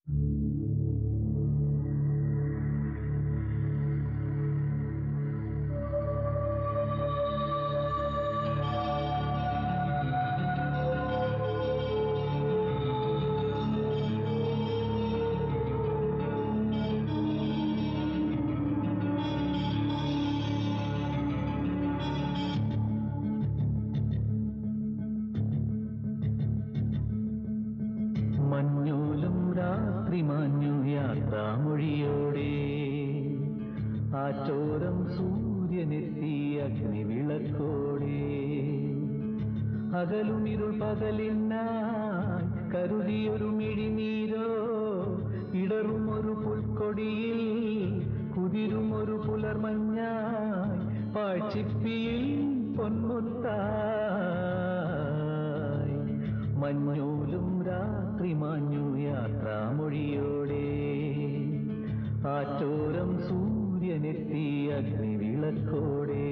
മഞ്ഞോലും രാത്രി മാഞ്ഞു യാത്രാമൊഴിയോടെ ആറ്റോരം സൂര്യനെത്തി അഗ്നിവിളക്കോടെ അകലുമിരുൾ പകലിനായി കരുതിയൊരു മിഴിനീരോ ഇടറുമൊരു പുൽക്കൊടിയിൽ കുതിരുമൊരു പുലർമഞ്ഞായി പാഴ്ചിപ്പിയിൽ പൊന്മുത്തായി മഞ്ഞോലും രാത്രി മാഞ്ഞു യാത്രാമൊഴിയോടെ ആറ്റോരം സൂര്യനെത്തി അഗ്നിവിളക്കോടെ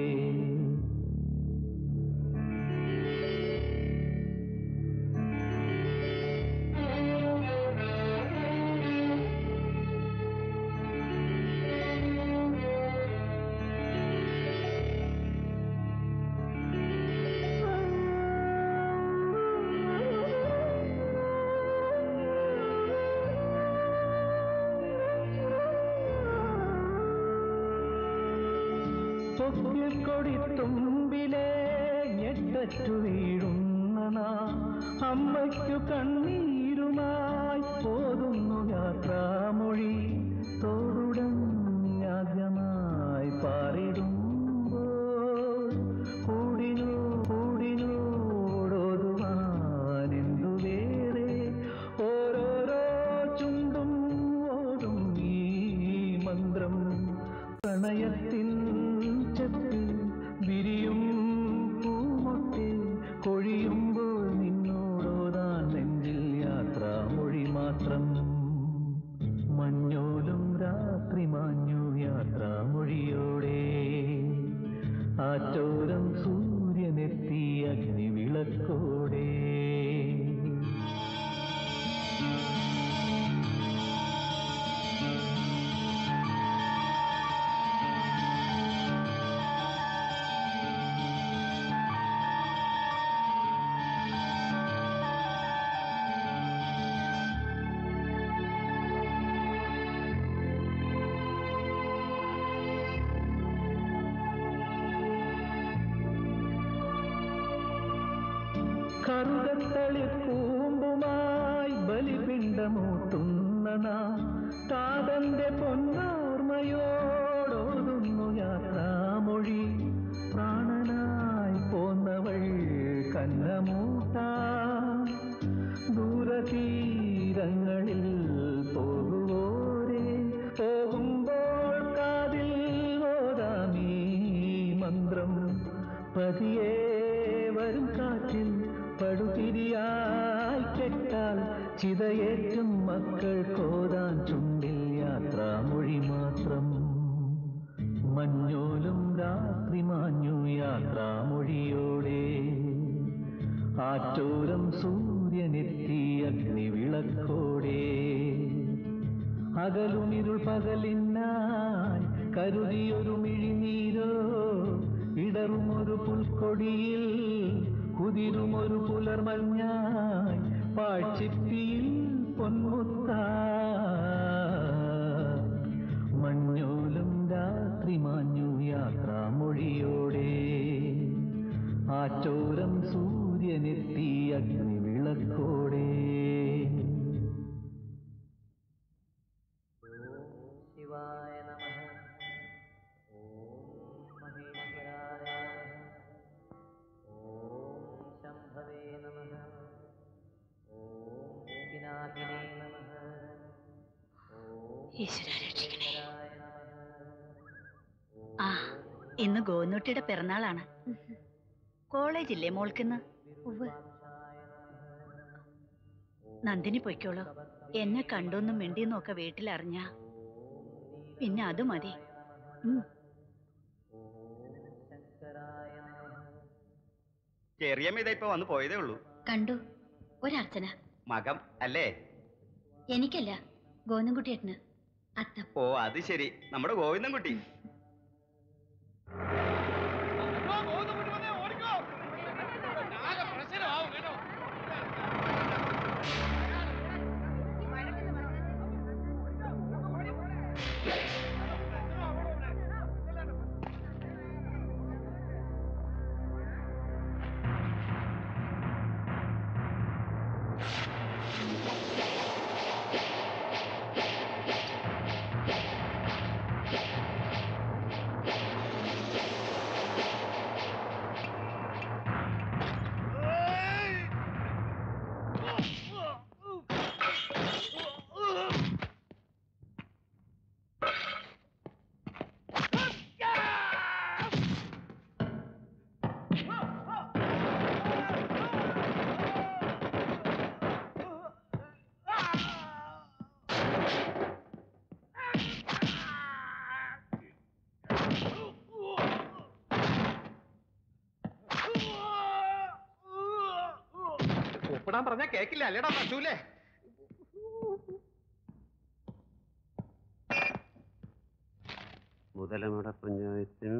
തൊക്കിൽ കൊടിത്തുമ്പിലെ ഞെട്ടറ്റു വീഴുന്ന നാം അമ്മയ്ക്കു കണ്ണീരുമായി പോതുന്നു യാത്രാമൊഴി തോടുടഞ്ഞാദ്യമായി പാറിടുമ്പോൾ കൂടിനോ കൂടിനോടൊതുവാനെന്തു വേറെ ഓരോരോ ചുണ്ടും ഓടും ഈ മന്ത്രം പ്രണയത്തിൻ ചെപ്പിൽ വിരിയും പൂമൊട്ടെ കൊഴിയുമ്പോൾ നിന്നോടോതാൻ നെഞ്ചിൽ യാത്രാമൊഴി മാത്രം മഞ്ഞോലും രാത്രി മാഞ്ഞു യാത്രാമൊഴിയോടെ ആറ്റോരം സൂര്യനെത്തി അഗ്നിവിളക്കോടെ കറുകത്തളി പൂമ്പുമായി ബലിപിണ്ടമൂട്ടുന്ന നാം കാതന്റെ പൊന്നോർമ്മയോടോതുന്നു യാത്രാമൊഴി പ്രാണനായി പോന്നവൾ കന്നമൂട്ടാ ദൂരതീരങ്ങളിൽ പോകുവോരെ പോകുമ്പോൾ കാതിൽ ഓരാമീ മന്ത്രം പതിയെ വരും കാറ്റിൽ പടുതിരിയായി കെട്ടാൽ ചിതയേറ്റും മക്കൾ കോതാൻ ചുണ്ടിൽ യാത്രാമൊഴി മാത്രം മഞ്ഞോലും രാത്രി മാഞ്ഞു യാത്രാമൊഴിയോടെ ആറ്റോരം സൂര്യനെത്തി അഗ്നിവിളക്കോടെ അകലുമിരുൾ പകലിനായി കരുതിയൊരു മിഴിനീരോ ഇടറുമൊരു പുൽക്കൊടിയിൽ കുതിരുമൊരു പുലർമഞ്ഞായി പാഴ്ചിപ്പിയിൽ പൊന്മുത്ത മഞ്ഞോലും രാത്രി മാഞ്ഞു യാത്രാമൊഴിയോടെ ആറ്റോരം സൂര്യനെത്തി അഗ്നിവിളക്കോടെ ശിവായ നമ ഓം മഹേശ്വരായ നമഃ ഓം ശംഭവേ നമ ഓം ഭൂമിനാഥിനേ നമ ഓം ഈശ്വരാ രക്ഷിക്കണേ ശങ്കരായ നമഃ ആ ഇന്ന് ഗോന്നുട്ടിയുടെ പിറന്നാളാണ് കോളേജില്ലേ മോൾക്കിന്ന് നന്ദിനി പൊയ്ക്കോളൂ എന്നെ കണ്ടൊന്നും മിണ്ടിയെന്നും ഒക്കെ വീട്ടിലറിഞ്ഞ പിന്നെ അത് മതി ഉം. ശങ്കരായ നമഃ ചെറിയമ്മ ഇതാ ഇപ്പൊ വന്ന് പോയതേ ഉള്ളൂ കണ്ടു ഒരർച്ചന മകം അല്ലേ എനിക്കല്ല ഗോവിന്ദൻകുട്ടിയേട്ടന് അത്തം ഓ അത് ശരി നമ്മുടെ ഗോവിന്ദൻകുട്ടി ഒപ്പിടാൻ പറഞ്ഞാ കേക്കില്ല അല്ലേടാ പശുല്ലേ മുതലമട പഞ്ചായത്തിൽ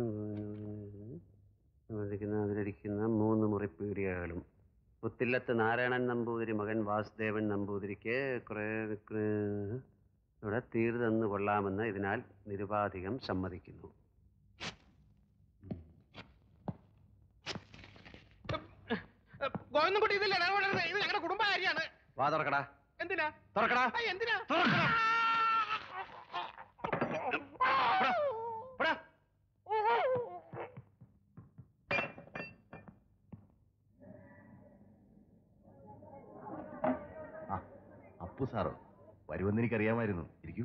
അതിലിരിക്കുന്ന മൂന്ന് മുറിപ്പീടികകളും പുത്തില്ലത്ത് നാരായണൻ നമ്പൂതിരി മകൻ വാസുദേവൻ നമ്പൂതിരിക്ക് കുറെ ഇവിടെ തീർ തന്നു കൊള്ളാമെന്ന് ഇതിനാൽ നിരുപാധികം സമ്മതിക്കുന്നു ഗോവിന്ദൻകുട്ടി ഇതില്ല ഇടപെടരുത് ഇത് ഞങ്ങളുടെ കുടുംബകാര്യാണ് വാ തുറക്കടാ എന്തിനാ തുറക്കടാ ആ, എന്തിനാ തുറക്കടാ പോടാ. അപ്പു സാറോ വരുമെന്ന് എനിക്കറിയാമായിരുന്നു ഇരിക്കൂ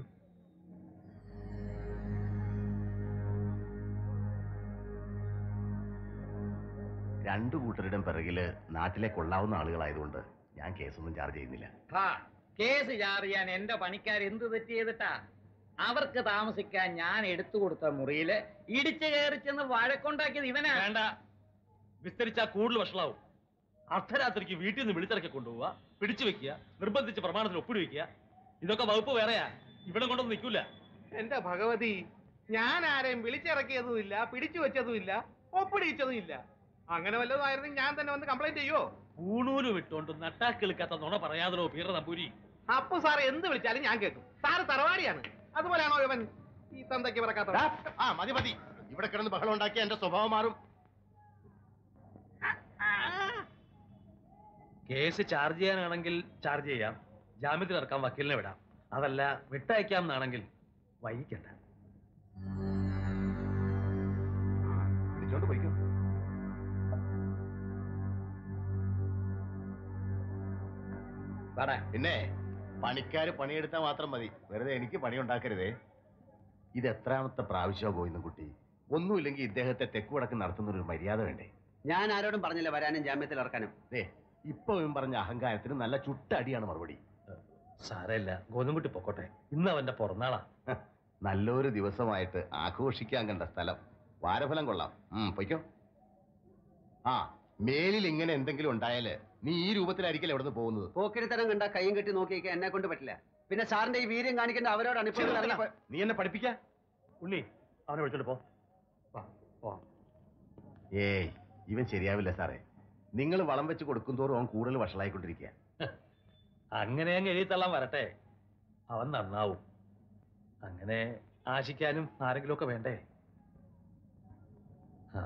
രണ്ടു കൂട്ടരുടെയും പിറകില് നാട്ടിലെ കൊള്ളാവുന്ന ആളുകളായതുകൊണ്ട് ഞാൻ കേസൊന്നും ചാർജ് ചെയ്യുന്നില്ല കേസ് ചാറിയാൻ എന്റെ പണിക്കാർ എന്ത് തെറ്റ് ചെയ്തിട്ടാ അവർക്ക് താമസിക്കാൻ ഞാൻ എടുത്തു കൊടുത്ത മുറിയില് ഇടിച്ചു കയറി ചെന്ന് വഴക്കുണ്ടാക്കിയത് ഇവനാ വേണ്ട വിസ്തരിച്ചാ കൂടുതൽ വഷളാവും അർദ്ധരാത്രിക്ക് വീട്ടിൽ നിന്ന് വിളിച്ചിറക്കി കൊണ്ടുപോവുക പിടിച്ചു വെക്കുക നിർബന്ധിച്ച് പ്രമാണത്തിൽ ഒപ്പിടി വെക്കുക ഇതൊക്കെ വകുപ്പ് വേറെയാ ഇവിടെ കൊണ്ടൊന്നും നിൽക്കൂല എന്റെ ഭഗവതി ഞാൻ ആരെയും വിളിച്ചിറക്കിയതുമില്ല പിടിച്ചു വെച്ചതുമില്ല ഒപ്പിടിച്ചതും ഇല്ല അങ്ങനെ വല്ലതും ആയിരുന്നെങ്കിൽ ഞാൻ തന്നെ വന്ന് കംപ്ലൈന്റ് ചെയ്യോ ഊണൂലും ഇട്ടോണ്ട് നട്ടാക്കിളിക്കാത്ത നുണ പറയാതല്ലോ പീറ നമ്പൂരി അപ്പു സാർ എന്ത് വിളിച്ചാലും ഞാൻ കേൾക്കും സാറ് തറവാടിയാണ് അതുപോലെയാണോ ഇവൻ ഈ തന്തയ്ക്ക് പറക്കാത്ത ആ മതി മതി ഇവിടെ കിടന്ന് ബഹളം ഉണ്ടാക്കിയ എന്റെ സ്വഭാവം മാറും കേസ് ചാർജ് ചെയ്യാനാണെങ്കിൽ ചാർജ് ചെയ്യാം ജാമ്യത്തിൽ ഇറക്കാൻ വക്കീലിനെ വിടാം അതല്ല വിട്ടയക്കാം എന്നാണെങ്കിൽ വൈകിക്കണ്ട വിളിച്ചോണ്ട് പോയിക്കോ പിന്നെ പണിക്കാര് പണിയെടുത്താൽ മാത്രം മതി വെറുതെ എനിക്ക് പണി ഉണ്ടാക്കരുതേ ഇത് എത്രാമത്തെ പ്രാവശ്യമോ ഗോവിന്ദൻകുട്ടി ഒന്നുമില്ലെങ്കിൽ ഇദ്ദേഹത്തെ തെക്ക് വടക്ക് നടത്തുന്ന ഒരു മര്യാദ വേണ്ടേ ഞാൻ ആരോടും പറഞ്ഞില്ല വരാനും ജാമ്യത്തിൽ ഇറക്കാനും ദേ ഇപ്പൊ ഇവൻ പറഞ്ഞ അഹങ്കാരത്തിന് നല്ല ചുട്ട അടിയാണ് മറുപടി സാരമില്ല ഗോതമ്പുട്ടി പൊക്കോട്ടെ ഇന്ന് അവന്റെ പിറന്നാളാ നല്ലൊരു ദിവസമായിട്ട് ആഘോഷിക്കാൻ കണ്ട സ്ഥലം വാരഫലം കൊള്ളാം ഉം, പൊയ്ക്കോ ആ മേലിൽ ഇങ്ങനെ എന്തെങ്കിലും ഉണ്ടായാല് നീ ഈ രൂപത്തിലായിരിക്കല്ലേ ഇവിടുന്ന് പോകുന്നത് പോക്കിരിത്തരം കണ്ട കൈയും കെട്ടി നോക്കിയിരിക്കാൻ എന്നെ കൊണ്ട് പറ്റില്ല പിന്നെ സാറിന്റെ ഈ വീര്യം കാണിക്കേണ്ട അവരോടാണ് ഇപ്പോൾ ഇറങ്ങി പോ- നീ എന്നെ പഠിപ്പിക്ക ഉണ്ണി അവനെ വിളിച്ചോണ്ട് പോ വാ, പോ. ഏയ് ഇവൻ ശരിയാവില്ല സാറേ നിങ്ങൾ വളം വെച്ച് കൊടുക്കും തോറും അവൻ കൂടുതൽ വഷളായിക്കൊണ്ടിരിക്കുക അങ്ങനെ അങ്ങ് എഴുതിത്തള്ളാൻ വരട്ടെ അവൻ നന്നാവും അങ്ങനെ ആശിക്കാനും ആരെങ്കിലും ഒക്കെ വേണ്ടേ ആ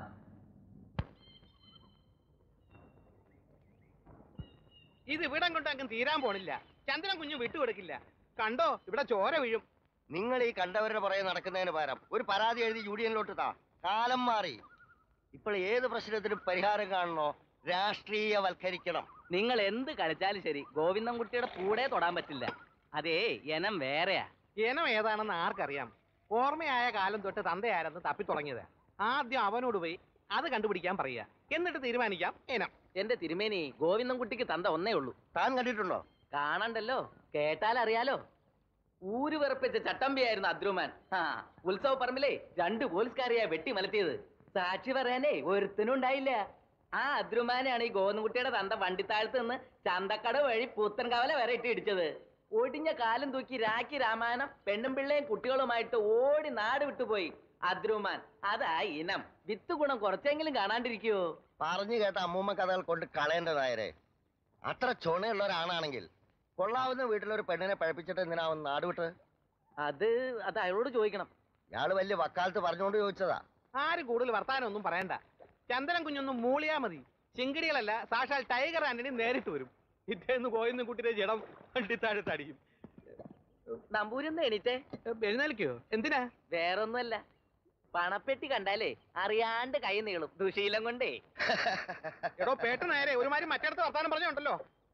ഇത് ഇവിടം കൊണ്ട് അങ്ങ് തീരാൻ പോണില്ല ചന്ദ്രൻ കുഞ്ഞു വിട്ടുകൊടുക്കില്ല കണ്ടോ ഇവിടെ ചോര വീഴും നിങ്ങൾ ഈ കണ്ടവരുടെ പുറകെ നടക്കുന്നതിന് പകരം ഒരു പരാതി എഴുതി യൂണിയനിലോട്ട് താ കാലം മാറി ഇപ്പോൾ ഏത് പ്രശ്നത്തിനും പരിഹാരം കാണണോ രാഷ്ട്രീയവൽക്കരിക്കണം നിങ്ങൾ എന്ത് കളിച്ചാലും ശരി ഗോവിന്ദൻകുട്ടിയുടെ കൂടെ തൊടാൻ പറ്റില്ല അതേ എനം വേറെയാ ഇനം ഏതാണെന്ന് ആർക്കറിയാം ഓർമ്മയായ കാലം തൊട്ട് തന്തയാരെന്ന് തപ്പി തുടങ്ങിയത് ആദ്യം അവനോട് പോയി അത് കണ്ടുപിടിക്കാൻ പറയുക എന്നിട്ട് തീരുമാനിക്കാം ഇനം എന്റെ തിരുമേനി ഗോവിന്ദൻകുട്ടിക്ക് തന്ത ഒന്നേ ഉള്ളൂ താൻ കണ്ടിട്ടുണ്ടോ കാണണ്ടല്ലോ കേട്ടാൽ അറിയാലോ ഊര് വിറപ്പിച്ച ചട്ടമ്പിയായിരുന്നു അദ്രുമാൻ ആ ഉത്സവ പറമ്പിലേ രണ്ട് പോലീസുകാരെയാ വെട്ടി മലത്തിയത് സാക്ഷി പറയാനേ ഒരുത്തനും ഉണ്ടായില്ല ആ അദ്രുമാനെയാണ് ഈ ഗോവിന്ദൻകുട്ടിയുടെ തന്ത വണ്ടിത്താഴത്ത് നിന്ന് ചന്തക്കട വഴി പുത്തൻകവല വരെ ഇട്ട് ഇടിച്ചത് ഒടിഞ്ഞ കാലും തൂക്കി രാഖി രാമായണം പെണ്ണും പിള്ളയും കുട്ടികളുമായിട്ട് ഓടി നാട് വിട്ടുപോയി അദ്രുമാൻ അതാ ഇനം വിത്ത് ഗുണം കുറച്ചെങ്കിലും കാണാണ്ടിരിക്കുവോ പറഞ്ഞു കേട്ട അമ്മൂമ്മ കഥകൾ കൊണ്ട് കളയേണ്ടതായരെ അത്ര ചുണയുള്ള ഒരാണാണെങ്കിൽ കൊള്ളാവുന്ന വീട്ടിലൊരു പെണ്ണിനെ പഴപ്പിച്ചിട്ട് എന്തിനാവും നാട് വിട്ട് അത് അത് അയാളോട് ചോദിക്കണം ഇയാള് വലിയ വക്കാലത്ത് പറഞ്ഞുകൊണ്ട് ചോദിച്ചതാ ആരും കൂടുതൽ വർത്താനം ഒന്നും പറയണ്ട ചന്ദ്രൻ കുഞ്ഞൊന്നും മൂളിയാ മതി ചിങ്കിടികളല്ല സാക്ഷാൽ ടൈഗർ ആന്റണി നേരിട്ട് വരും ഇറ്റേന്ന് കോയിന്ന് കുട്ടിയുടെ ജഡം വണ്ടിത്താഴത്തടിക്കും നമ്പൂരിന്ന് എണീറ്റേ എഴുന്നേൽക്കോ എന്തിനാ വേറൊന്നുമല്ല പണപ്പെട്ടി കണ്ടാലേ അറിയാണ്ട് കൈ നീളും ദുശീലം കൊണ്ടേ എടോ പേട്ട നേരെ ഒരുമാതിരി മറ്റേടത്ത് വർത്താനം പറഞ്ഞുണ്ടല്ലോ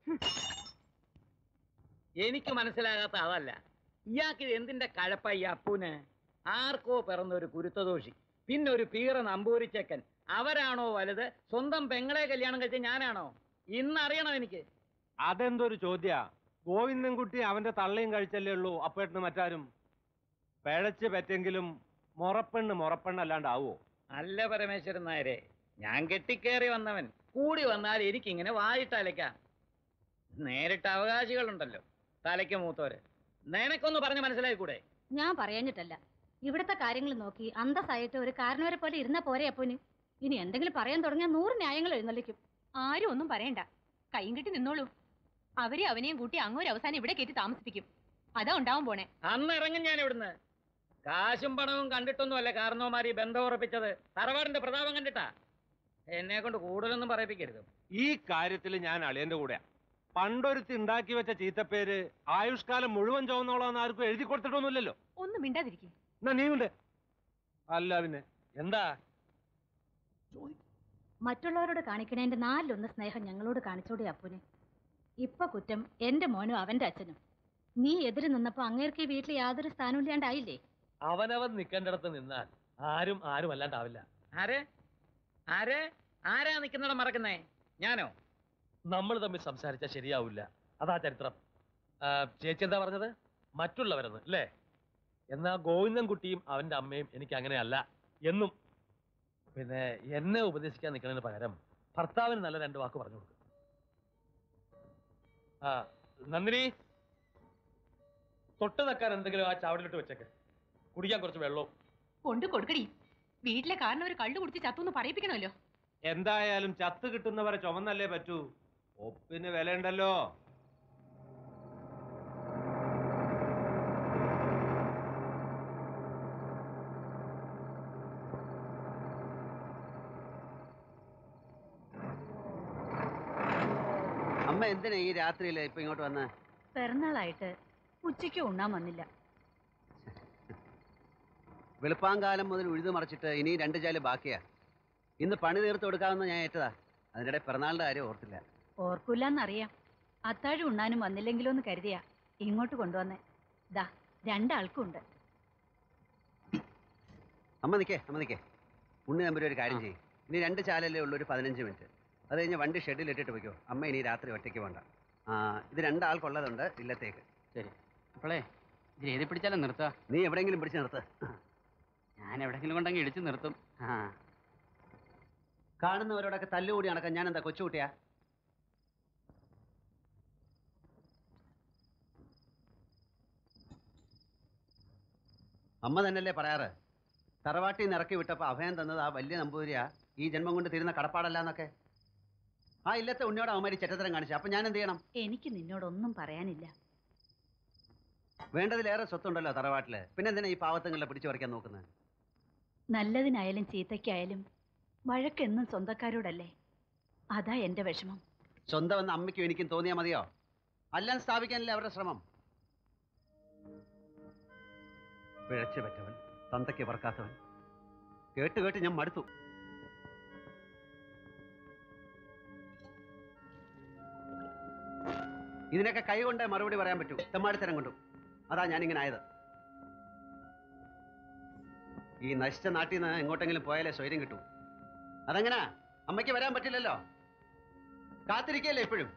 എനിക്ക് മനസ്സിലാകാത്ത അതല്ല ഇയാൾക്ക് എന്തിന്റെ കഴപ്പ ഈ അപ്പൂന് ആർക്കോ പിറന്ന ഒരു കുരുത്തദോഷി പിന്നെ ഒരു പീറ നമ്പൂരിച്ചക്കൻ അവരാണോ വലുത് സ്വന്തം പെങ്ങളെ കല്യാണം കഴിച്ച ഞാനാണോ ഇന്നറിയണം എനിക്ക് അതെന്തൊരു ചോദ്യ ഗോവിന്ദൻകുട്ടി അവന്റെ തള്ളയും കഴിച്ചല്ലേ ഉള്ളൂ അപ്പേട്ടിന് മറ്റാരും പിഴച്ച് പറ്റെങ്കിലും മുറപ്പെണ്ണ് മുറപ്പെണ്ണല്ലാണ്ടാവോ അല്ല പരമേശ്വരൻ നായരെ ഞാൻ കെട്ടിക്കേറി വന്നവൻ കൂടി വന്നാൽ എനിക്കിങ്ങനെ വായിട്ടലയ്ക്കാം നേരിട്ട് അവകാശികളുണ്ടല്ലോ തലയ്ക്ക് മൂത്തോര് നിനക്കൊന്ന് പറഞ്ഞ് മനസ്സിലായിക്കൂടെ ഞാൻ പറയാഞ്ഞിട്ടല്ല ഇവിടുത്തെ കാര്യങ്ങൾ നോക്കി അന്തസ്സായിട്ട് ഒരു കാരണവരെ പോലെ ഇരുന്ന പോരെ അപ്പൂന് ഇനി എന്തെങ്കിലും പറയാൻ തുടങ്ങിയാൽ നൂറ് ന്യായങ്ങൾ എഴുന്നള്ളിക്കും ആരും ഒന്നും പറയണ്ട കൈയും കെട്ടി നിന്നോളൂ അവരെ അവനെയും കൂട്ടി അങ്ങൊരു അവസാനം ഇവിടെ കയറ്റി താമസിപ്പിക്കും അതാ ഉണ്ടാവും പോണേ അന്ന് ഇറങ്ങും ഞാൻ ഇവിടുന്ന് കാശും പണവും കണ്ടിട്ടൊന്നും അല്ല കാരണവന്മാർ ഈ ബന്ധം ഉറപ്പിച്ചത് തറവാടിന്റെ പ്രതാപം കണ്ടിട്ടാ എന്നെ കൊണ്ട് കൂടുതലൊന്നും പറയിപ്പിക്കരുത് ഈ കാര്യത്തിൽ ഞാൻ അളിയന്റെ കൂടെയാ പണ്ടൊരുത്തി ഉണ്ടാക്കി വെച്ച ചീത്തപ്പേര് ആയുഷ്കാലം മുഴുവൻ ചുവന്നോളാന്ന് ആർക്കും എഴുതി കൊടുത്തിട്ടൊന്നുമില്ലല്ലോ ഒന്നും മിണ്ടാതിരിക്കും എന്നാ നീ ഉണ്ട് അല്ല പിന്നെ എന്താ മറ്റുള്ളവരോട് കാണിക്കണേന്റെ നാലിലൊന്ന് സ്നേഹം ഞങ്ങളോട് കാണിച്ചോടെ അപ്പുന് ഇപ്പൊ കുറ്റം എന്റെ മോനും അവന്റെ അച്ഛനും നീ എതിര് നിന്നപ്പോ അങ്ങേർക്ക് ഈ വീട്ടിൽ യാതൊരു സ്ഥാനവും ഇല്ലാണ്ടായില്ലേ അവനവൻ നിൽക്കേണ്ടിടത്ത് നിന്നാൽ ആരും ആരും അല്ലാണ്ടാവില്ല ആരെ ആരെ ആരാ നിൽക്കുന്നിടം മറക്കുന്നേ ഞാനോ നമ്മൾ തമ്മിൽ സംസാരിച്ചാൽ ശരിയാവില്ല അതാ ചരിത്രം ആ, ചേച്ചി എന്താ പറഞ്ഞത് മറ്റുള്ളവരെന്ന് അല്ലേ എന്നാ ഗോവിന്ദൻകുട്ടിയും അവന്റെ അമ്മയും എനിക്ക് അങ്ങനെയല്ല എന്നും പിന്നെ എന്നെ ഉപദേശിക്കാൻ നിൽക്കുന്നതിന് പകരം ഭർത്താവിന് നല്ല രണ്ട് വാക്ക് പറഞ്ഞു കൊടുക്കും ആ നന്ദിനി തൊട്ട് നിൽക്കാൻ എന്തെങ്കിലും ആ ചാവടിലിട്ട് വെച്ചേക്ക് കുടിക്കാൻ കുറച്ച് വെള്ളവും കൊണ്ടു കൊടുക്കടി വീട്ടിലെ കാരണം ഒരു കള്ളു കുടിച്ച് ചത്തുന്ന് പറയിപ്പിക്കണമല്ലോ എന്തായാലും ചത്ത് കിട്ടുന്നവരെ ചുമന്നല്ലേ പറ്റൂ ഒപ്പിന് വിലയുണ്ടല്ലോ അമ്മ എന്തിനാ ഈ രാത്രിയിൽ ഇപ്പൊ ഇങ്ങോട്ട് വന്ന് പിറന്നാളായിട്ട് ഉച്ചയ്ക്ക് ഉണ്ണാൻ വന്നില്ല വെളുപ്പാങ്കാലം മുതൽ ഉഴുതു മറിച്ചിട്ട് ഇനി രണ്ട് ചാല് ബാക്കിയാ ഇന്ന് പണി തീർത്ത് കൊടുക്കാമെന്ന് ഞാൻ ഏറ്റതാ അതിനിടെ പിറന്നാളിന്റെ കാര്യം ഓർത്തില്ല ഓർക്കൂലെന്നറിയാം അത്താഴം ഉണ്ണാനും വന്നില്ലെങ്കിലോ എന്ന് കരുതിയാ ഇങ്ങോട്ട് കൊണ്ടുവന്നേ ദാ രണ്ടാൾക്കും ഉണ്ട് അമ്മ നിക്കേ അമ്മ നിക്കേ ഉണ്ണി നമ്പർ ഒരു കാര്യം ചെയ്യും ഇനി രണ്ട് ചാലല്ലേ ഉള്ളൂ ഒരു പതിനഞ്ച് മിനിറ്റ് അത് കഴിഞ്ഞ് വണ്ടി ഷെഡിൽ ഇട്ടിട്ട് പോയിക്കോ അമ്മ ഇനി രാത്രി ഒറ്റയ്ക്ക് വേണ്ട ആ ഇത് രണ്ടാൾക്കുള്ളതുണ്ട് ഇല്ലത്തേക്ക് ശരി അപ്പോളേ ഇത് എഴുതി പിടിച്ചാലും നിർത്താ നീ എവിടെയെങ്കിലും പിടിച്ച് നിർത്ത് ഞാൻ എവിടെങ്കിലും കൊണ്ടങ്ങ് ഇടിച്ചു നിർത്തും ആ കാണുന്നവരോടൊക്കെ തല്ലുകൂടി നടക്കാൻ ഞാൻ എന്താ കൊച്ചുകുട്ടിയാ അമ്മ തന്നെയല്ലേ പറയാറ് തറവാട്ടിൽ നിന്ന് ഇറക്കി വിട്ടപ്പോൾ അഭയം തന്നത് ആ വലിയ നമ്പൂതിരിയാ ഈ ജന്മം കൊണ്ട് തീരുന്ന കടപ്പാടല്ല എന്നൊക്കെ ആ ഇല്ലത്തെ ഉണ്ണിയോട് അവന്മാരി ചെറ്റത്തരം കാണിച്ചു അപ്പൊ ഞാൻ എന്ത് ചെയ്യണം എനിക്ക് നിന്നോടൊന്നും പറയാനില്ല വേണ്ടതിലേറെ സ്വത്തുണ്ടല്ലോ തറവാട്ടില് പിന്നെ എന്തിനാ ഈ പാവത്തങ്ങളെ പിടിച്ചു പറിക്കാൻ നോക്കുന്നത് നല്ലതിനായാലും ചീത്തയ്ക്കായാലും വഴക്കെന്നും സ്വന്തക്കാരോടല്ലേ അതാ എന്റെ വിഷമം സ്വന്തം എന്ന് അമ്മയ്ക്കും എനിക്കും തോന്നിയാൽ മതിയോ എല്ലാം സ്ഥാപിക്കാനല്ലേ അവരുടെ ശ്രമം പിഴച്ചു പറ്റവൻ തന്തയ്ക്ക് പറക്കാത്തവൻ കേട്ട് കേട്ട് ഞാൻ മടുത്തു ഇതിനൊക്കെ കൈ കൊണ്ട് മറുപടി പറയാൻ പറ്റൂ തെമ്മാടിത്തരം കൊണ്ടും അതാ ഞാനിങ്ങനെ ആയത് ഈ നശിച്ച നാട്ടിൽ നിന്ന് എങ്ങോട്ടെങ്കിലും പോയാലേ സ്വൈര്യം കിട്ടൂ അതെങ്ങനാ അമ്മയ്ക്ക് വരാൻ പറ്റില്ലല്ലോ കാത്തിരിക്കല്ലേ എപ്പോഴും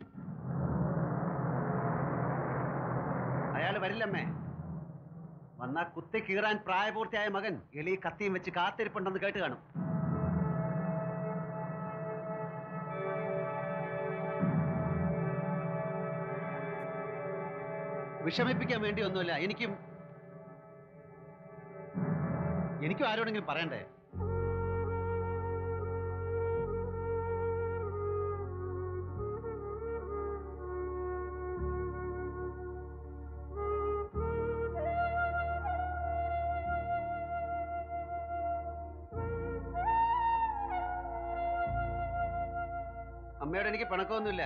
അയാൾ വരില്ലമ്മേ വന്നാ കുത്തി കീറാൻ പ്രായപൂർത്തിയായ മകൻ എലി കത്തിയും വെച്ച് കാത്തിരിപ്പുണ്ടെന്ന് കേട്ട് കാണും വിഷമിപ്പിക്കാൻ വേണ്ടി ഒന്നുമില്ല എനിക്കും എനിക്കും ആരോടെങ്കിലും പറയണ്ടേ അമ്മയോട് എനിക്ക് പിണക്കമൊന്നുമില്ല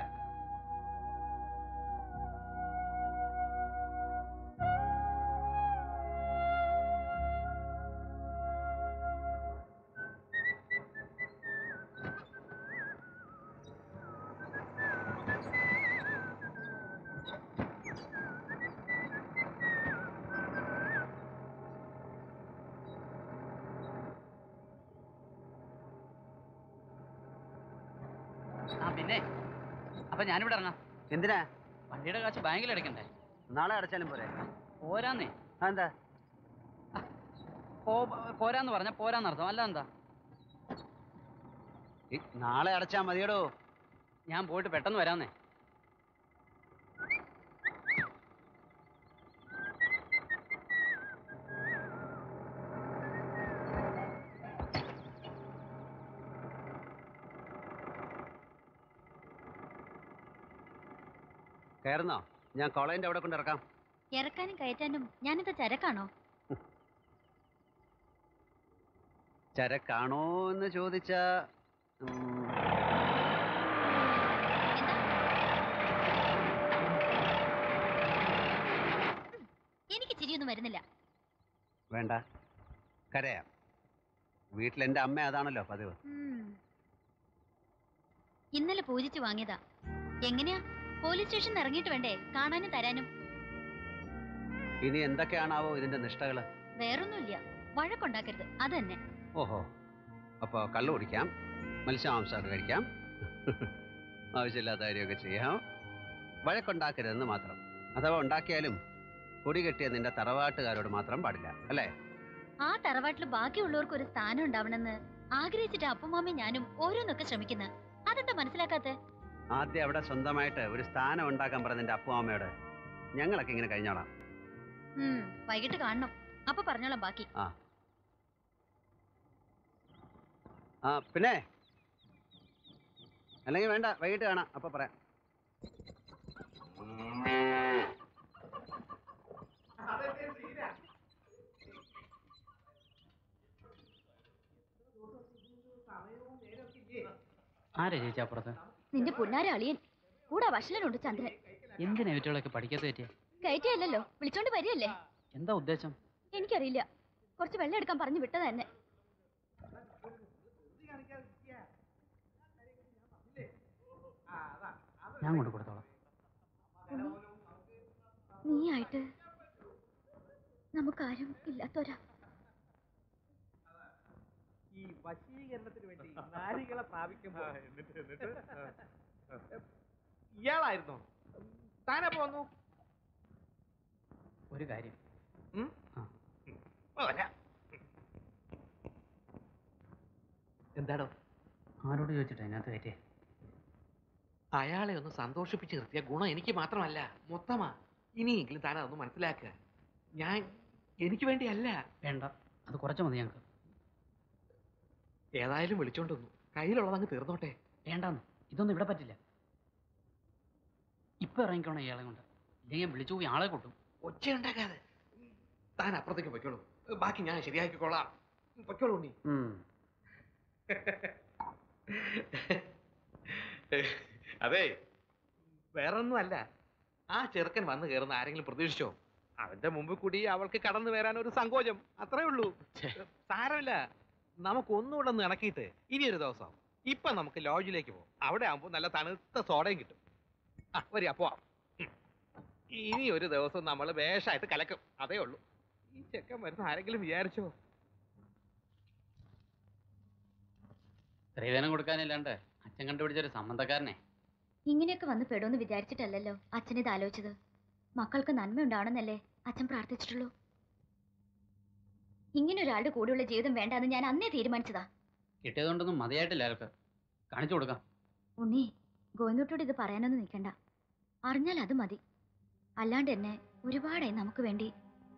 ആ പിന്നെ അപ്പൊ ഞാനിവിടെ ഇറങ്ങാം എന്തിനാ വണ്ടിയുടെ കാശ് ബാങ്കിൽ അടയ്ക്കണ്ടേ നാളെ അടച്ചാലും പോരെ പോരാന്നേ എന്താ പോ പോരാന്ന് പറഞ്ഞ പോരാന്നർത്ഥം അല്ല എന്താ നാളെ അടച്ചാ മതിയടോ ഞാൻ പോയിട്ട് പെട്ടെന്ന് വരാന്നേ കയറുന്നോ ഞാൻ കോളേജിന്റെ അവിടെ കൊണ്ട് ഇറക്കാം ഇറക്കാനും കയറ്റാനും ഞാനിത് ചരക്കാണോ ചരക്കാണോ എന്ന് ചോദിച്ചാ ഉം, എനിക്ക് ചിരിയൊന്നും വരുന്നില്ല വേണ്ട കരയാം വീട്ടിൽ എൻ്റെ അമ്മ അതാണല്ലോ പതിവ് ഉം. ഇന്നലെ പൂജിച്ച് വാങ്ങിയതാ എങ്ങനെയാ പോലീസ് സ്റ്റേഷനിൽ ഇറങ്ങിയിട്ട് വേണ്ടേ കാണാനും തരാനും ഇനി എന്തൊക്കെയാണാവോ ഇതിന്റെ നിഷ്ഠകള് വേറൊന്നുമില്ല വഴക്കുണ്ടാക്കരുത് അത് തന്നെ ഓഹോ അപ്പോൾ കള്ളു കുടിക്കാം മത്സ്യമാംസമൊക്കെ കഴിക്കാം ആവശ്യമില്ലാത്ത കാര്യമൊക്കെ ചെയ്യാം വഴക്കുണ്ടാക്കരുതെന്ന് മാത്രം അഥവാ ഉണ്ടാക്കിയാലും കൊടി കെട്ടിയ നിന്റെ തറവാട്ടുകാരോട് മാത്രം പാടില്ല അല്ലേ ആ തറവാട്ടിൽ ബാക്കിയുള്ളവർക്ക് ഒരു സ്ഥാനം ഉണ്ടാവണമെന്ന് ആഗ്രഹിച്ചിട്ട് അപ്പുമാമി ഞാനും ഓരോന്നൊക്കെ ശ്രമിക്കുന്നത് അതെന്താ മനസ്സിലാക്കാത്തെ ആദ്യം അവിടെ സ്വന്തമായിട്ട് ഒരു സ്ഥാനം ഉണ്ടാക്കാൻ പറഞ്ഞ നിന്റെ അപ്പുമാമയോട് ഞങ്ങളൊക്കെ ഇങ്ങനെ കഴിഞ്ഞോളാം ഉം, വൈകിട്ട് കാണണം അപ്പൊ പറഞ്ഞോളാം ബാക്കി ആ ആ പിന്നെ അല്ലെങ്കിൽ വേണ്ട വൈകിട്ട് കാണാം അപ്പൊ പറയാം ആരാ ചേച്ചി അപ്പുറത്ത് നിന്റെ പുന്നാര അളിയൻ കൂടെ വഷലനുണ്ട് ചന്ദ്രൻ എന്തിനാ ഇവറ്റകളൊക്കെ പഠിക്കാത്ത പറ്റിയ കയറ്റിയല്ലോ വിളിച്ചോണ്ട് വരികയല്ലേ എന്താ ഉദ്ദേശം എനിക്കറിയില്ല കുറച്ച് വെള്ളം എടുക്കാൻ പറഞ്ഞു വിട്ടത് തന്നെ ഞാൻ കൊണ്ട് കൊടുത്തോളാം നീയായിട്ട് നമുക്കാരും ഇല്ലാത്തോരാ ഈ വശീകരണത്തിന് വേണ്ടി നാരികളെ പ്രാപിക്കുമ്പോ ഇയാളായിരുന്നോ താനെ പോന്നു ഒരു കാര്യം എന്താടോ ആരോട് ചോദിച്ചിട്ടാ അതിനകത്ത് കയറ്റിയേ അയാളെ ഒന്ന് സന്തോഷിപ്പിച്ച് നിർത്തിയ ഗുണം എനിക്ക് മാത്രമല്ല മൊത്തമാ ഇനിയെങ്കിലും താൻ അതൊന്ന് മനസ്സിലാക്കുക ഞാൻ എനിക്ക് വേണ്ടിയല്ല വേണ്ട അത് കുറച്ച് മതി ഞങ്ങൾക്ക് ഏതായാലും വിളിച്ചോണ്ട് വന്നു കയ്യിലുള്ളതങ്ങ് തീർന്നോട്ടെ വേണ്ടാന്ന് ഇതൊന്നും ഇവിടെ പറ്റില്ല ഇപ്പൊ ഇറങ്ങിക്കോണം ഇയാളെ കൊണ്ട് ഇല്ലെങ്കിൽ വിളിച്ചു പോയി ആളെ കൂട്ടും ഒച്ച ഉണ്ടാക്കാതെ താൻ അപ്പുറത്തേക്ക് പൊയ്ക്കോളൂ ബാക്കി ഞാൻ ശരിയാക്കിക്കോളാം പൊയ്ക്കോളൂ ഉണ്ണി അതെ വേറൊന്നും അല്ല ആ ചെറുക്കൻ വന്നു കയറുന്ന ആരെങ്കിലും പ്രതീക്ഷിച്ചോ അവന്റെ മുമ്പിൽ കൂടി അവൾക്ക് കടന്നു വരാൻ ഒരു സങ്കോചം അത്രേ ഉള്ളൂ സാരമില്ല നമുക്ക് ഒന്നുകൂടെ ഒന്ന് ഇണക്കിയിട്ട് ഇനി ഒരു ദിവസം ഇപ്പൊ നമുക്ക് ലോഡ്ജിലേക്ക് പോകും അവിടെ ആകുമ്പോൾ നല്ല തണുത്ത സോഡയും കിട്ടും ആ വരിക പോവാം ഉം. ഇനി ഒരു ദിവസം നമ്മൾ വേഷമായിട്ട് കലക്കും അതേ ഉള്ളൂ ഈ ചെക്കൻ വരുന്ന ആരെങ്കിലും വിചാരിച്ചോ സ്ത്രീധനം കൊടുക്കാനില്ലാണ്ട് അച്ഛൻ കണ്ടുപിടിച്ചൊരു സംബന്ധക്കാരനെ ഇങ്ങനെയൊക്കെ വന്ന് പെടുമെന്ന് വിചാരിച്ചിട്ടല്ലല്ലോ അച്ഛൻ ഇത് ആലോചിച്ചത് മക്കൾക്ക് നന്മയുണ്ടാവണമെന്നല്ലേ അച്ഛൻ പ്രാർത്ഥിച്ചിട്ടുള്ളൂ ഇങ്ങനെ ഒരാളുടെ കൂടെയുള്ള ജീവിതം വേണ്ടാന്ന് ഞാൻ അന്നേ തീരുമാനിച്ചതാ കിട്ടിയതുകൊണ്ടൊന്നും മതിയായിട്ടില്ല അയാൾക്ക് കാണിച്ചു കൊടുക്കാം ഉണ്ണി ഗോവിന്ദോട്ടോട് ഇത് പറയാനൊന്നും നിൽക്കണ്ട അറിഞ്ഞാൽ അത് മതി അല്ലാണ്ട് എന്നെ ഒരുപാടായി നമുക്ക് വേണ്ടി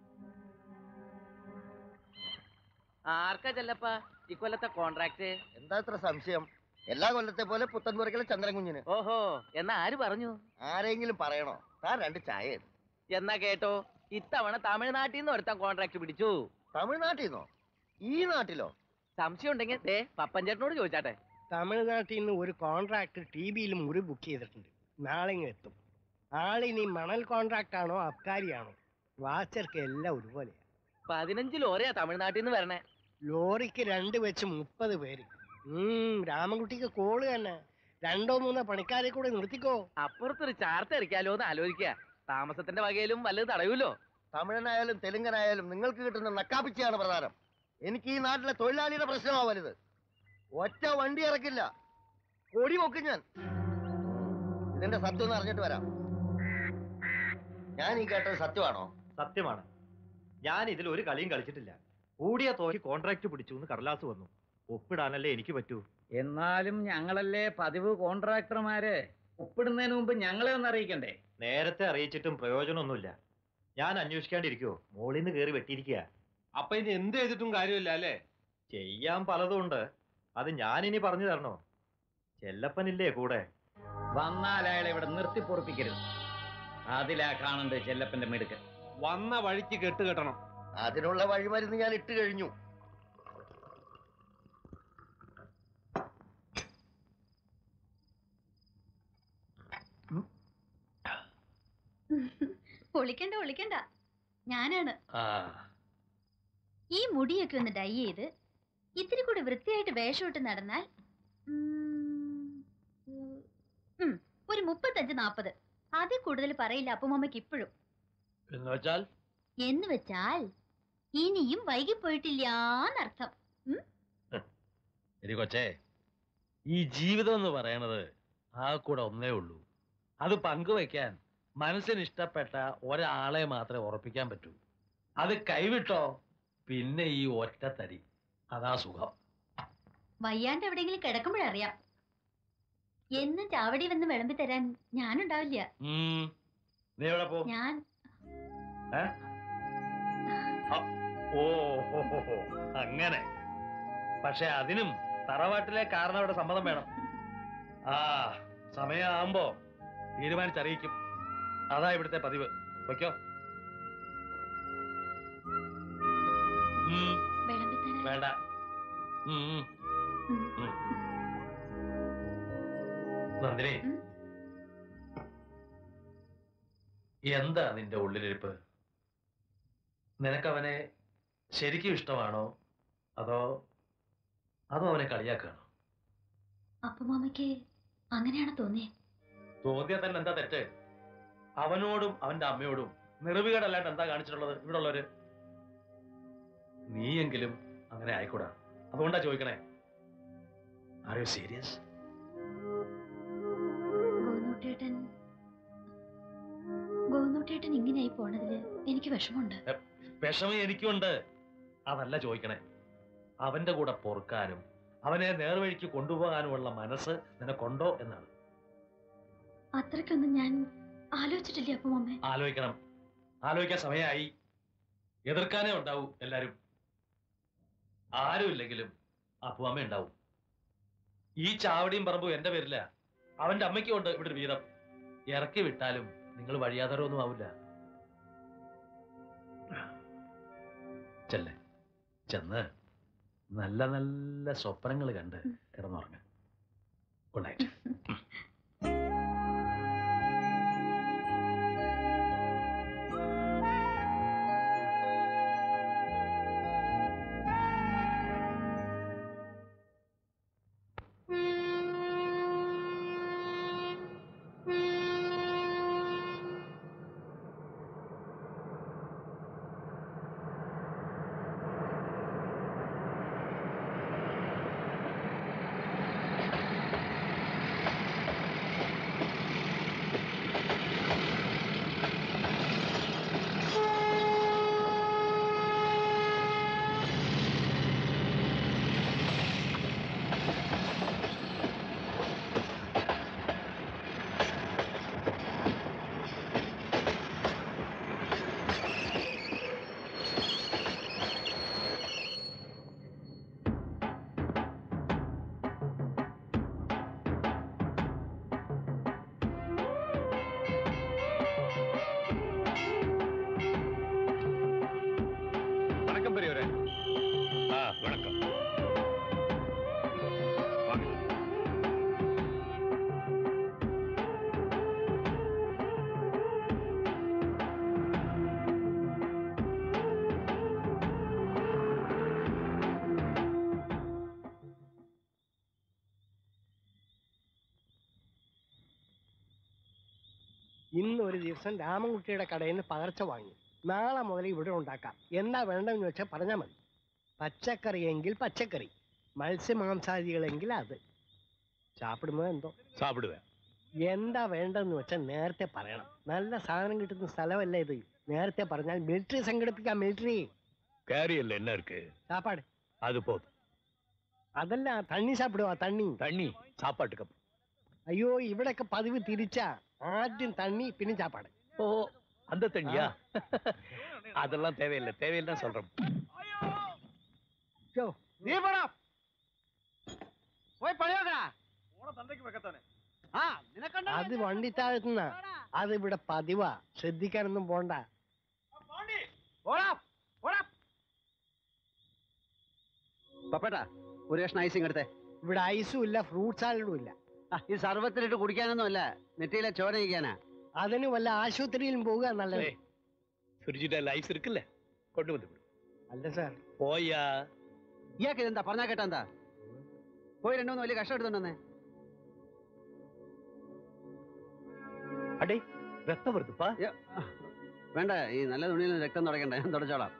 ആർക്കാ ചെല്ലപ്പ ഇക്കൊല്ലത്തെ കോൺട്രാക്ട് എന്താ ഇത്ര സംശയം എല്ലാ കൊല്ലത്തെ പോലെ പുത്തൻപുരക്കിലെ ചന്ദ്രൻ കുഞ്ഞിന് ഓഹോ എന്നാ ആര് പറഞ്ഞു ആരെങ്കിലും പറയണോ താൻ രണ്ട് ചായ ഇട്. എന്നാ കേട്ടോ ഇത്തവണ തമിഴ്നാട്ടിൽ നിന്ന് ഒരുത്തൻ കോൺട്രാക്ട് പിടിച്ചു തമിഴ്നാട്ടിൽ നിന്നോ ഈ നാട്ടിലോ സംശയം ഉണ്ടെങ്കിൽ ദേ പപ്പൻ ചേട്ടനോട് ചോദിച്ചാട്ടെ തമിഴ്നാട്ടിൽ നിന്ന് ഒരു കോൺട്രാക്ട് ടി ബിയിൽ മുറി ബുക്ക് ചെയ്തിട്ടുണ്ട് നാളെ ഇങ്ങ് എത്തും ആളിനി മണൽ കോൺട്രാക്ട് ആണോ അബ്കാരിയാണോ വാച്ചർക്ക് എല്ലാം ഒരുപോലെ പതിനഞ്ച് ലോറിയാ തമിഴ്നാട്ടിൽ നിന്ന് വരണേ ലോറിക്ക് രണ്ട് വെച്ച് മുപ്പത് പേര് ഉം രാമൻകുട്ടിക്ക് കോള് തന്നെ രണ്ടോ മൂന്നോ പണിക്കാരെ കൂടെ നിർത്തിക്കോ അപ്പുറത്തൊരു ചാർത്ത് എറിക്കാലോ എന്ന് ആലോചിക്കുക താമസത്തിന്റെ വകയിലും വല്ലത് തടയൂലോ തമിഴനായാലും തെലുങ്കനായാലും നിങ്ങൾക്ക് കിട്ടുന്ന നക്കാപ്പിച്ചയാണ് പ്രധാനം എനിക്ക് ഈ നാട്ടിലെ തൊഴിലാളിയുടെ പ്രശ്നമാ വലുത് ഒറ്റ വണ്ടി ഇറക്കില്ല കൊടി പൊക്കും ഞാൻ ഇതിന്റെ സത്യം ഒന്ന് അറിഞ്ഞിട്ട് വരാം ഞാൻ ഈ കേട്ടത് സത്യമാണോ സത്യമാണ് ഞാൻ ഇതിൽ ഒരു കളിയും കളിച്ചിട്ടില്ല കൂടിയ തോക്കി കോൺട്രാക്ട് പിടിച്ചു എന്ന് കടലാസ് വന്നു ഒപ്പിടാനല്ലേ എനിക്ക് പറ്റൂ എന്നാലും ഞങ്ങളല്ലേ പതിവ് കോൺട്രാക്ടർമാര് ഒപ്പിടുന്നതിന് മുമ്പ് ഞങ്ങളെ ഒന്ന് അറിയിക്കണ്ടേ നേരത്തെ അറിയിച്ചിട്ടും പ്രയോജനമൊന്നുമില്ല ഞാൻ അന്വേഷിക്കാണ്ടിരിക്കുവോ മോളിൽ നിന്ന് കയറി വെട്ടിയിരിക്കുക അപ്പൊ ഇനി എന്ത് ചെയ്തിട്ടും കാര്യമില്ല അല്ലേ ചെയ്യാൻ പലതും ഉണ്ട് അത് ഞാനിനി പറഞ്ഞു തരണോ ചെല്ലപ്പനില്ലേ കൂടെ വന്നാൽ അയാളെ ഇവിടെ നിർത്തി പൊറപ്പിക്കരുത് അതിലാ കാണണ്ടേ ചെല്ലപ്പന്റെ മിടുക്ക് വന്ന വഴിക്ക് കെട്ട് കെട്ടണം അതിനുള്ള വഴിമരുന്ന് ഞാൻ ഇട്ട് കഴിഞ്ഞു പൊളിക്കണ്ട പൊളിക്കണ്ട ഞാനാണ് ആ ഈ മുടിയൊക്കെ ഒന്ന് ഡൈ ചെയ്ത് ഇത്തിരി കൂടി വൃത്തിയായിട്ട് വേഷമിട്ട് നടന്നാൽ ഉം, ഉം, ഒരു മുപ്പത്തഞ്ച് നാപ്പത് അതിൽ കൂടുതൽ പറയില്ല അപ്പുമ്മയ്ക്ക് ഇപ്പോഴും എന്ന് വെച്ചാൽ എന്ന് വെച്ചാൽ ഇനിയും വൈകിപ്പോയിട്ടില്ലാന്നർത്ഥം ഉം? എടി കൊച്ചേ ഈ ജീവിതം എന്ന് പറയണത് ആ കൂടെ ഒന്നേ ഉള്ളൂ അത് പങ്കുവെക്കാൻ മനസ്സിന് ഇഷ്ടപ്പെട്ട ഒരാളെ മാത്രമേ ഉറപ്പിക്കാൻ പറ്റൂ അത് കൈവിട്ടോ പിന്നെ ഈ ഒറ്റത്തടി അതാ സുഖം വയ്യാണ്ട് എവിടെയെങ്കിലും കിടക്കുമ്പോഴറിയാം എന്നും ചാവടി വന്ന് വിളമ്പി തരാൻ ഞാനുണ്ടാവില്ല ഉം. നീ എവിടെ പോ ഞാൻ ഏ? അ- ഓ ഹോ, ഹോ, ഹോ. അങ്ങനെ പക്ഷെ അതിനും തറവാട്ടിലെ കാരണവരുടെ സമ്മതം വേണം ആ സമയമാകുമ്പോ തീരുമാനിച്ചറിയിക്കും അതാ ഇവിടുത്തെ പതിവ് വയ്ക്കോ ഉം, വിളമ്പി തരാൻ വേണ്ട ഉം, ഉം. ഉം. നന്ദിനി എന്താ നിന്റെ ഉള്ളിലിരിപ്പ് നിനക്കവനെ ശരിക്കും ഇഷ്ടമാണോ അതോ അതോ അവനെ കളിയാക്കാണോ അപ്പുമാമയ്ക്ക് അങ്ങനെയാണ് തോന്നിയേ തോന്നിയാൽ തന്നെ എന്താ തെറ്റ് അവനോടും അവന്റെ അമ്മയോടും നിറവുകേടല്ലാണ്ട് എന്താ കാണിച്ചിട്ടുള്ളത് ഇവിടെ ഉള്ളവര് നീയെങ്കിലും അങ്ങനെ ആയിക്കൂടാ അതുകൊണ്ടാ ചോദിക്കണേ ആർ യു സീരിയസ് ഗോനൂട്ടേട്ടൻ ഗോനൂട്ടേട്ടൻ ഇങ്ങനെയായി പോണതില് എനിക്ക് വിഷമമുണ്ട് വിഷമം എനിക്കുണ്ട് അതല്ല ചോദിക്കണേ അവന്റെ കൂടെ പൊറുക്കാനും അവനെ നേർവഴിക്ക് കൊണ്ടുപോകാനുമുള്ള മനസ്സ് നിനക്കുണ്ടോ എന്നാണ് അത്രയ്ക്കൊന്നും ഞാൻ ആലോചിച്ചിട്ടില്ല അപ്പുമാമേ ആലോചിക്കണം ആലോചിക്കാൻ സമയമായി എതിർക്കാനേ ഉണ്ടാവൂ എല്ലാരും ആരുമില്ലെങ്കിലും അപ്പുവമ്മ ഉണ്ടാവും ഈ ചാവടിയും പറമ്പും എന്റെ പേരില്ല അവന്റെ അമ്മയ്ക്കും ഉണ്ട് ഇവിടെ ഒരു വീതം ഇറക്കി വിട്ടാലും നിങ്ങൾ വഴിയാതരൊന്നും ആവില്ല ചെല്ലേ ചെന്ന് നല്ല നല്ല സ്വപ്നങ്ങൾ കണ്ട് കിടന്നുറങ്ങ ഗുഡ് നൈറ്റ് ആ வணக்கம் பெரியவரே ஆ வணக்கம் வாங்க ഇന്ന് ഒരു ദിവസം രാമൻകുട്ടിയുടെ കടയിൽ നിന്ന് പകർച്ച വാങ്ങി നാളെ മുതൽ ഇവിടെ ഉണ്ടാക്കാം എന്താ വേണ്ടതെന്ന് വെച്ചാൽ പറഞ്ഞാൽ മതി പച്ചക്കറി എങ്കിൽ പച്ചക്കറി മത്സ്യമാംസാദികളെങ്കിൽ അത് ചാപ്പിടുമോ എന്തോ சாப்பிடுவேன் എന്താ വേണ്ടതെന്ന് വെച്ചാൽ നേരത്തെ പറയണം നല്ല സാധനം കിട്ടുന്ന സ്ഥലമല്ല ഇത് നേരത്തെ പറഞ്ഞാൽ മിലിറ്ററി സംഘടിപ്പിക്കാം മിലിറ്ററി கேரியர்ல என்ன இருக்கு சாப்பாடு அது போதும் അതല്ല തണ്ണി സാപ്പിടുവാ തണ്ണി தண்ணி சாப்பாட்டுக்கு அப்புறம். അയ്യോ ഇവിടൊക്കെ പതിവ് തിരിച്ചാ ആദ്യം തണ്ണി പിന്നെ ചാപ്പാട് ஓ அந்த தண்ணியா அதெல்லாம் தேவையில்லை தேவையில்லை சொல்றேன் പോയി പണിയോക്കടാ തന്തയ്ക്ക് വെക്കത്താനെ ആ നിനക്കണ്ട അത് വണ്ടി താഴ്ത്തുന്ന അത് ഇവിടെ പതിവാ ശ്രദ്ധിക്കാനൊന്നും പോണ്ട ഓടാ ഓടാ പപ്പേട്ടാ ഒരു കഷ്ണം ഐസിങ് എടുത്തേ ഇവിടെ ഐസും ഇല്ല ഫ്രൂട്ട് സാലഡും ഇല്ല ആ, ഈ സർവത്തിലിട്ട് കുടിക്കാനൊന്നും അല്ല നെറ്റിയിലെ ചോര കഴിക്കാനാ അതിന് വല്ല ആശുപത്രിയിലും പോവുക നല്ലത് ഫ്രിഡ്ജിന്റെ ലൈസ് இருக்குல்ல கொண்டு வந்து விடு അല്ല സാർ போயா ഇയാൾക്ക് ഇതെന്താ പറഞ്ഞാ കേട്ടാ എന്താ പോയി രണ്ടു മൂന്ന് വലിയ കഷ്ടം എടുത്തോണ്ടെന്നേ அடே ரத்தம் வருதுப்பா വേണ്ട ഈ നല്ല തുണിയിൽ നിന്ന് രക്തം തുടക്കണ്ട ഞാൻ തുടച്ചോളാം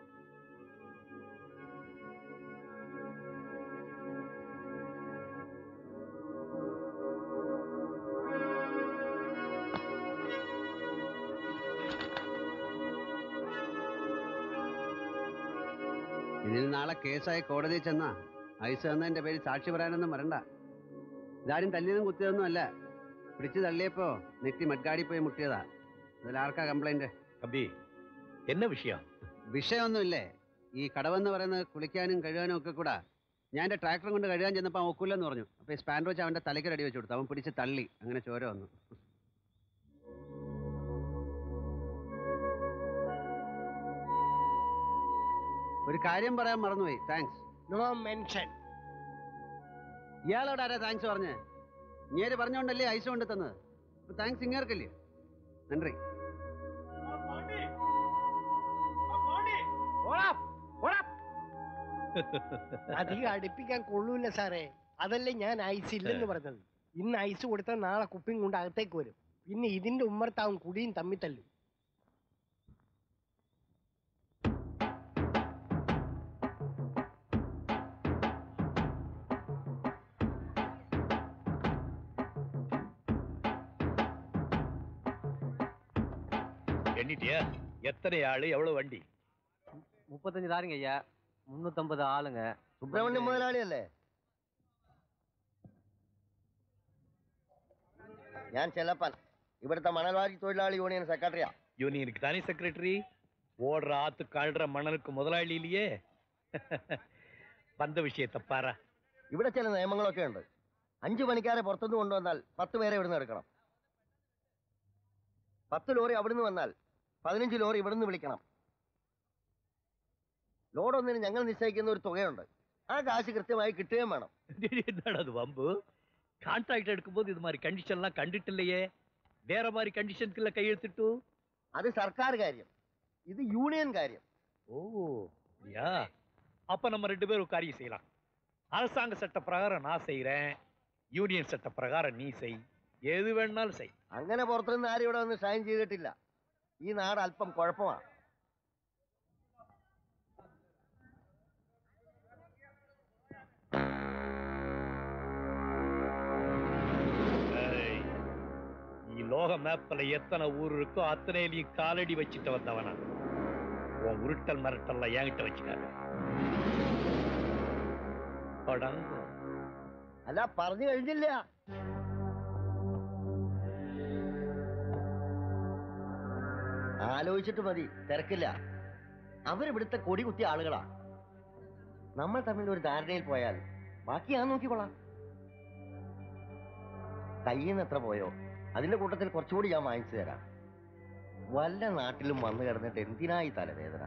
ഇതിന് നാളെ കേസായി കോടതിയിൽ ചെന്നാ ഐസ് തന്നതിന്റെ പേര് സാക്ഷി പറയാനൊന്നും വരണ്ട ഇതാരും തല്ലിയതും കുത്തിയതൊന്നും അല്ല പിടിച്ചു തള്ളിയപ്പോ നെറ്റി മഡ്ഗാടി പോയി മുട്ടിയതാ അതിൽ ആർക്കാ കംപ്ലൈന്റ് தம்பி என்ன விஷயம் വിഷയമൊന്നുമില്ലേ ഈ കടവെന്ന് പറയുന്നത് കുളിക്കാനും കഴുകാനും ഒക്കെ കൂടാ ഞാൻ എന്റെ ട്രാക്ടറും കൊണ്ട് കഴുകാൻ ചെന്നപ്പോൾ അവൻ ഒക്കില്ലെന്ന് പറഞ്ഞു അപ്പൊ ഈ സ്പാൻഡർ വെച്ച് അവന്റെ തലയ്ക്ക് അടി വെച്ച് കൊടുത്തു അവൻ പിടിച്ച് തള്ളി അങ്ങനെ ചോര വന്നു ഒരു കാര്യം പറയാൻ മറന്നുപോയി താങ്ക്സ് നോ മെൻഷൻ ഇയാളോട് ആരാ താങ്ക്സ് പറഞ്ഞ് ഇങ്ങേര് പറഞ്ഞോണ്ടല്ലേ ഐസ് കൊണ്ട് തന്നത് അപ്പൊ താങ്ക്സ് ഇങ്ങേർക്കല്ലേ നன்றി ഓടാ ഓടാ അധികം അടുപ്പിക്കാൻ കൊള്ളൂല സാറേ അതല്ലേ ഞാൻ ഐസ് ഇല്ലെന്ന് പറഞ്ഞത് ഇന്ന് ഐസ് കൊടുത്താൽ നാളെ കുപ്പിയും കൊണ്ട് അകത്തേക്ക് വരും പിന്നെ ഇതിന്റെ ഉമ്മർത്താവും കുടിയും തമ്മി തല്ലും எண்ணிட்டியா எத்தனை ஆளு எவ்வளவு வண்டி മുപ്പത്തഞ്ച് താരங்க ஐயா മുന്നൂറ്റമ്പത് ആളുங்க സുബ്രഹ്മണ്യം മുതലാളിയല്ലേ ഞാൻ ചെല്ലപ്പൻ ഇവിടുത്തെ മണൽവാരി തൊഴിലാളി യൂണിയൻ സെക്രട്ടറിയാ யூனியனுக்கு தானே செக்ரட்டரி ஓடுற ஆத்து கழுற மணலுக்கு முதலாளி இல்லையே வந்த விஷயத்தை பாரா ഇവിടെ ചില നിയമങ്ങളൊക്കെ ഉണ്ട് അഞ്ചു പണിക്കാരെ പുറത്തുനിന്ന് കൊണ്ടുവന്നാൽ പത്ത് പേരെ ഇവിടുന്ന് എടുക്കണം പത്ത് ലോറി അവിടുന്ന് വന്നാൽ പതിനഞ്ച് ലോറി ഇവിടുന്ന് വിളിക്കണം ലോഡ് ഒന്നിന് ഞങ്ങൾ നിശ്ചയിക്കുന്ന ഒരു തുകയുണ്ട് ആ കാശ് കൃത്യമായി കിട്ടുകയും വേണം என்னடா அது வம்பு கான்ட்ராக்ட் எடுக்கும்போது இது மாதிரி கண்டிஷன்லாம் கண்டுட்டு இல்லையே வேற மாதிரி கண்டிஷனுக்குள்ள கையெழுத்திட்டு അത് സർക്കാർ കാര്യം ഇത് യൂണിയൻ കാര്യം ஓ அப்படியா அப்ப நம்ம ரெண்டு பேரும் ஒரு காரியம் செய்யலாம் அரசாங்க சட்ட பிரகாரம் நான் செய்யறேன் யூனியன் சட்ட பிரகாரம் நீ செய் எது வேணாலும் செய் അങ്ങനെ പുറത്തുനിന്ന് ആരും ഇവിടെ വന്ന് ഷൈൻ ചെയ്തിട്ടില്ല ഈ നാട് അല്പം കുഴപ്പമാണ് ஏய், நீ லோக மேப்ல எத்தனை ஊர் இருக்கோ அத்தனையிலையும் காலடி வச்சுட்டு வந்தவனா உன் உருட்டல் மிரட்டல்லாம் என்கிட்ட வச்சுக்காத அடங்கும். അല്ല പറഞ്ഞു കഴിഞ്ഞില്ല ആലോചിച്ചിട്ട് മതി തിരക്കില്ല അവരിവിടുത്തെ കൊടി കുത്തിയ ആളുകളാ നമ്മൾ തമ്മിൽ ഒരു ധാരണയിൽ പോയാൽ ബാക്കി ഞാൻ നോക്കിക്കൊള്ളാം കയ്യിൽ നിന്ന് എത്ര പോയോ അതിന്റെ കൂട്ടത്തിൽ കുറച്ചുകൂടി ഞാൻ വാങ്ങിച്ചു തരാം വല്ല നാട്ടിലും വന്നു കിടന്നിട്ട് എന്തിനായി തലവേദന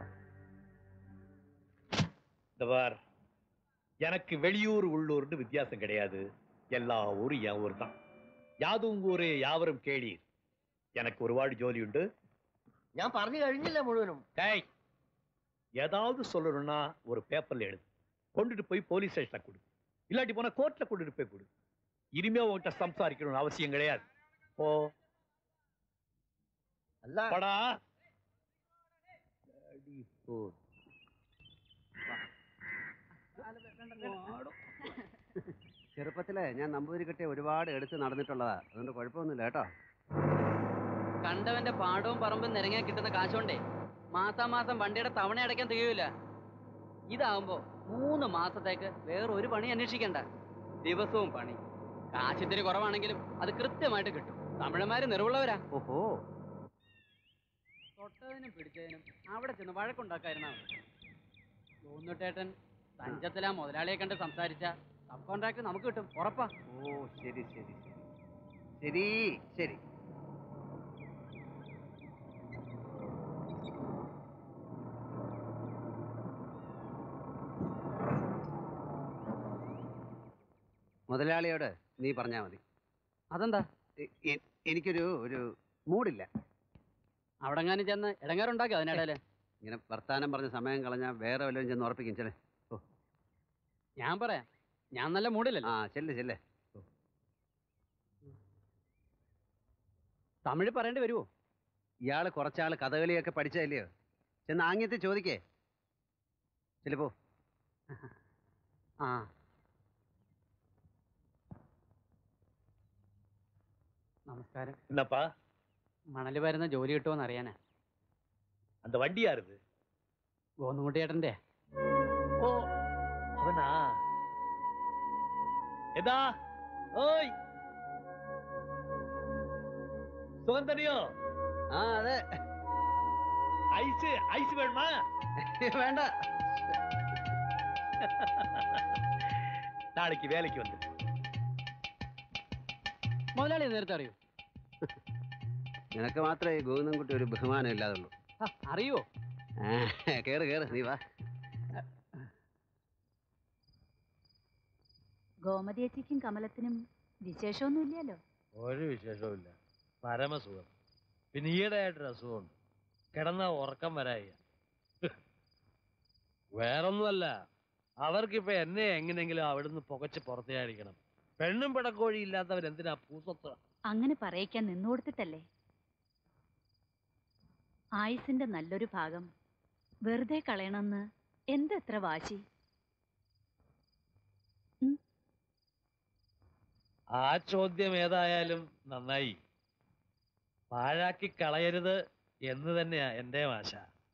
இந்த பார் எனக்கு வெளியூர் உள்ளூர்னு வித்தியாசம் கிடையாது எல்லா ஊரும் என் ஊர் தான் யாதும் ஊரே யாவரும் கேளீர் எனக்கு ஒருபாடு ஜோலி உண்டு ഞാൻ പറഞ്ഞു കഴിഞ്ഞില്ല മുഴുവനും டேய் ஏதாவது சொல்லணும்னா ஒரு பேப்பர்ல எழுது கொண்டுட்டு போய் போலீஸ் ஸ்டேஷன்ல கொடு இல்லாட்டி போனா கோர்ட்ல கொண்டுட்டு போய் கொடு இனிமே உன்கிட்ட சம்சாரிக்கணும்னு அவசியம் கிடையாது ஓ അല്ല படா ചെറുപ്പത്തിലെ ഞാൻ നമ്പൂതിരിക്കട്ടെ ഒരുപാട് എടുത്ത് നടന്നിട്ടുള്ളതാ അതുകൊണ്ട് കുഴപ്പമൊന്നുമില്ല കേട്ടോ കണ്ടവന്റെ പാടവും പറമ്പും നിരങ്ങാൻ കിട്ടുന്ന കാശുകൊണ്ടേ മാസാമാസം വണ്ടിയുടെ തവണ അടയ്ക്കാൻ തികയൂല ഇതാവുമ്പോ മൂന്ന് മാസത്തേക്ക് വേറെ ഒരു പണി അന്വേഷിക്കണ്ട ദിവസവും പണി കാശിത്തിരി കുറവാണെങ്കിലും അത് കൃത്യമായിട്ട് കിട്ടും തമിഴന്മാര് നിറവുള്ളവരാ ഓഹോ തൊട്ടതിനും പിടിച്ചതിനും അവിടെ ചെന്ന് വഴക്കുണ്ടാക്കായിരുന്നാ മതി തോന്നുട്ടേട്ടൻ തഞ്ചത്തിലാ മുതലാളിയെ കണ്ട് സംസാരിച്ച സബ് കോൺട്രാക്ട് നമുക്ക് കിട്ടും ഉറപ്പാ ഓ ശരി ശരി ശരി ശരി ശരി മുതലാളിയോട് നീ പറഞ്ഞാ മതി അതെന്താ എ- എ- എനിക്കൊരു ഒരു മൂടില്ല അവിടെങ്ങാനും ചെന്ന് ഇടങ്ങാറുണ്ടാക്കി അതിനിടയില് ഇങ്ങനെ വർത്താനം പറഞ്ഞ് സമയം കളഞ്ഞാൽ വേറെ വല്ലതും ചെന്ന് ഉറപ്പിക്കും ചെല്ലേ ഞാൻ പറയാം ഞാൻ നല്ല മൂടില്ലല്ലോ ആ ചെല്ല് ചെല്ലേ തമിഴ് പറയേണ്ടി വരുമോ ഇയാള് കുറച്ചാൾ കഥകളിയൊക്കെ പഠിച്ചതല്ലയോ ചെന്ന് ആംഗ്യത്തിൽ ചോദിക്കേ ചിലപ്പോ ആ നമസ്കാരം என்னப்பா മണല് വരുന്ന ജോലി കിട്ടുമോന്ന് അറിയാനാ அந்த வண்டி யாருது ഗോന്നുകുട്ടിയേട്ടന്റെ ஓ அவனா எதா ஓய் சுகந்தனியோ ആ അതെ ஐஸ் ஐஸ் வேணுமா വേണ്ട நாளைக்கு வேலைக்கு வந்து മുതലാളി നേരത്തെ അറിയൂ നിനക്ക് മാത്രമേ ഈ ഗോവിന്ദൻകുട്ടി ഒരു ബഹുമാനം ഇല്ലാതുള്ളൂ ആ, അറിയോ ആ, കേറ് കേറ് നീ വാ ഗോമതിയച്ചിക്കും കമലത്തിനും വിശേഷമൊന്നുമില്ലല്ലോ ഒരു വിശേഷവുമില്ല പരമസുഖം പിന്നെ ഈയിടെ ആയിട്ടൊരു അസുഖമുണ്ട് കിടന്ന ഉറക്കം വരായ വേറൊന്നുമല്ല അവർക്കിപ്പോ എന്നെ എങ്ങനെയെങ്കിലും അവിടുന്ന് പുകച്ച് പുറത്തേടിക്കണം പെണ്ണും പിടക്കോഴി ഇല്ലാത്തവരെന്തിനാ പൂസത്ത് അങ്ങനെ പറയിക്കാൻ നിന്നു കൊടുത്തിട്ടല്ലേ ആയുസിന്റെ നല്ലൊരു ഭാഗം വെറുതെ കളയണമെന്ന് എന്തെത്ര വാശി ആ ചോദ്യം ഏതായാലും നന്നായി പാഴാക്കി കളയരുത് എന്ന് തന്നെയാ എൻ്റെ ആശ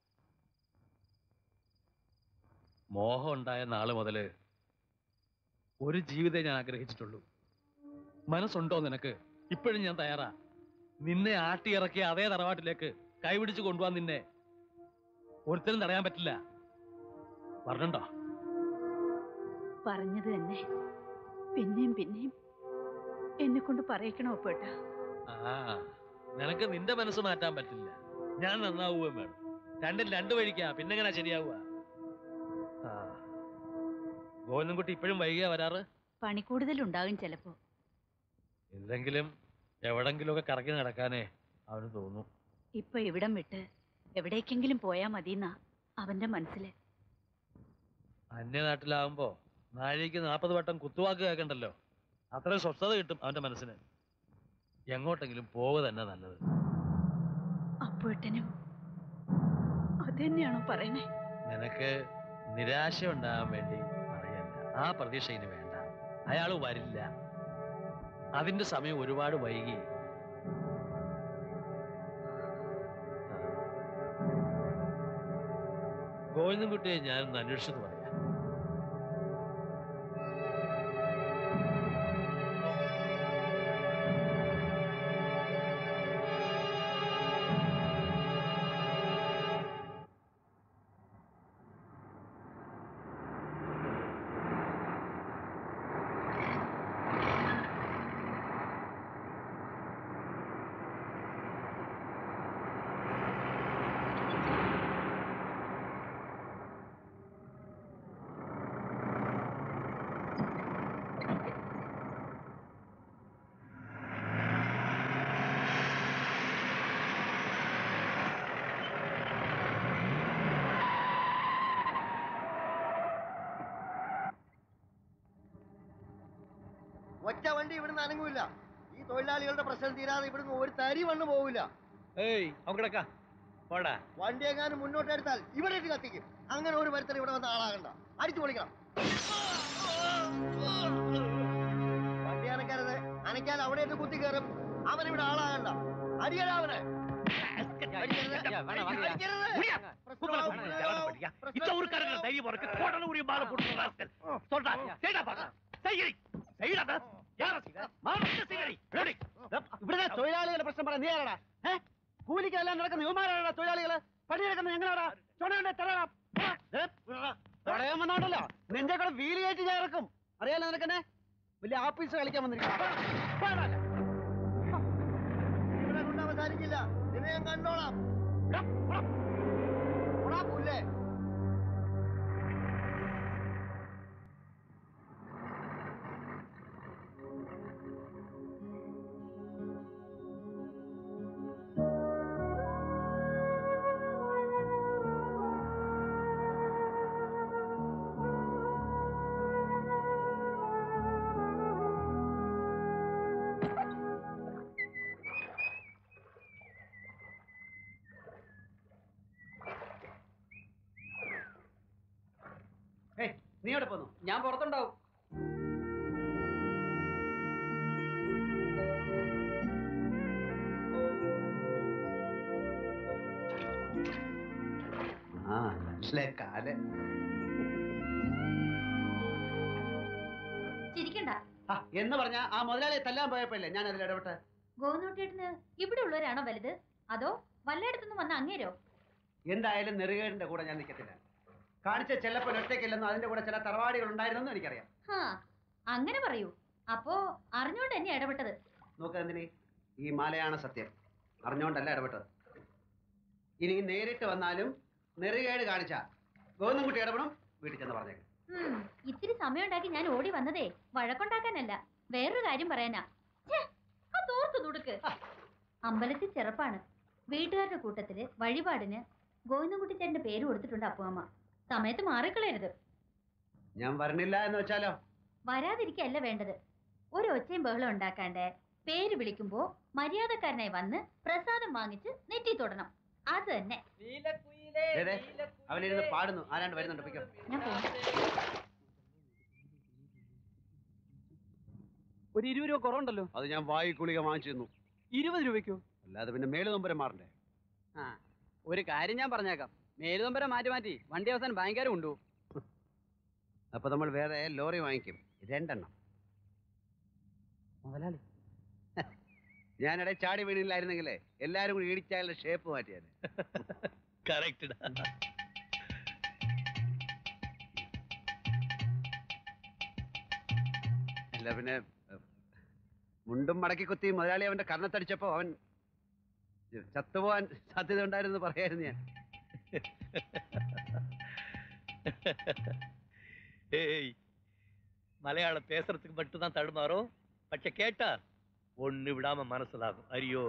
മോഹം ഉണ്ടായ നാള് മുതല് ഒരു ജീവിതം ഞാൻ ആഗ്രഹിച്ചിട്ടുള്ളൂ മനസ്സുണ്ടോ നിനക്ക് ഇപ്പോഴും ഞാൻ തയ്യാറാ നിന്നെ ആട്ടിയിറക്കിയ അതേ തറവാട്ടിലേക്ക് കൈപിടിച്ച് കൊണ്ടുപോവാൻ നിന്നെ ഒരുത്തരും തടയാൻ പറ്റില്ല പറഞ്ഞോ പറഞ്ഞത് തന്നെ പിന്നെയും പിന്നെയും എന്നെ കൊണ്ട് പറയിക്കണോ പേട്ട ആ നിനക്ക് നിന്റെ മനസ്സ് മാറ്റാൻ പറ്റില്ല ഞാൻ നന്നാവുകയും വേണം രണ്ടും രണ്ട് വഴിക്കാ പിന്നെങ്ങനെ ശരിയാവുക ആ ഗോവിന്ദൻകുട്ടി ഇപ്പോഴും വൈകിയാ വരാറ് പണി കൂടുതലുണ്ടാകും ചിലപ്പോ ഇല്ലെങ്കിലും എവിടെങ്കിലുമൊക്കെ കറക്കി നടക്കാനേ അവന് തോന്നും ഇപ്പൊ ഇവിടം വിട്ട് എവിടേക്കെങ്കിലും പോയാ മതിയെന്നാ അവന്റെ മനസ്സില് അന്യനാട്ടിലാവുമ്പോ നാഴിക്ക് നാൽപ്പത് വട്ടം കുത്തുവാക്ക് കേൾക്കണ്ടല്ലോ അത്രയും സ്വസ്ഥത കിട്ടും അവന്റെ മനസ്സിന് എങ്ങോട്ടെങ്കിലും പോവുക തന്നെ നല്ലത് അപ്പോട്ടനും അതെന്നെയാണോ പറയണേ നിനക്ക് നിരാശ ഉണ്ടാകാൻ വേണ്ടി പറയല്ല ആ പ്രതീക്ഷ ഇനി വേണ്ട അയാൾ വരില്ല അതിന്റെ സമയം ഒരുപാട് വൈകി ഗോവിന്ദൻകുട്ടിയെ ഞാനൊന്ന് അന്വേഷിച്ചെന്ന് പറയാം ഒറ്റ വണ്ടി ഇവിടുന്ന് അനങ്ങൂല ഈ തൊഴിലാളികളുടെ പ്രശ്നം തീരാതെ ഇവിടുന്ന് ഒരു തരി മണ്ണ് പോവില്ല ഏയ് അവക്കടക്ക പോടാ വണ്ടി എങ്ങാനും മുന്നോട്ട് എടുത്താൽ ഇവിടെ ഇട്ട് കത്തിക്കും അങ്ങനെ ഒരു മരത്തിന് ഇവിടെ വന്ന ആളാകണ്ട അടിച്ചു പൊളിക്കണം വണ്ടി അനക്കരുത് അനക്കാൻ അവിടെ ഇട്ട് കുത്തി കയറും അവൻ ഇവിടെ ആളാകണ്ട അടിയടാ അവനെ இந்த ஊருக்காரங்க தைரியம் இருக்கு கோடல உரிய மாலை போட்டு ராஸ்கல் சொல்றா செய்டா பாக்க செய்யடி செய்டா யார செய்டா மாவட்ட செய்யடி ரெடி ഇവിടെ തൊഴിലാളികളുടെ പ്രശ്നം പറയാൻ നീ ആരാടാ ഏ കൂലിക്കെല്ലാം നടക്കുന്ന യുവമാരാടാ തൊഴിലാളികള് പണിയെടുക്കുന്ന ഞങ്ങളാടാ ചുണയുടെ തലടാ പറയാൻ വന്നോണ്ടല്ലോ നിന്റെ കൂടെ വീല് കയറ്റി ഞാൻ ഇറക്കും അറിയാലോ നിനക്കെന്നെ വലിയ ആഫീസ് കളിക്കാൻ വന്നിരിക്കും ഇവിടെ കൊണ്ട് അവസാനിക്കില്ല നിന്നെ ഞാൻ കണ്ടോളാം പോടാ പുല്ലേ ഏയ് നീ എവിടെ പോന്നു ഞാൻ പുറത്തുണ്ടാവും ആ നല്ല കാല് ചിരിക്കണ്ട ആ, എന്ന് പറഞ്ഞ ആ മുതലാളിയെ തല്ലാൻ പോയപ്പോഴല്ലേ ഞാൻ അതിൽ ഇടപെട്ട് ഗോവിന്ദോട്ടേട്ടന് ഇവിടെ ഉള്ളവരാണോ വലുത് അതോ വല്ലയിടത്തുനിന്ന് വന്ന അങ്ങേരോ എന്തായാലും നെറുകേടിന്റെ കൂടെ ഞാൻ നിൽക്കത്തില്ല കാണിച്ച ചെല്ലപ്പൻ ഒറ്റയ്ക്കില്ലെന്നും അതിന്റെ കൂടെ ചില തറവാടികൾ ഉണ്ടായിരുന്നെന്നും എനിക്കറിയാം ഹാ അങ്ങനെ പറയൂ അപ്പോ അറിഞ്ഞോണ്ട് എന്നെ ഇടപെട്ടത് നോക്ക് എന്തിനി ഈ മാലയാണ് സത്യം അറിഞ്ഞുകൊണ്ടല്ല ഇടപെട്ടത് ഇനി നേരിട്ട് വന്നാലും നെറുകേട് കാണിച്ച ഗോവിന്ദൻകുട്ടി ഇടപെടും വീട്ടിൽ ചെന്ന് പറഞ്ഞേക്കും ഉം, ഇത്തിരി സമയം ഉണ്ടാക്കി ഞാൻ ഓടി വന്നതേ വഴക്കുണ്ടാക്കാനല്ല വേറൊരു കാര്യം പറയാനാ ഛേ, ആ തോർത്തു തുടുക്ക് അമ്പലത്തിൽ ചെറുപ്പാണ് വീട്ടുകാരുടെ കൂട്ടത്തില് വഴിപാടിന് ഗോവിന്ദൻകുട്ടി ചേട്ടന്റെ പേര് കൊടുത്തിട്ടുണ്ട് അപ്പുമ്മ സമയത്ത് മാറിക്കളയരുത് ഞാൻ വരണില്ല എന്ന് വെച്ചാലോ വരാതിരിക്കല്ല വേണ്ടത് ഒരു ഒച്ചയും ബഹളം ഉണ്ടാക്കാണ്ട് പേര് വിളിക്കുമ്പോ മര്യാദക്കാരനായി വന്ന് പ്രസാദം വാങ്ങിച്ച് നെറ്റി തൊടണം അത് തന്നെ ദേ, ദേ, അവനിരുന്ന് പാടുന്നു ആരാണ്ട് വരുന്നുണ്ട് പൊയ്ക്കോ ഞാൻ പോകും ഒരു ഇരുപത് രൂപ കുറവുണ്ടല്ലോ അത് ഞാൻ വായി കുളിക വാങ്ങിച്ചു തന്നു ഇരുപത് രൂപയ്ക്കോ അല്ലാതെ പിന്നെ മേല് നൊമ്പരം മാറണ്ടേ ആ ഒരു കാര്യം ഞാൻ പറഞ്ഞേക്കാം മേലുതമ്പരം മാറ്റി മാറ്റി വണ്ടി അവസാനം ഭയങ്കര ഉണ്ടോ അപ്പൊ നമ്മൾ വേറെ ലോറി വാങ്ങിക്കും രണ്ടെണ്ണം മുതലാളി ഞാനിടെ ചാടി വീണില്ലായിരുന്നെങ്കിലേ എല്ലാരും കൂടി ഇടിച്ചായാലും ഷേപ്പ് മാറ്റിയാൽ കറക്റ്റ് അല്ല പിന്നെ ഏ, മുണ്ടും മടക്കി കുത്തി മുതലാളി അവന്റെ കർണത്തടിച്ചപ്പോ അവൻ ചത്തുപോവാൻ സാധ്യത ഉണ്ടായിരുന്നു പറയായിരുന്നു ഞാൻ ஏய் மலையாளம் பேசுறதுக்கு மட்டும்தான் தடுமாறும் பச்சை கேட்டா ஒண்ணு விடாம மனசுலாகும் ஐயோ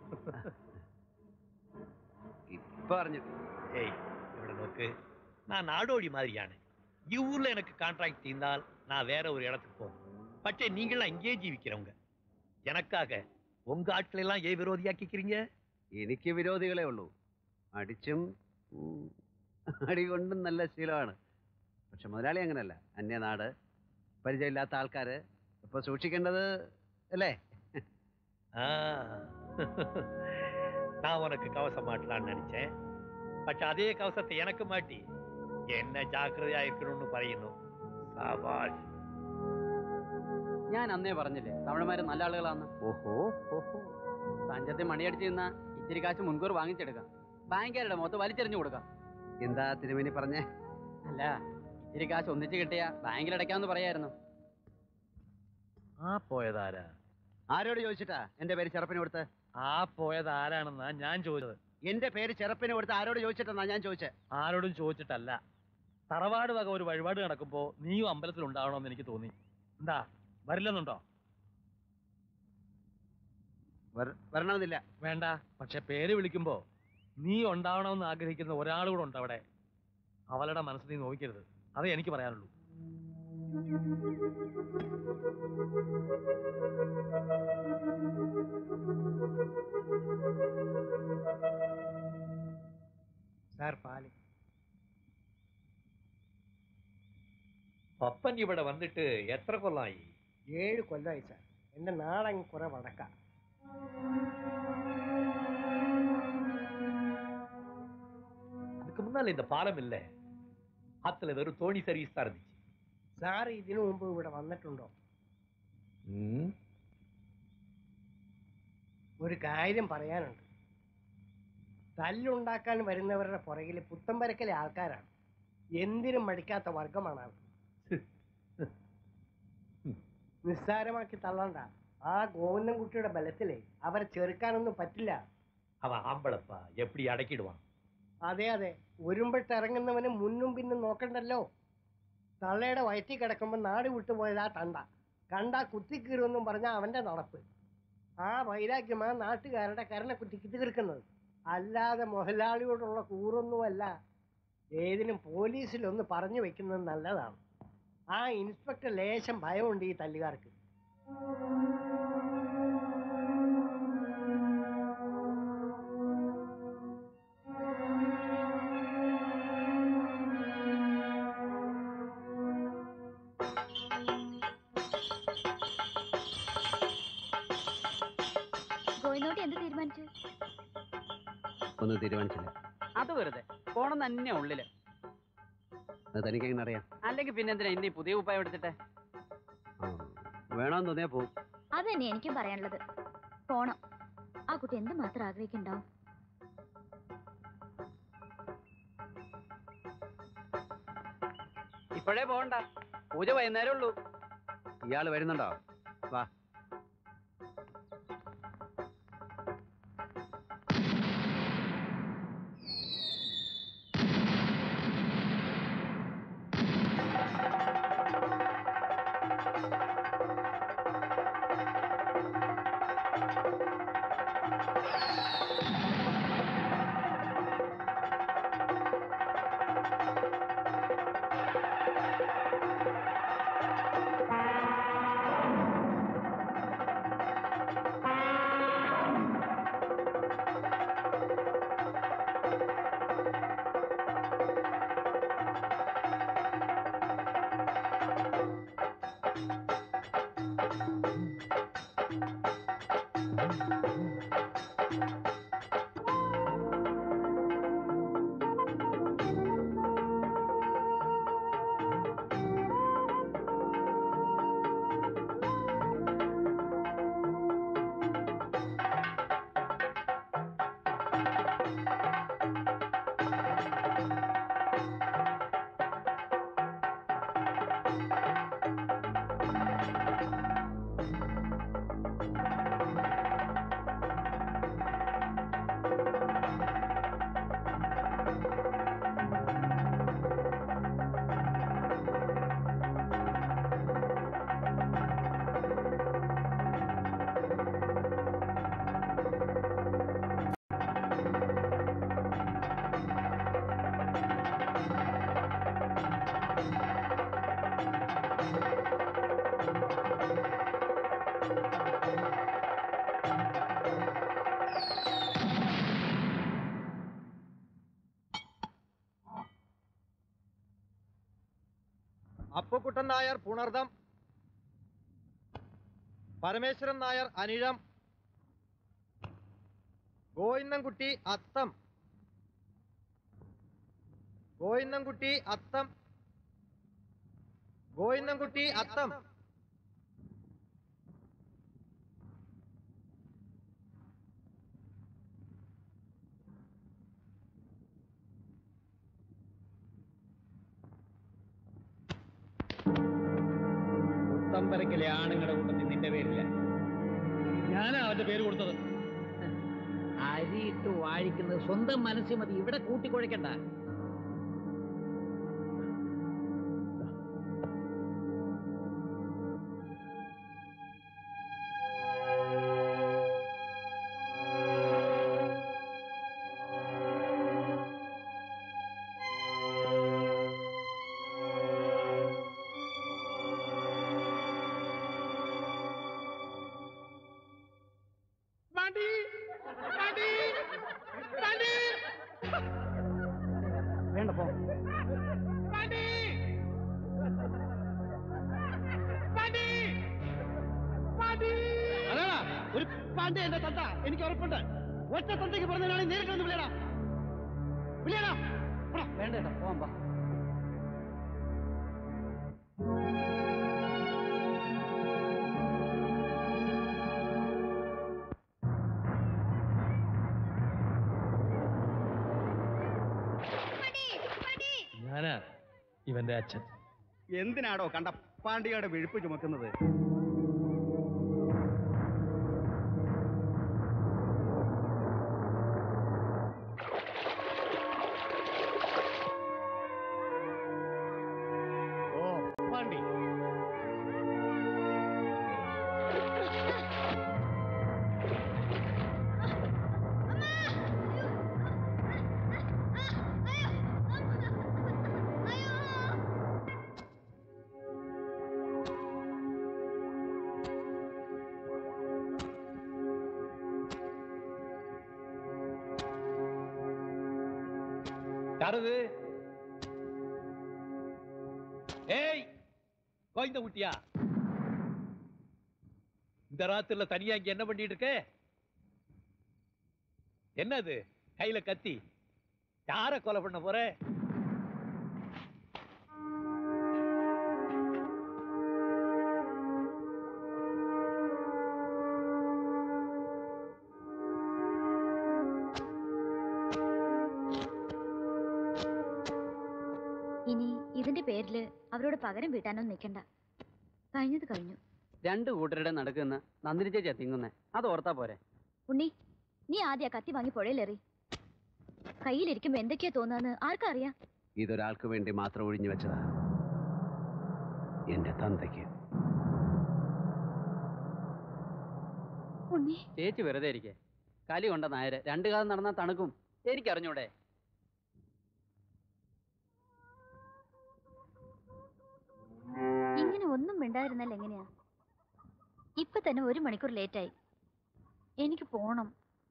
ഇപ്പൊ അറിഞ്ഞു ஏய் இவட நோக்கு நான் நாடோடி மாதிரியான இவ்வூர்ல எனக்கு கான்ட்ராக்ட் தீர்ந்தால் நான் வேற ஒரு இடத்துக்கு போகணும் பச்சை நீங்களாம் இங்கேயே ஜீவிக்கிறவங்க எனக்காக உங்க ஆட்களை எல்லாம் ஏன் விரோதியாக்கிக்கிறீங்க എനിക്ക് വിരോധികളെ ഉള്ളൂ അടിച്ചും ഉം, അടി കൊണ്ടും നല്ല ശീലമാണ് പക്ഷെ മുതലാളി അങ്ങനല്ല അന്യനാട് പരിചയമില്ലാത്ത ആൾക്കാര് ഇപ്പൊ സൂക്ഷിക്കേണ്ടത് അല്ലേ ஆ. நான் உனக்கு கவசம் மாட்டலாம்னு நினைச்சேன் பட் அதே கவசத்தை எனக்கு மாட்டி என்ன ஜாக்கிரதையா இருக்கணும்னு பறையணும் சாபாஷ் ഞാൻ അന്നേ പറഞ്ഞില്ലേ തമിഴന്മാര് നല്ല ആളുകളാന്ന് ഓഹോ ഓഹോ തഞ്ചത്തിൽ മണിയടിച്ച് നിന്നാ ഇത്തിരി കാശ് മുൻകൂർ വാങ്ങിച്ചെടുക്കാം ബാങ്കുകാരുടെ മൊത്തം വലിച്ചെറിഞ്ഞു കൊടുക്കാം എന്താ തിരുമേനി പറഞ്ഞേ അല്ല ഇത്തിരി കാശ് ഒന്നിച്ച് കിട്ടിയാ ബാങ്കിൽ അടയ്ക്കാമെന്ന് പറയായിരുന്നു ആ പോയതാരാ ആരോട് ചോദിച്ചിട്ടാ എന്റെ പേര് ചെറുപ്പിന് കൊടുത്ത് ആ പോയത് ആരാണെന്നാ ഞാൻ ചോദിച്ചത് എന്റെ പേര് ചെറുപ്പിന് കൊടുത്ത് ആരോട് ചോദിച്ചിട്ടെന്നാ ഞാൻ ചോദിച്ചത് ആരോടും ചോദിച്ചിട്ടല്ല തറവാട് വക ഒരു വഴിപാട് നടക്കുമ്പോ നീയും അമ്പലത്തിൽ ഉണ്ടാവണമെന്ന് എനിക്ക് തോന്നി എന്താ വരില്ലെന്നുണ്ടോ വരണമെന്നില്ല വേണ്ട പക്ഷെ പേര് വിളിക്കുമ്പോ നീ ഉണ്ടാവണമെന്ന് ആഗ്രഹിക്കുന്ന ഒരാൾ കൂടെ ഉണ്ട് അവിടെ അവളുടെ മനസ്സ് നീ നോക്കരുത് അതേ എനിക്ക് പറയാനുള്ളൂ സാർ പാല് പപ്പൻ ഇവിടെ വന്നിട്ട് എത്ര കൊല്ലമായി ഏഴ് കൊല്ലമായി സാർ എൻ്റെ നാടങ്ങ് കുറെ വടക്ക அதுக்கு முன்னால இந்த பாலம் இல்ல ஆத்துல வெறும் தோணி சர்வீஸ் தான் இருந்துச்சு സാർ ഇതിനു മുമ്പ് ഇവിടെ വന്നിട്ടുണ്ടോ ഒരു കാര്യം പറയാനുണ്ട് തല്ലുണ്ടാക്കാൻ വരുന്നവരുടെ പുറകിൽ പുത്തമ്പരക്കലെ ആൾക്കാരാണ് എന്തിനും മടിക്കാത്ത വർഗമാണ് അവർ നിസ്സാരമാക്കി തള്ളണ്ട ആ ഗോവിന്ദൻകുട്ടിയുടെ ബലത്തിലെ അവരെ ചെറുക്കാനൊന്നും പറ്റില്ല அவன் ஆம்பளப்பா எப்படி அடக்கிடுவான் അതെ അതെ ഒരുമ്പിട്ട് ഇറങ്ങുന്നവന് മുന്നും പിന്നും നോക്കണ്ടല്ലോ തള്ളയുടെ വയറ്റിൽ കിടക്കുമ്പോൾ നാട് വിട്ടുപോയതാ തണ്ട കണ്ടാ കുത്തിക്കീറുമെന്നും പറഞ്ഞ അവന്റെ നടപ്പ് ആ വൈരാഗ്യമാ നാട്ടുകാരുടെ കരണക്കുറ്റിക്ക് തീർക്കുന്നത് അല്ലാതെ മുതലാളിയോടുള്ള കൂറൊന്നുമല്ല ഏതിനും പോലീസിലൊന്ന് പറഞ്ഞു വെക്കുന്നത് നല്ലതാണ് ആ ഇൻസ്പെക്ടർ ലേശം ഭയമുണ്ട് ഈ തല്ലുകാർക്ക് ഗോവിന്ദോട്ടി എന്ത് തീരുമാനിച്ചു ഒന്നും തീരുമാനിച്ചില്ല അത് വെറുതെ പോണം തന്നെ ഉള്ളില് അത് തനിക്ക് എങ്ങനെ അറിയാം അല്ലെങ്കിൽ പിന്നെ എന്തിനാ ഇന്നീ പുതിയ ഉപ്പായം എടുത്തിട്ടെ വേണമെന്ന് തോന്നിയാ പോവും അത് തന്നെ എനിക്കും പറയാനുള്ളത് പോണം ആ കുട്ടി എന്ത് മാത്രം ആഗ്രഹിക്കുന്നുണ്ടാവും ഇപ്പോഴേ പോകണ്ട പൂജ വൈകുന്നേരം ഉള്ളൂ ഇയാൾ വരുന്നുണ്ടോ വാ അപ്പുക്കുട്ടൻ നായർ പുണർദം പരമേശ്വരൻ നായർ അനിഴം ഗോവിന്ദൻകുട്ടി അത്തം ഗോവിന്ദൻകുട്ടി അത്തം ഗോവിന്ദൻകുട്ടി അത്തം പുത്തമ്പരക്കിലെ ആണുങ്ങളുടെ കൂട്ടത്തിൽ നിന്റെ പേരില്ല ഞാനാ അവന്റെ പേര് കൊടുത്തത് അരിയിട്ട് വാഴിക്കുന്നത് സ്വന്തം മനസ്സിൽ മതി ഇവിടെ കൂട്ടിക്കുഴയ്ക്കണ്ട വേണ്ട പോ അതാടാ ഒരു പാണ്ഡ്യ എന്റെ തത്ത എനിക്ക് ഉറപ്പുണ്ട് ഒറ്റ തന്തയ്ക്ക് പറഞ്ഞാണെങ്കിൽ നേരിട്ട് വന്ന് വിളിയടാ വിളിയടാ വേണ്ട ഏട്ടാ പോവാൻ പാ ഞാനാ ഇവന്റെ അച്ഛൻ എന്തിനാടോ കണ്ട പാണ്ഡ്യയുടെ വിഴുപ്പ് ചുമക്കുന്നത് ഓ പാണ്ഡി யாரது ஏய் கோயந்த குட்டியா இந்த ராத்திரில தனியா இங்க என்ன பண்ணிட்டு இருக்க என்னது கையில கத்தி யார கொலை பண்ண போற ഇനി ഇതിന്റെ പേരില് അവരോട് പകരം വീട്ടാനൊന്നും നിൽക്കണ്ട കഴിഞ്ഞത് കഴിഞ്ഞു രണ്ട് കൂട്ടരുടെ നടക്കുന്ന നന്ദിനി ചേച്ചിയാ തിങ്ങുന്നേ അത് ഓർത്താ പോരെ ഉണ്ണി നീ ആദ്യ കത്തി വാങ്ങി പുഴയിലെറി കയ്യിലിരിക്കുമ്പോ എന്തൊക്കെയാ തോന്നാന്ന് ആർക്കറിയാം ഇതൊരാൾക്ക് വേണ്ടി മാത്രം ഒഴിഞ്ഞു വെച്ചതാ എന്റെ തന്തയ്ക്ക് ഉണ്ണി ചേച്ചി വെറുതെ ഇരിക്കെ കലി കൊണ്ട നായര് രണ്ടു കാലം നടന്നാ തണുക്കും എനിക്കറിഞ്ഞൂടെ ഇങ്ങനെ ഒന്നും മിണ്ടായിരുന്നാൽ എങ്ങനെയാ ഇപ്പൊ തന്നെ ഒരു മണിക്കൂർ ലേറ്റായി എനിക്ക് പോണം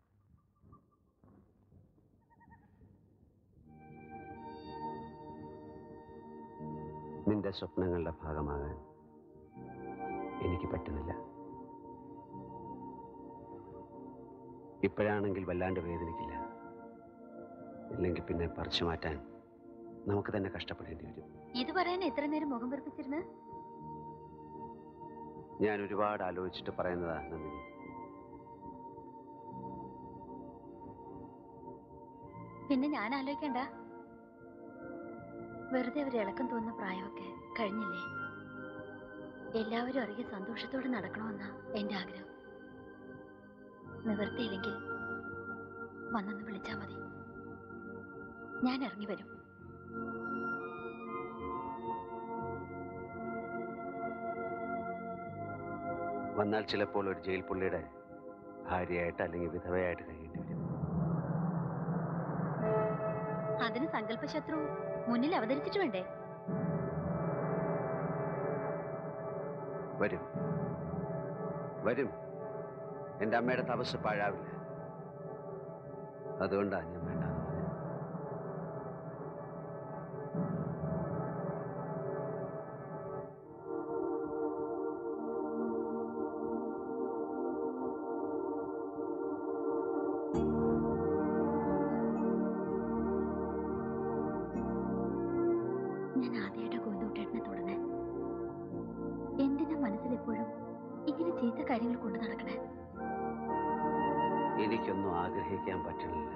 നിന്റെ സ്വപ്നങ്ങളുടെ ഭാഗമാകാൻ എനിക്ക് പറ്റുന്നില്ല ഇപ്പോഴാണെങ്കിൽ വല്ലാണ്ട് വേദനിക്കില്ല ഇല്ലെങ്കിൽ പിന്നെ പറിച്ചു മാറ്റാൻ നമുക്ക് തന്നെ കഷ്ടപ്പെടേണ്ടി വരും ഇത് പറയാൻ എത്ര നേരം മുഖം വെറുപ്പിച്ചിരുന്ന് ഞാൻ ഒരുപാട് ആലോചിച്ചിട്ട് പറയുന്നതാ നന്ദിനി പിന്നെ ഞാൻ ആലോചിക്കണ്ട വെറുതെ ഒരു ഇളക്കം തോന്നുന്ന പ്രായമൊക്കെ കഴിഞ്ഞില്ലേ എല്ലാവരും അറിയ സന്തോഷത്തോടെ നടക്കണമെന്നാ എന്റെ ആഗ്രഹം നിവർത്തിയില്ലെങ്കിൽ വന്നൊന്ന് വിളിച്ചാ മതി ഞാൻ ഇറങ്ങി വരും വന്നാൽ ചിലപ്പോൾ ഒരു ജയിൽ പുള്ളിയുടെ ഭാര്യയായിട്ട് അല്ലെങ്കിൽ വിധവയായിട്ട് കഴിയേണ്ടി വരും അതിന് സങ്കല്പശത്രു മുന്നിൽ അവതരിച്ചിട്ട് വേണ്ടേ വരും വരും എൻ്റെ അമ്മയുടെ തപസ് പാഴാവില്ല അതുകൊണ്ടാണ് ഞാൻ വേണ്ടാന്ന് പറഞ്ഞത് ഞാൻ ആദ്യമായിട്ട് ഗോന്തൂട്ടേട്ടനെ തൊടുന്നേ എന്തിനാ മനസ്സിൽ എപ്പോഴും ഇങ്ങനെ ചീത്ത കാര്യങ്ങൾ കൊണ്ടു നടക്കണേ എനിക്കൊന്നും ആഗ്രഹിക്കാൻ പറ്റുന്നില്ല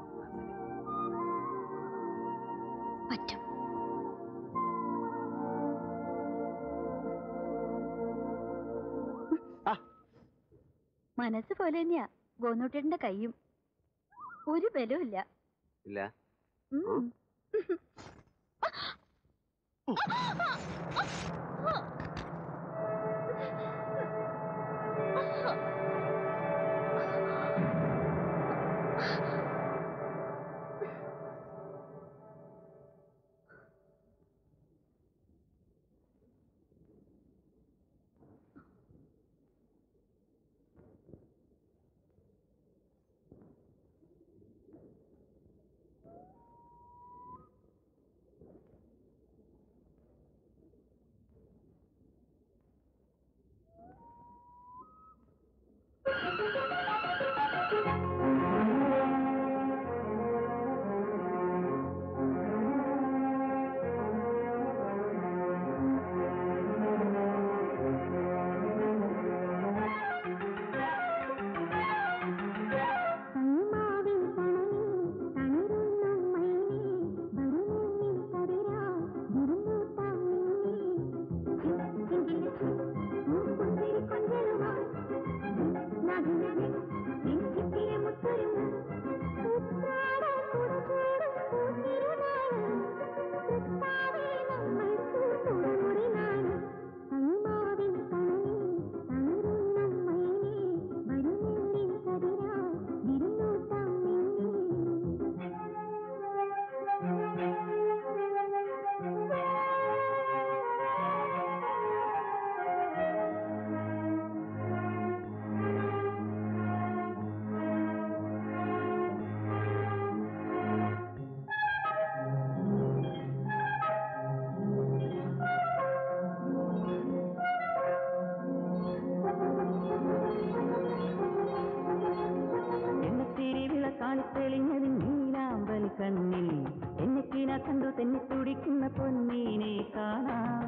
പറ്റും മനസ്സ് പോലെ തന്നെയാ ഗോന്നൂട്ടേട്ടന്റെ കൈയും ഒരു ബലവും ഇല്ല ഇല്ല ഉം. തെന്നിത്തുടിക്കുന്ന പൊന്നീനെ കാണാം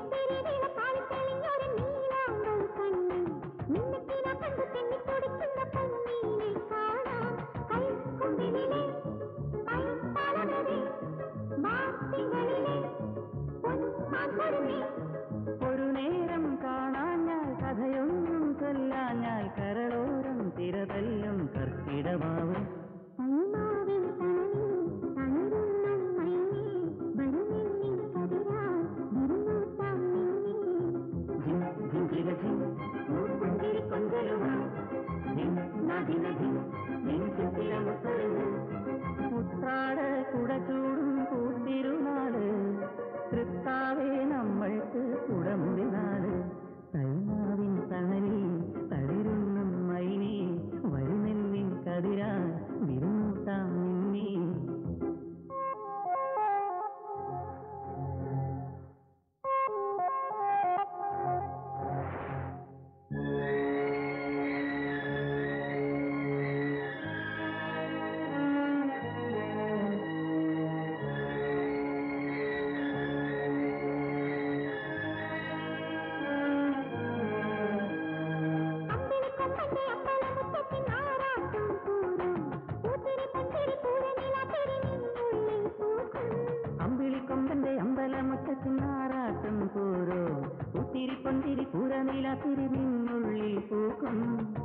ഒരു നേരം കാണാഞ്ഞാൽ കഥയൊന്നും ചൊല്ലാഞ്ഞാൽ കരളോരം തിരതല്ലും കർക്കിടമാവും ഉത്രാട കുടചൂടും കൂത്തിരുന്നാള് തൃത്താവേ നമ്മൾക്ക് കുടമുടിനാള് തൈമാവിൻ തണലിൽ തളിരുന്നും മൈനേ വരുന്നെല്ലിൻ കതിരാ വിരുന്നൂട്ടാം നിന്നേ അമ്പിളിക്കൊമ്പന്റെ അമ്പലമുറ്റത്തിനാറാട്ടും കൂരോ ഉത്തിരി പൊന്തിരി പൂരനില തിരിമിന്നുള്ളിൽ പൂക്കും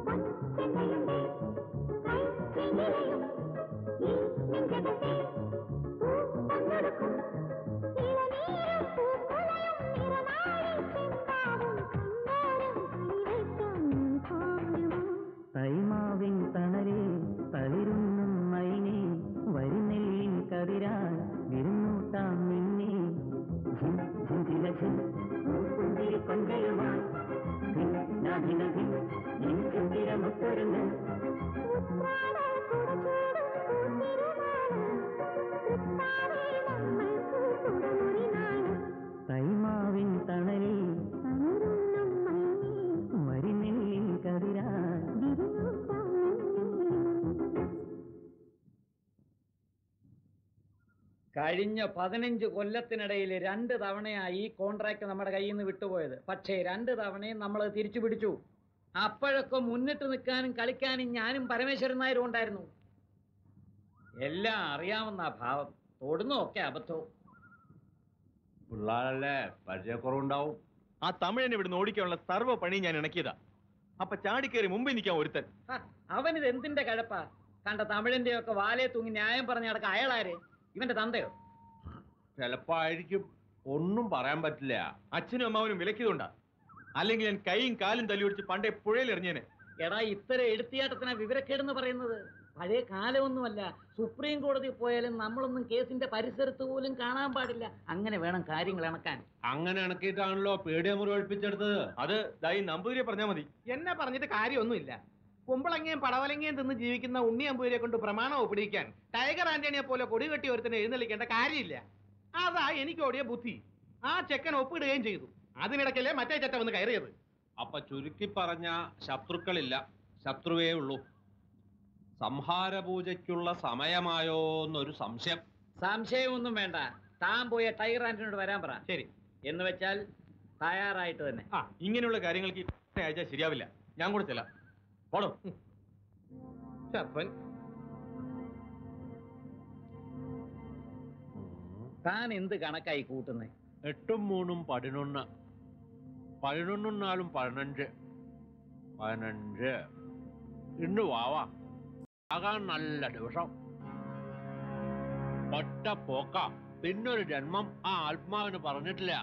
തൈമാവിൻ തണലിൽ തളിരുന്നും മൈനേ വരുന്നെല്ലിൻ കതിരാ വിരുന്നൂട്ടാം നിന്നെ ജിം ജിഞ്ചില ജിം പൂപ്പുന്തിരി കൊഞ്ചലുമായി ഭിന്നാഭിന ഭിൻ ജിം ചിന്തിര മുത്തൊരുങ്ങ് തൈമാവിൻ തണലിൽ വരിനെല്ലിൻ കതിരാ കഴിഞ്ഞ പതിനഞ്ച് കൊല്ലത്തിനിടയിൽ രണ്ട് തവണയായി ഈ കോൺട്രാക്ട് നമ്മുടെ കയ്യിൽ നിന്ന് വിട്ടുപോയത് പക്ഷേ രണ്ട് തവണയും നമ്മൾ തിരിച്ചു പിടിച്ചു അപ്പോഴൊക്കെ മുന്നിട്ട് നിൽക്കാനും കളിക്കാനും ഞാനും പരമേശ്വരൻ നായരും ഉണ്ടായിരുന്നു എല്ലാം അറിയാവുന്ന ഭാവം തൊടുന്നൊക്കെ അബദ്ധവും പിള്ളാരല്ലേ പരിചയക്കുറവുണ്ടാവും ആ തമിഴനെ ഇവിടുന്ന് ഓടിക്കാനുള്ള സർവ്വ പണി ഞാൻ ഇണക്കിയതാ അപ്പൊ ചാടിക്കേറി മുമ്പിൽ നിൽക്കാൻ ഒരുത്തൻ ഹ, അവനിത് എന്തിന്റെ കഴപ്പാ കണ്ട തമിഴിന്റെ ഒക്കെ വാലയെ തൂങ്ങി ന്യായം പറഞ്ഞ നടക്ക അയാളാര് ഇവന്റെ തന്തയോ ചിലപ്പോ ആയിരിക്കും ഒന്നും പറയാൻ പറ്റില്ല അച്ഛനും അമ്മാവനും വിലക്കിയതുണ്ടാ അല്ലെങ്കിൽ ഞാൻ കൈയും കാലും തല്ലി ഒടിച്ച് പണ്ടേ പുഴയിൽ എറിഞ്ഞേനെ എടാ ഇത്തരം എടുത്തിയാട്ടത്തിനാ വിവരക്കേടെന്ന് പറയുന്നത് പഴയ കാലമൊന്നുമല്ല സുപ്രീം കോടതി പോയാലും നമ്മളൊന്നും കേസിന്റെ പരിസരത്ത് പോലും കാണാൻ പാടില്ല അങ്ങനെ വേണം കാര്യങ്ങൾ ഇണക്കാൻ അങ്ങനെ ഇണക്കിയിട്ടാണല്ലോ പേടിയമുറി ഒഴിപ്പിച്ചെടുത്തത് അത് ദായി നമ്പൂതിരിയെ പറഞ്ഞാ മതി എന്നെ പറഞ്ഞിട്ട് കാര്യമൊന്നുമില്ല കുമ്പളങ്ങയും പടവലങ്ങയും തിന്ന് ജീവിക്കുന്ന ഉണ്ണിയമ്പൂരെ കൊണ്ട് പ്രമാണം ഒപ്പിടിക്കാൻ ടൈഗർ ആന്റണിയെ പോലെ കൊടി കെട്ടി ഒരുത്തനെ എഴുന്നള്ളിക്കേണ്ട കാര്യമില്ല അതാ എനിക്ക് ഓടിയ ബുദ്ധി ആ ചെക്കൻ ഒപ്പിടുകയും ചെയ്തു അതിനിടയ്ക്കല്ലേ മറ്റേ ചെറ്റ വന്ന് കയറിയത് അപ്പൊ ചുരുക്കി പറഞ്ഞ ശത്രുക്കളില്ല ശത്രുവേ ഉള്ളൂ സംഹാര പൂജയ്ക്കുള്ള സമയമായോ എന്നൊരു സംശയം സംശയമൊന്നും വേണ്ട താൻ പോയ ടൈഗർ ആന്റണിയോട് വരാൻ പറ ശരി എന്ന് വെച്ചാൽ തയ്യാറായിട്ട് തന്നെ ആ ഇങ്ങനെയുള്ള കാര്യങ്ങൾക്ക് ഈ അയച്ചാൽ ശരിയാവില്ല ഞാൻ കൂടെ ചെല്ലാം പോടോ ചപ്പൻ താൻ എന്ത് കണക്കായി കൂട്ടുന്നേ എട്ടും മൂന്നും പതിനൊന്ന് പതിനൊന്നും നാലും പതിനഞ്ച് പതിനഞ്ച് ഇന്ന് വാവാ ആകാൻ നല്ല ദിവസം ഒറ്റ പോക്ക പിന്നൊരു ജന്മം ആ ആത്മാവിന് പറഞ്ഞിട്ടില്ല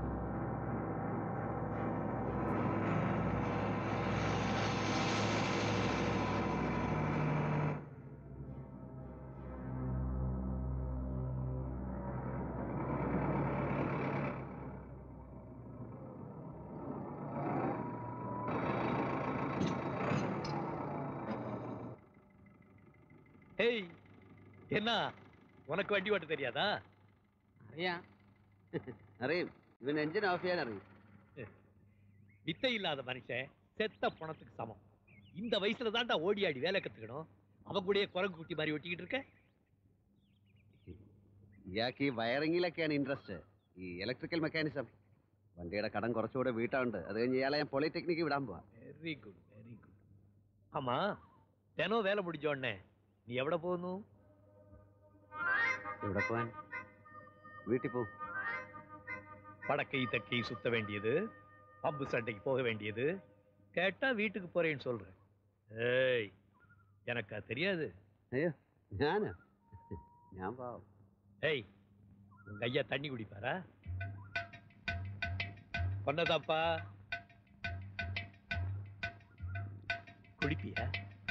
ஏய் என்ன உனக்கு வண்டி ஓட்ட தெரியாதா അറിയാം അറിയും ഇവൻ എഞ്ചിൻ ഓഫ് ചെയ്യാൻ അറിയും வித்தை இல்லாத மனுஷன் செத்த பணத்துக்கு சமம் இந்த வயசுல தான்டா ஓடி ஆடி வேலை கத்துக்கணும் அவன் கூடயே குரங்கு குட்டி மாதிரி ஒட்டிக்கிட்டு இருக்க ഇയാൾക്ക് ഈ വയറിങ്ങിലൊക്കെയാണ് ഇൻട്രസ്റ്റ് ഈ ഇലക്ട്രിക്കൽ മെക്കാനിസം വണ്ടിയുടെ കടം കുറച്ചുകൂടെ വീട്ടാണ്ട് അത് കഴിഞ്ഞ് ഇയാളെ ഞാൻ പോളിടെക്നിക്ക് വിടാൻ പോവാ വെരി ഗുഡ് വെരി ഗുഡ് ஆமா தினம் வேலை முடிஞ்ச உடனே நீ எവിടെ போகணும் ഇവിടെ പോവാൻ വീട്ടിൽ പോവും படக்கை தக்கை சுத்த வேண்டியது பம்பு சண்டைக்கு போக வேண்டியது கேட்டா வீட்டுக்கு போறேன்னு சொல்றேன் ஏய் எனக்கா தெரியாது ஐயோ ഞാനാ ഞാൻ പാവം ஏய் உங்க ஐயா தண்ணி குடிப்பாரா சொன்னதாப்பா குடிப்பியா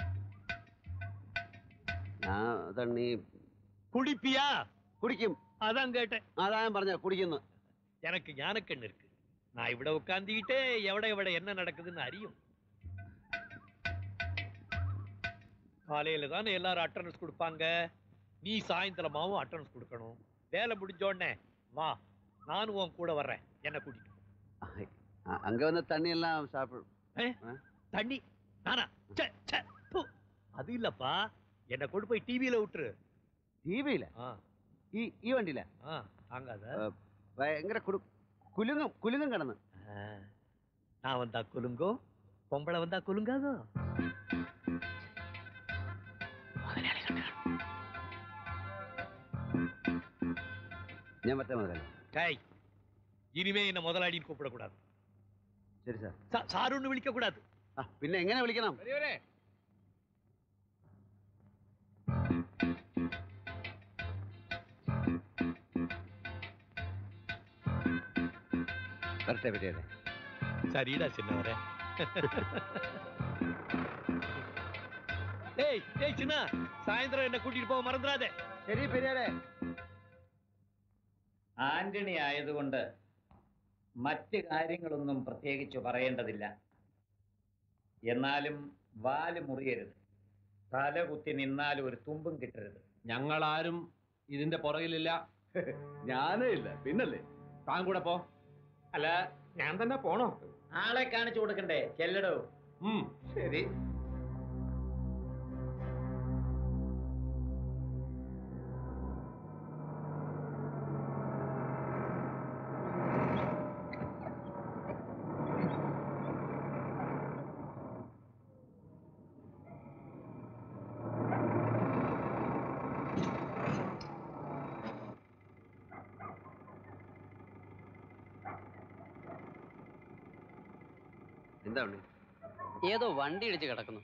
ഞാൻ തണ്ണി குடிப்பியா കുടിക്കും அதான் கேட்டேன் അതാ ഞാൻ പറഞ്ഞ കുടിക്കുന്നു எனக்கு ஞானக்கண் இருக்கு நான் இவிட உட்காந்துக்கிட்டே எவட எவட என்ன நடக்குதுன்னு அறியும் காலையில தானே எல்லாரும் அட்டண்டன்ஸ் கொடுப்பாங்க நீ சாயந்தரமாவும் அட்டண்டன்ஸ் கொடுக்கணும் வேலை முடிஞ்ச உடனே வா நானும் உன் கூட வர்றேன் என்ன கூட்டிட்டு அ- அங்க வந்து தண்ணி எல்லாம் சாப்பிடும் ஏ? தண்ணி நானா ச்சே, ச்சே, ப்பு. அது இல்லப்பா என்னை கொண்டு போய் டிவியில விட்டுரு டிவியில ഈ ഈ വണ്ടിയില ആ தாங்காத ഭയങ്കര കുടു കുലുങ്ങും കുലുങ്ങും കിടന്ന് நான் வந்தா குலுங்கோ பொம்பளை வந்தா குலுங்காதோ ഞാൻ മറ്റേ മുതലാളി டேய் இனிமே என்ன முதலாளின்னு கூப்பிடக்கூடாது ശരി സാർ சா- சாருன்னு விழிக்க கூடாது ആ പിന്നെ എങ്ങനെ വിളിക്കണം കറക്റ്റാ പെരിയാരെ சரிடா சின்னவரே ஏய் ஏய் சின்ன சாயந்தரம் என்ன கூட்டிட்டு போக மறந்துடாதே ശരി പെരിയാരെ ആന്റണി ആയതുകൊണ്ട് മറ്റ് കാര്യങ്ങളൊന്നും പ്രത്യേകിച്ച് പറയേണ്ടതില്ല എന്നാലും വാല് മുറിയരുത് തല കുത്തി നിന്നാൽ ഒരു തുമ്പും കിട്ടരുത് ഞങ്ങളാരും ഇതിന്റെ പുറകിലില്ല ഞാനേ ഇല്ല പിന്നല്ലേ താൻ കൂടെ പോ അല്ല ഞാൻ തന്നെ പോണോ ആളെ കാണിച്ചു കൊടുക്കണ്ടേ ചെല്ലടോ ശരി എന്താ ഉണ്ണി ഏതോ വണ്ടി ഇടിച്ച് കിടക്കുന്നു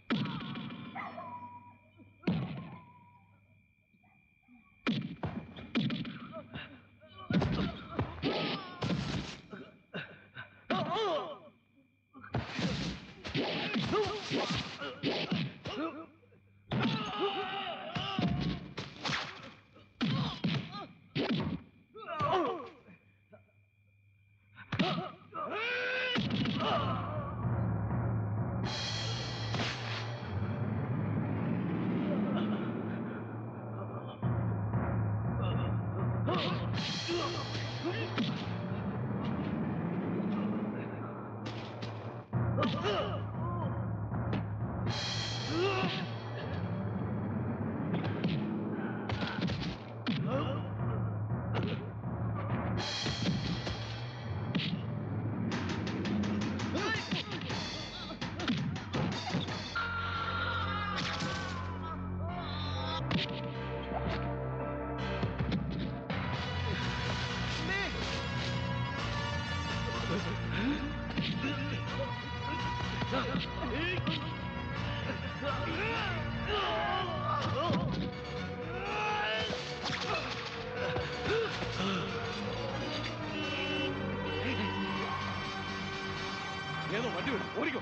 ഏതോ വണ്ടി വിടും ഓടിക്കോ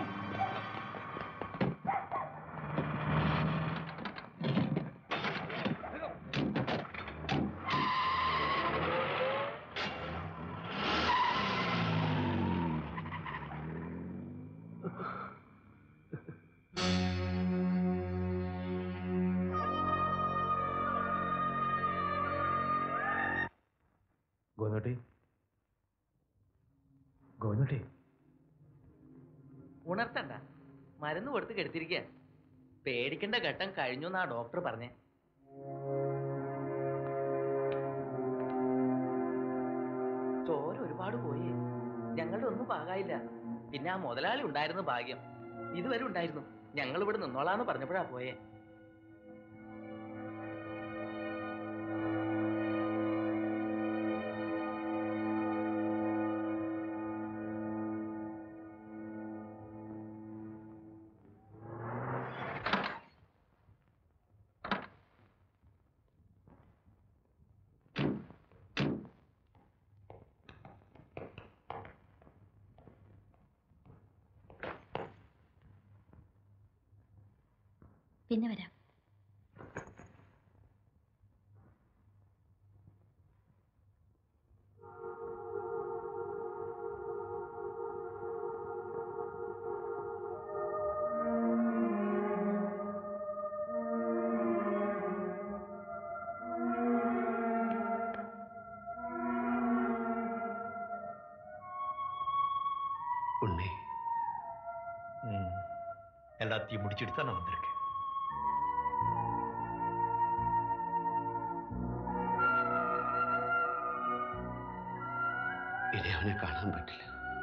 ഗോവിന്ദോട്ടി ഗോവിന്ദോട്ടി ഉണർത്തണ്ട മരുന്ന് കൊടുത്ത് കെടുത്തിരിക്കുക പേടിക്കേണ്ട ഘട്ടം കഴിഞ്ഞു എന്നാ ഡോക്ടർ പറഞ്ഞേ ഒരുപാട് പോയി ഞങ്ങളുടെ ഒന്നും പാകായില്ല പിന്നെ ആ മുതലാളി ഉണ്ടായിരുന്നു ഭാഗ്യം ഇതുവരെ ഉണ്ടായിരുന്നു ഞങ്ങൾ ഇവിടെ നിന്നോളാന്ന് പറഞ്ഞപ്പോഴാ പോയേ പിന്നെ വരാം உன்னை ம், எல்லாத்தையும் முடிச்சுட்டு தான் நான் வந்திருக்கேன் ഇനി അവനെ കാണാൻ പറ്റില്ല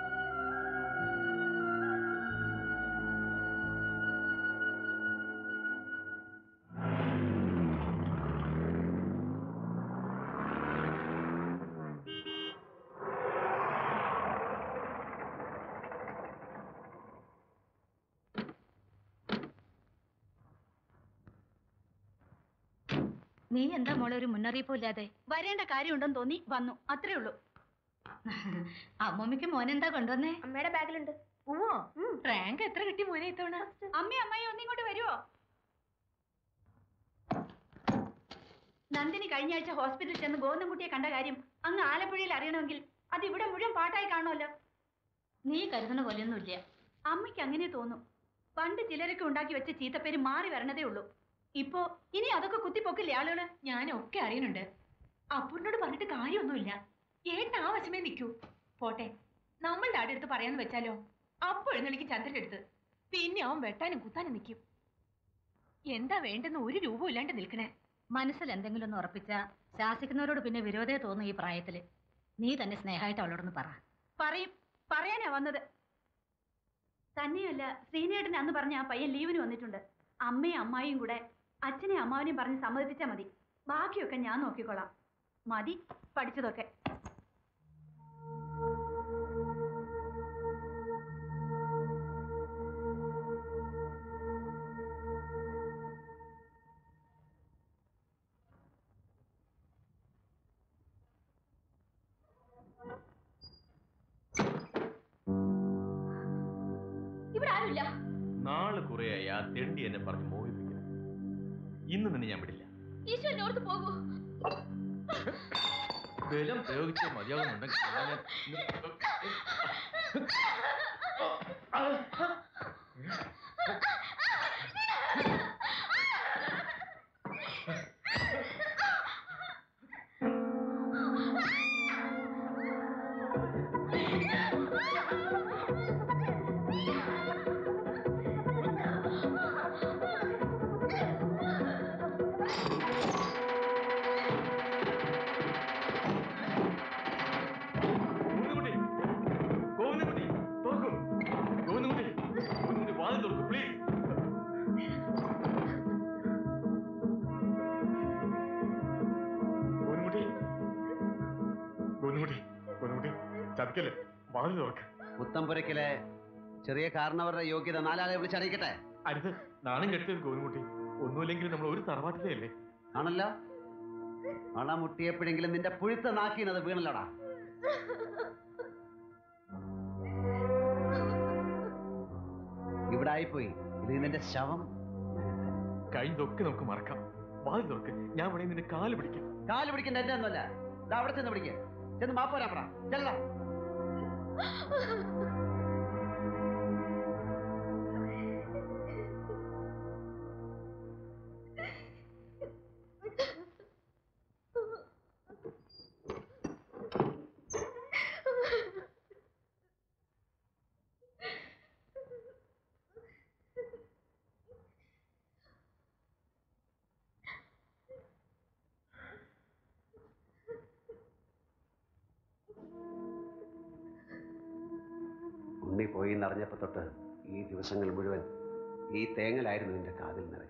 നീ എന്താ മോളെ ഒരു മുന്നറിയിപ്പും ഇല്ലാതെ വരേണ്ട കാര്യമുണ്ടെന്ന് തോന്നി വന്നു അത്രേ ഉള്ളൂ അമ്മമ്മയ്ക്ക് മോനെന്താ കൊണ്ടുവന്നേ അമ്മയുടെ ബാഗിലുണ്ട് ഓ റാങ്ക് എത്ര കിട്ടി മോനെ ഇത്തവണ അമ്മയും അമ്മയും ഒന്നിങ്ങോട്ട് വരുമോ നന്ദിനി കഴിഞ്ഞ ആഴ്ച ഹോസ്പിറ്റലിൽ ചെന്ന് ഗോവിന്ദൻകുട്ടിയെ കണ്ട കാര്യം അങ്ങ് ആലപ്പുഴയിൽ അറിയണമെങ്കിൽ അത് ഇവിടെ മുഴുവൻ പാട്ടായി കാണുമല്ലോ നീ കരുതുന്ന പോലെയൊന്നുമില്ല അമ്മയ്ക്ക് അങ്ങനെ തോന്നും പണ്ട് ചിലരൊക്കെ ഉണ്ടാക്കി വെച്ച ചീത്തപ്പേര് മാറി വരണതേ ഉള്ളൂ ഇപ്പോ ഇനി അതൊക്കെ കുത്തിപ്പൊക്കില്ലേ ആളുകള് ഞാനൊക്കെ അറിയുന്നുണ്ട് അപ്പൂരിനോട് പറഞ്ഞിട്ട് കാര്യമൊന്നുമില്ല ഏട്ടൻ ആ വശമേ നിൽക്കൂ പോട്ടെ നമ്മളുടെ ആടെ അടുത്ത് പറയാന്ന് വെച്ചാലോ അപ്പൊ എഴുന്നള്ളിക്ക് ചന്ദ്രന്റെ അടുത്ത് പിന്നെ അവൻ വെട്ടാനും കുത്താനും നിൽക്കും എന്താ വേണ്ടെന്ന് ഒരു രൂപവും ഇല്ലാണ്ട് നിൽക്കണേ മനസ്സിൽ എന്തെങ്കിലും ഒന്ന് ഉറപ്പിച്ച ശാസിക്കുന്നവരോട് പിന്നെ വിരോധേ തോന്നും ഈ പ്രായത്തില് നീ തന്നെ സ്നേഹമായിട്ട് അവളോടൊന്ന് പറ പറയും പറയാനാ വന്നത് തന്നെയല്ല ശ്രീനേട്ടൻ അന്ന് പറഞ്ഞ ആ പയ്യൻ ലീവിന് വന്നിട്ടുണ്ട് അമ്മയും അമ്മായിയും കൂടെ അച്ഛനെയും അമ്മാവനെയും പറഞ്ഞ് സമ്മതിപ്പിച്ചാൽ മതി ബാക്കിയൊക്കെ ഞാൻ നോക്കിക്കോളാം മതി പഠിച്ചതൊക്കെ ഇവിടെ ആരുമില്ല നാള് കുറെയായി ആ തെണ്ടി എന്നെ പറഞ്ഞ് മോഹിപ്പിക്കുന്നു ഇന്ന് നിന്നെ ഞാൻ വിടില്ല ഈശോന്റെ ഓർത്ത് പോകൂ ബലം പ്രയോഗിച്ച് മതിയാകുന്നുണ്ടെങ്കിൽ ഞാൻ- ഗോവിന്ദൻകുട്ടി തുറക്കൂ ഗോവിന്ദൻകുട്ടി ഗോവിന്ദൻകുട്ടി വാതിൽ തുറക്കൂ പ്ലീസ് ഗോവിന്ദൻകുട്ടി ഗോവിന്ദൻകുട്ടി ഗോവിന്ദൻകുട്ടി ചതിക്കല്ലേ വാതിൽ തുറക്ക് പുത്തമ്പുരയ്ക്കലെ ചെറിയ കാരണവരുടെ യോഗ്യത നാലാളെ വിളിച്ചറിയിക്കട്ടെ അടുത്ത് നാണം കെട്ടിയത് ഗോവിന്ദൻകുട്ടി ഒന്നുമില്ലെങ്കിൽ നമ്മൾ ഒരു തറവാട്ടിലേ അല്ലേ ആണല്ലോ അണ മുട്ടിയപ്പോഴെങ്കിലും നിന്റെ പുഴുത്ത നാക്കിനത് വീണല്ലോടാ ഇവിടെ ആയിപ്പോയി ഇത് നിന്റെ ശവം കഴിഞ്ഞതൊക്കെ നമുക്ക് മറക്കാം വാതിൽ തുറക്ക് ഞാൻ വേണമെങ്കിൽ നിന്റെ കാല് പിടിക്കാം കാല് പിടിക്കുന്ന എന്റെ ഒന്നുമല്ല ദാ അവിടെ ചെന്ന് പിടിക്കുക ചെന്ന് മാപ്പോരാ പറ ചെല്ലടാ ഉണ്ണി പോയി എന്നറിഞ്ഞപ്പോൾ തൊട്ട് ഈ ദിവസങ്ങൾ മുഴുവൻ ഈ തേങ്ങലായിരുന്നു എൻ്റെ കാതിൽ നിറയെ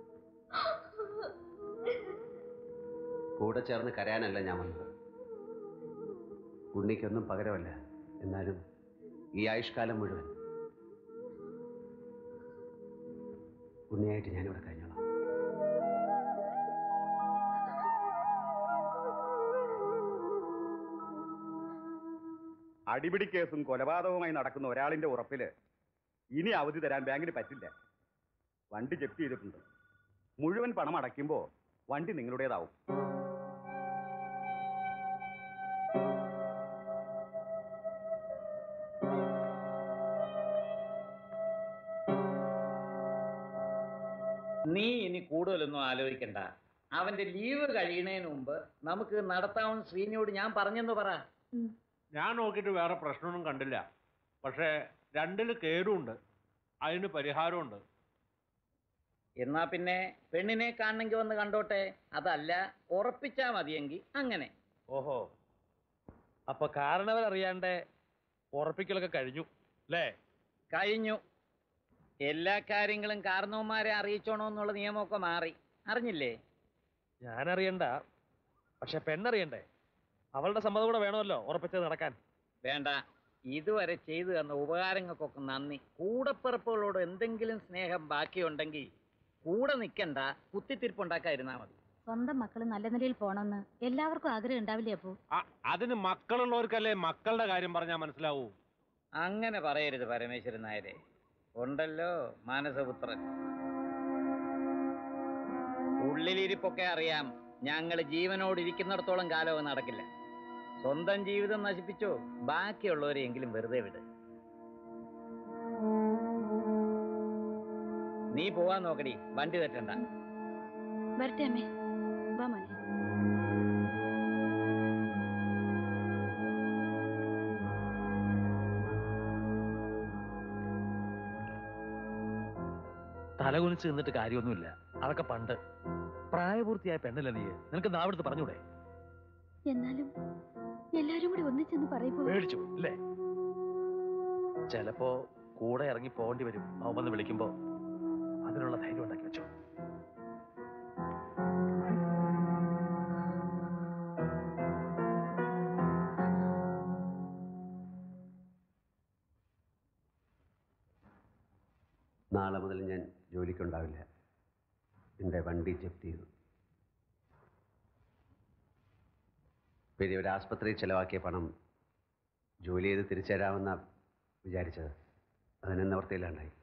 കൂടെ ചേർന്ന് കരയാനല്ല ഞാൻ വന്നത് ഉണ്ണിക്കൊന്നും പകരമല്ല എന്നാലും ഈ ആയുഷ്കാലം മുഴുവൻ ഉണ്ണിയായിട്ട് ഞാനിവിടെ കഴിഞ്ഞോളാം അടിപിടി കേസും കൊലപാതകവുമായി നടക്കുന്ന ഒരാളിന്റെ ഉറപ്പില് ഇനി അവധി തരാൻ ബാങ്കിന് പറ്റില്ല വണ്ടി ജപ്തി ചെയ്തിട്ടുണ്ട് മുഴുവൻ പണം അടയ്ക്കുമ്പോ വണ്ടി നിങ്ങളുടേതാവും നീ ഇനി കൂടുതലൊന്നും ആലോചിക്കണ്ട അവന്റെ ലീവ് കഴിയുന്നതിന് മുമ്പ് നമുക്ക് നടത്താവുന്ന ശ്രീനിയോട് ഞാൻ പറഞ്ഞെന്ന് പറ ഞാൻ നോക്കിയിട്ട് വേറെ പ്രശ്നമൊന്നും കണ്ടില്ല പക്ഷേ രണ്ടില് കേടുണ്ട് അതിന് പരിഹാരമുണ്ട് എന്നാ പിന്നെ പെണ്ണിനെ കാണണമെങ്കിൽ വന്ന് കണ്ടോട്ടെ അതല്ല ഉറപ്പിച്ചാ മതിയെങ്കിൽ അങ്ങനെ ഓഹോ അപ്പൊ കാരണവരറിയാണ്ട് ഉറപ്പിക്കലൊക്കെ കഴിഞ്ഞു അല്ലേ കഴിഞ്ഞു എല്ലാ കാര്യങ്ങളും കാരണവന്മാരെ അറിയിച്ചോണോ എന്നുള്ള നിയമമൊക്കെ മാറി അറിഞ്ഞില്ലേ ഞാനറിയണ്ട പക്ഷെ പെണ്ണറിയണ്ടേ അവളുടെ സമ്മതം കൂടെ വേണമല്ലോ ഉറപ്പിച്ചത് നടക്കാൻ വേണ്ട ഇതുവരെ ചെയ്തു തന്ന ഉപകാരങ്ങൾക്കൊക്കെ നന്ദി കൂടപ്പിറപ്പുകളോട് എന്തെങ്കിലും സ്നേഹം ബാക്കിയുണ്ടെങ്കിൽ കൂടെ നിൽക്കണ്ട കുത്തിത്തിരിപ്പുണ്ടാക്കാതിരുന്നാ മതി സ്വന്തം മക്കൾ നല്ല നിലയിൽ പോണമെന്ന് എല്ലാവർക്കും ആഗ്രഹം ഉണ്ടാവില്ലേ അപ്പോ അതിന് മക്കളുള്ളവർക്കല്ലേ മക്കളുടെ കാര്യം പറഞ്ഞാൽ മനസ്സിലാവൂ അങ്ങനെ പറയരുത് പരമേശ്വരൻ നായരെ ഉണ്ടല്ലോ മാനസപുത്രൻ ഉള്ളിലിരിപ്പൊക്കെ അറിയാം ഞങ്ങൾ ജീവനോട് ഇരിക്കുന്നിടത്തോളം കാലം അത് നടക്കില്ല സ്വന്തം ജീവിതം നശിപ്പിച്ചോ ബാക്കിയുള്ളവരെയെങ്കിലും വെറുതെ വിട് നീ പോവാൻ നോക്കടി വണ്ടി തെറ്റണ്ട വരട്ടെ അമ്മേ വാ മോനെ തലകുനിച്ച് നിന്നിട്ട് കാര്യമൊന്നുമില്ല അതൊക്കെ പണ്ട് പ്രായപൂർത്തിയായ പെണ്ണല്ല നീ നിനക്ക് നാവിടുത്ത് പറഞ്ഞൂടെ എന്നാലും എല്ലാരും കൂടി ഒന്നിച്ചെന്ന് പറയുമ്പോ പേടിച്ചു അല്ലേ ചിലപ്പോ കൂടെ ഇറങ്ങി പോകേണ്ടി വരും അവൻ വന്ന് വിളിക്കുമ്പോ അതിനുള്ള ധൈര്യം ഉണ്ടാക്കി വെച്ചോ നാളെ മുതൽ ഞാൻ ജോലിക്കുണ്ടാവില്ല എൻ്റെ വണ്ടി ജപ്തി ചെയ്തു പിന്നെ ഒരു ആസ്പത്രിയിൽ ചിലവാക്കിയ പണം ജോലി ചെയ്ത് തിരിച്ചു തരാമെന്ന വിചാരിച്ചത് അതിന് നിവർത്തിയില്ലാണ്ടായി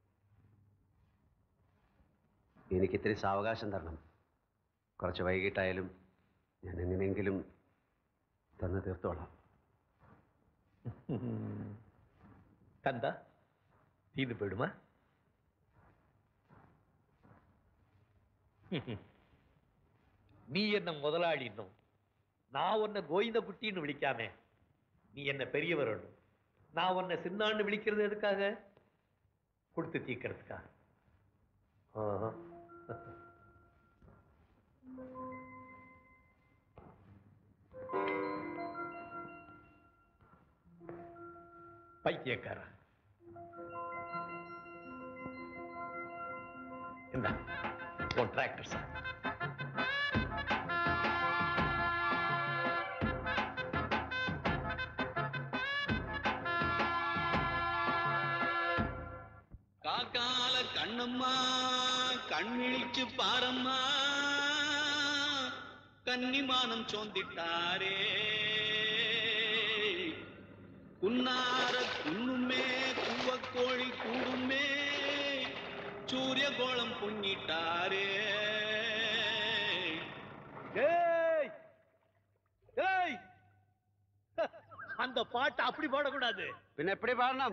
എനിക്കിത്തിരി സാവകാശം തരണം കുറച്ച് വൈകിട്ടായാലും ഞാൻ എങ്ങനെയെങ്കിലും തന്ന് തീർത്തോളാം ಕಂದ ಇದು ಬಿಡುಮ நீ என்ன முதலாளின்னும் நான் உன்னை கோவிந்த குட்டின்னு விളിക്കാമേ நீ என்ன பெரியவரணும் நான் உன்னை சின்னான்னு விളിக்கிறது எதுக்காக கொடுத்து தீக்கிறதுக்காக ஆஹா. பைத்தியக்கார இந்த உன் டிராக்டர் சார் காக்கால கண்ணம்மா கண்விழிச்சு பாரம்மா கன்னிமானம் சோந்திட்டாரே குன்னார குன்னுமே கூவக்கோழி கூடுமே சூரிய கோலம் பொங்கிட்டாரே ஏய் ஏய் அந்த பாட்டை அப்படி பாடக்கூடாது പിന്നെ എപ്പടി പാടണം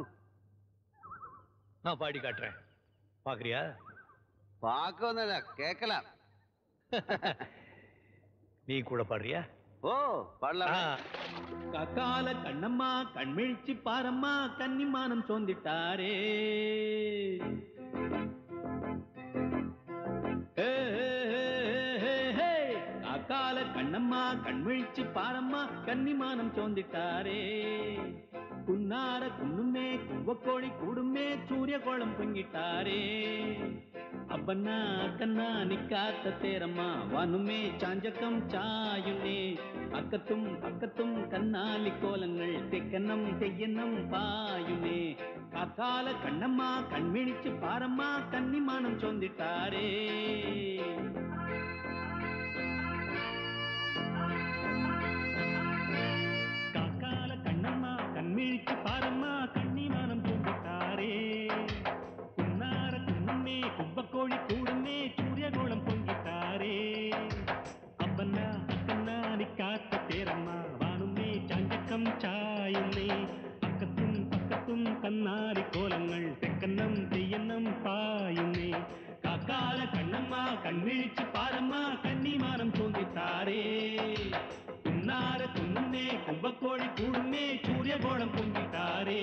நான் பாடி காட்டுறேன் பாக்குறியா പാക്കൊന്നുമില്ല കേക്കലാം நீ கூட பாடுறியா ஓ பாடலாம் காக்கால கண்ணம்மா கண்மிழிச்சு பாரம்மா கன்னிமானம் சோந்திட்டாரே ஏ, ஏ, ஏ, ஏ, ஏ, காக்கால கண்ணம்மா கண்ணம்மா கண்மிழிச்சு பாரம்மா கன்னிமானம் சோந்திட்டாரே குன்னார குன்னுமே குவ்வக்கோழி கூடுமே சூரிய கோலம் பொங்கிட்டாரே అబ్బన్నా అక్కన్నా నిక్కాత తేరమ్మా వనుమే చాంజకం చాయునే അക്കത്തും പക്കത്തും കന്നാലി കോലങ്ങൾ തെക്കനം തെയ്യനം പായുനേ കാക്കാല കണ്ണമ്മ കൺമിഴിച്ച് പാറമ്മ കന്നിമാനം ചൊന്തിട്ടാരേ കാക്കാല കണ്ണമ്മ കൺമിഴിച്ച് പാറമ്മ കന്നിമാനം ചൊന്തിട്ടാരേ കുന്നാര കുന്നമ്മേ കുബ്ബക്കോഴി കൂടുന്നേ സൂര്യഗോളം പൊങ്കിട്ടാരേ അപ്പന്ന അക്കന്ന നിക്കാത്ത തേരമ്മ വാണുന്നേ ചാഞ്ചക്കം ചായുന്നേ അക്കത്തും പക്കത്തും കന്നാരി കോലങ്ങൾ തെക്കന്നം തെയ്യന്നം പായുന്നേ കാക്കാല കണ്ണമ്മ കൺമിഴിച്ച് പാരമ്മ കന്നിമാനം തോന്നിത്താരേ കുന്നാര കുന്നേ കുമ്പക്കോഴി കൂടുന്നേ സൂര്യഗോളം പൊങ്കിട്ടാരേ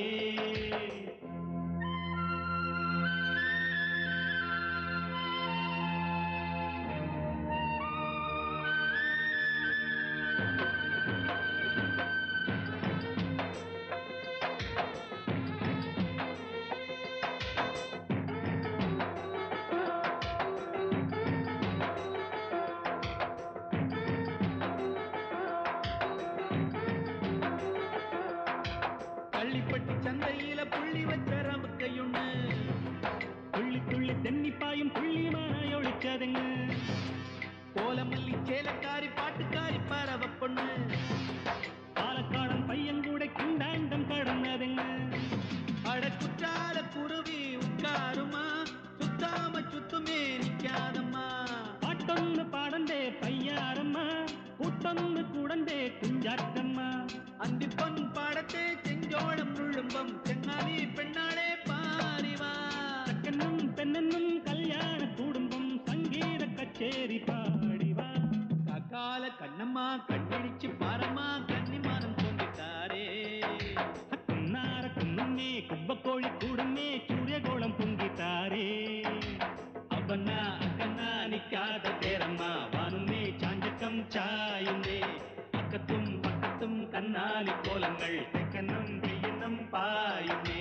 പള്ളിപ്പട്ടി ചന്തയില പുള്ളി വെച്ച റമക്കയുണ്ട് തുള്ളി തുള്ളി തെന്നിപ്പായും പുള്ളിമാനായി ഒളിച്ചതെങ്ങ് കോലമല്ലി ചേലക്കാരി പാട്ടുകാരി പറവപ്പൊണ്ണ് പാലക്കാടൻ പയ്യൻ കൂടെ കിണ്ടാണ്ടം കടന്നതെങ്ങ് അടക്കുറ്റാല കുറുവി ഉക്കാറുമാ ചുത്താമ ചുത്തുമേ നിൽക്കാതമ്മ പാട്ടൊന്ന് പാടണ്ടേ പയ്യാറമ്മ കൂട്ടൊന്ന് കൂടണ്ടേ കുഞ്ചാറ്റമ്മ അന്തിപ്പൊൻ പാടത്തെ ചെഞ്ചോളം നുള്ളുമ്പം ചെങ്ങാലി പെണ്ണാളെ പാരിവാ ചക്കനും പെണ്ണെന്നും കല്യാണ കുടുംബം സംഗീത കച്ചേരി പാടിവാ കാക്കാല കണ്ണമ്മ കണ്ണിടിച്ച് പാറമ്മ കന്നിമാനം തോന്നിട്ടാരേ കുന്നാര കുന്നുമ്മേ കുമ്പക്കോഴി കൂടുന്നേ സൂര്യഗോളം പൊങ്കിട്ടാരേ അവന അക്കന്ന നിക്കാത തേരമ്മ വാനുന്നേ ചാഞ്ചക്കം ചായുന്നേ അക്കത്തും പക്കത്തും കന്നാലി കോലങ്ങൾ തെക്കനം തെയ്യനം പായുന്നേ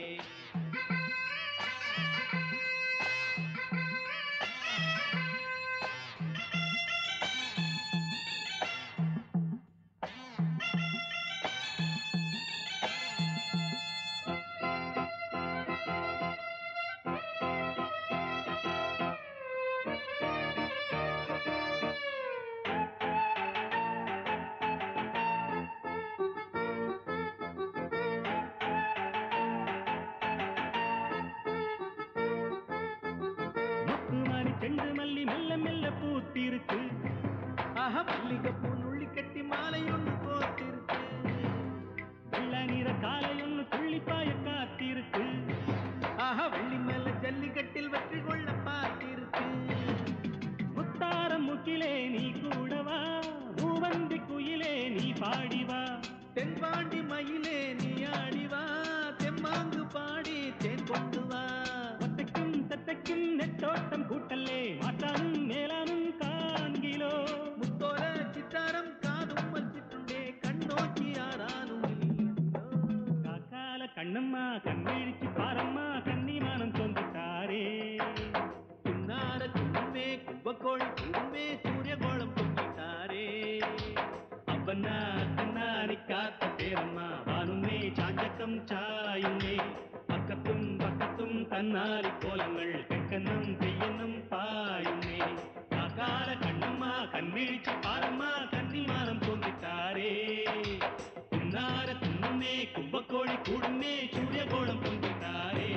முத்துமாரி செண்டு மல்லி மெல்ல மெல்ல பூத்திருக்கு ஆஹா மல்லிகைப்பூ நுள்ளி கட்டி மாலை ஒன்று போத்திருக்கு வெள்ள நிற காலை ஒன்று துள்ளிப்பாய காத்திருக்கு ஆஹா வெள்ளி மேல ஜல்லிக்கட்டில் வெற்றி கொள்ள பார்த்திருக்கு முத்தாரம் முக்கிலே நீ கூடவா மூவந்தி குயிலே நீ பாடிவா தென்பாண்டி மயிலே நீ ஆடிவா தெம்மாங்கு பாடி தேன் கொண்டு வா ஒத்தைக்கும் தத்தைக்கும் நெட்டோட்டம் கூட்டல்லே மாட்டானும் மேலானும் காண்கிலோ முத்தோல சித்தாரம் காதும் வச்சிட்டுண்டே கண்ணோக்கி ஆறானும் காக்கால கண்ணம்மா கண்ணிழிச்சு பாரம்மா கன்னிமானம் சொந்துட்டாரே குன்னார குன்னமே கும்பக்கோழி குடுமே சூரியகோளம் பொங்கிட்டாரே అబ్బన్నా అక్కన్నా నిక్కాత పేరమ్మ వానుమే చాంచకం చాయునే പക്കത്തും പക്കത്തും കന്നാരി കോലങ്ങൾ തെക്കനം തെയ്യനം പായുന്നേ കാക്കാല കണ്ണമ്മ കൺമിഴിച്ച് പാറമ്മ കന്നിമാനം തോന്നിട്ടാരേ കുന്നാര കുന്നുമേ കുമ്പക്കോഴി കൂടുന്നേ സൂര്യകോളം പൊന്തിട്ടാരേ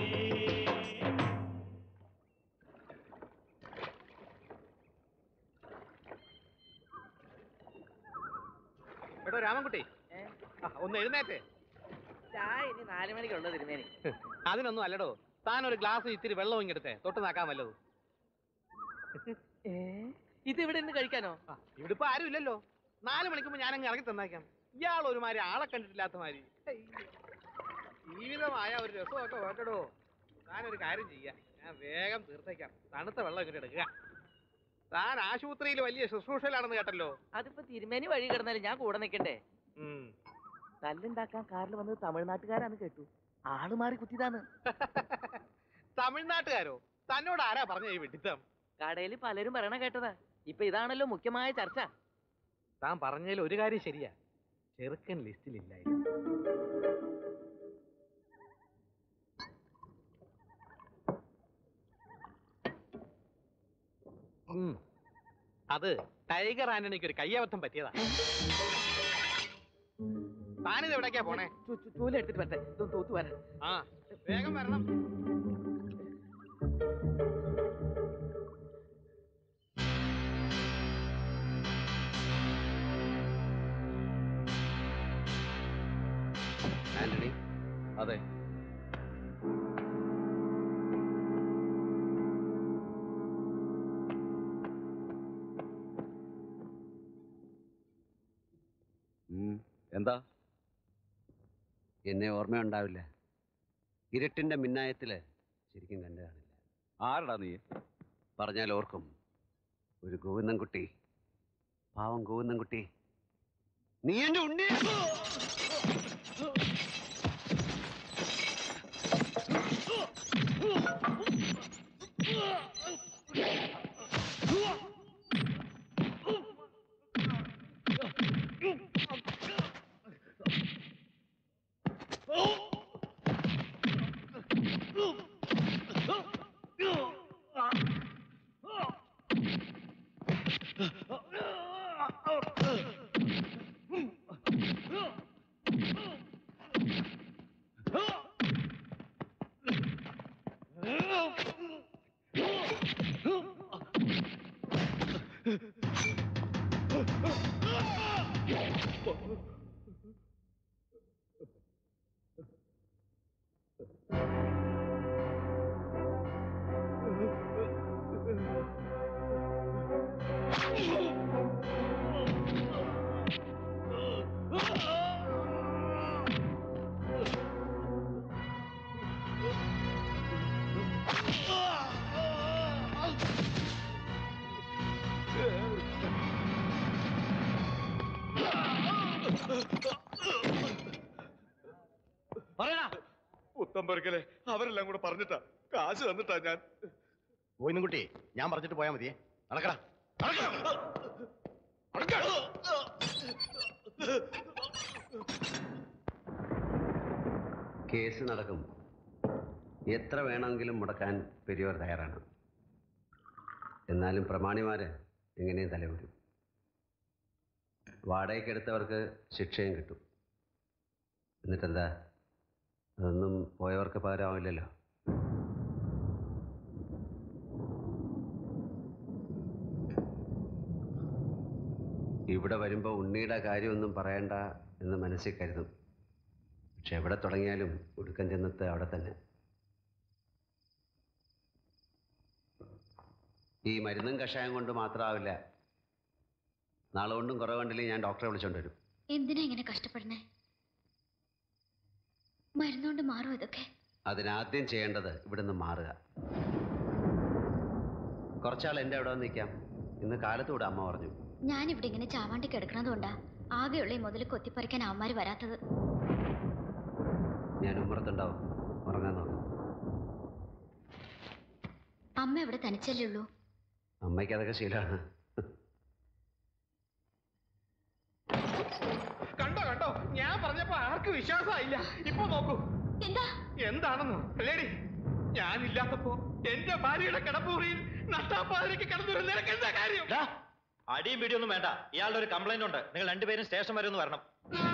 എടോ രാമൻകുട്ടി ആ, ഒന്ന് എഴുന്നേറ്റേ ചായ ഇനി നാലു മണിക്കുള്ളത് തിരുമേനി അതിനൊന്നും അല്ലടോ താൻ ഒരു ഗ്ലാസ് ഇത്തിരി വെള്ളം ഇങ്ങെടുത്തേ തൊട്ട് നാക്കാൻ വല്ലതും ഇത് ഇവിടെ നിന്ന് കഴിക്കാനോ ഇവിടെ ഇപ്പൊ ആരും ഇല്ലല്ലോ നാല് മണിക്കുമ്പോ ഞാനങ്ങ് ഇറങ്ങി തന്നേക്കാം ഇയാൾ ഒരുമാതിരി ആളെ കണ്ടിട്ടില്ലാത്ത മാതിരി ഹേയ്. ജീവിതമായ ഒരു രസമൊക്കെ വേണ്ടടോ താനൊരു കാര്യം ചെയ്യാം ഞാൻ വേഗം തീർത്തേക്കാം തണുത്ത വെള്ളം ഇങ്ങോട്ട് എടുക്കുക താൻ ആശുപത്രിയിൽ വലിയ ശുശ്രൂഷയിലാണെന്ന് കേട്ടല്ലോ അതിപ്പോ തിരുമേനി വഴി കിടന്നാലും ഞാൻ കൂടെ നിൽക്കണ്ടേ ഉം. തല്ലുണ്ടാക്കാൻ കാറിൽ വന്നത് തമിഴ്നാട്ടുകാരാന്ന് കേട്ടു ആള് മാറി കുത്തിയതാന്ന് തമിഴ്നാട്ടുകാരോ തന്നോട് ആരാ പറഞ്ഞ ഈ വിഡിത്തം കടയിൽ പലരും പറയണ കേട്ടതാ ഇപ്പൊ ഇതാണല്ലോ മുഖ്യമായ ചർച്ച താൻ പറഞ്ഞതിൽ ഒരു കാര്യം ശരിയാ ചെറുക്കൻ ലിസ്റ്റിലില്ലായിരുന്നു ഉം. അത് ടൈഗർ ആന്റണിക്ക് ഒരു കയ്യബദ്ധം പറ്റിയതാ താനിത് എവിടേക്കാ പോണേ ചൂലെടുത്തിട്ട് വരട്ടെ ഇതൊന്ന് തൂത്തു വരാൻ ആ വേഗം വരണം ആന്റണി അതെ എന്താ എന്നെ ഓർമ്മയുണ്ടാവില്ല ഇരുട്ടിന്റെ മിന്നായത്തില് ശരിക്കും കണ്ടു കാണില്ല ആരടാ നീ പറഞ്ഞാൽ ഓർക്കും ഒരു ഗോവിന്ദൻകുട്ടി പാവം ഗോവിന്ദൻകുട്ടി നീ എന്റെ ഉണ്ണി പുത്തമ്പർക്കലെ അവരെല്ലാം കൂടെ പറഞ്ഞിട്ടാ കാശ് തന്നിട്ടാ ഞാൻ ഗോവിന്ദൻകുട്ടി ഞാൻ പറഞ്ഞിട്ട് പോയാ മതിയേ നടക്കടാ കേസ് നടക്കും എത്ര വേണമെങ്കിലും മുടക്കാൻ പെരിയോർ തയ്യാറാണ് എന്നാലും പ്രമാണിമാര് എങ്ങനെയും തലവരും വാടകയ്ക്കെടുത്തവർക്ക് ശിക്ഷയും കിട്ടും എന്നിട്ടെന്താ അതൊന്നും പോയവർക്ക് പകരമാവില്ലല്ലോ ഇവിടെ വരുമ്പോൾ ഉണ്ണിയുടെ കാര്യമൊന്നും പറയണ്ട എന്ന് മനസ്സിൽ കരുതും പക്ഷെ എവിടെ തുടങ്ങിയാലും ഒടുക്കം ചെന്നെത്ത് അവിടെ തന്നെ ഈ മരുന്നും കഷായം കൊണ്ട് മാത്രമാവില്ല നാളെ കൊണ്ടും കുറവുണ്ടെങ്കിൽ ഞാൻ ഡോക്ടറെ വിളിച്ചോണ്ട് വരും എന്തിനാ ഇങ്ങനെ കഷ്ടപ്പെടണേ മരുന്നുകൊണ്ട് മാറും ഇതൊക്കെ അതിനാദ്യം ചെയ്യേണ്ടത് ഇവിടുന്ന് മാറുക കുറച്ചാൾ എൻ്റെ അവിടെ വന്ന് നിൽക്കാം ഇന്ന് കാലത്തൂടെ അമ്മ പറഞ്ഞു ഞാനിവിടെ ഇങ്ങനെ ചാവാണ്ടി കിടക്കണതുകൊണ്ടാ ആകെയുള്ള ഈ മുതൽ കൊത്തിപ്പറിക്കാൻ അവന്മാര് വരാത്തത് ഞാൻ ഉമ്മറത്തുണ്ടാവും ഉറങ്ങാൻ നോക്കും അമ്മ ഇവിടെ തനിച്ചല്ലേ ഉള്ളൂ അമ്മയ്ക്ക് അതൊക്കെ ശീലമാണ് കണ്ടോ കണ്ടോ ഞാൻ പറഞ്ഞപ്പോ ആർക്കും വിശ്വാസമായില്ല ഇപ്പൊ നോക്കൂ എന്താ എന്താണെന്നോ അല്ലേടി ഞാനില്ലാത്തപ്പോ എന്റെ ഭാര്യയുടെ കിടപ്പുറിയിൽ നട്ടാപ്പാതിരക്ക് കിടന്നൊരു നിനക്ക് എന്താ കാര്യം അടിയും പിടിയൊന്നും വേണ്ട ഇയാളുടെ ഒരു കംപ്ലൈന്റ് ഉണ്ട് നിങ്ങൾ രണ്ടുപേരും സ്റ്റേഷൻ വരെ ഒന്ന് വരണം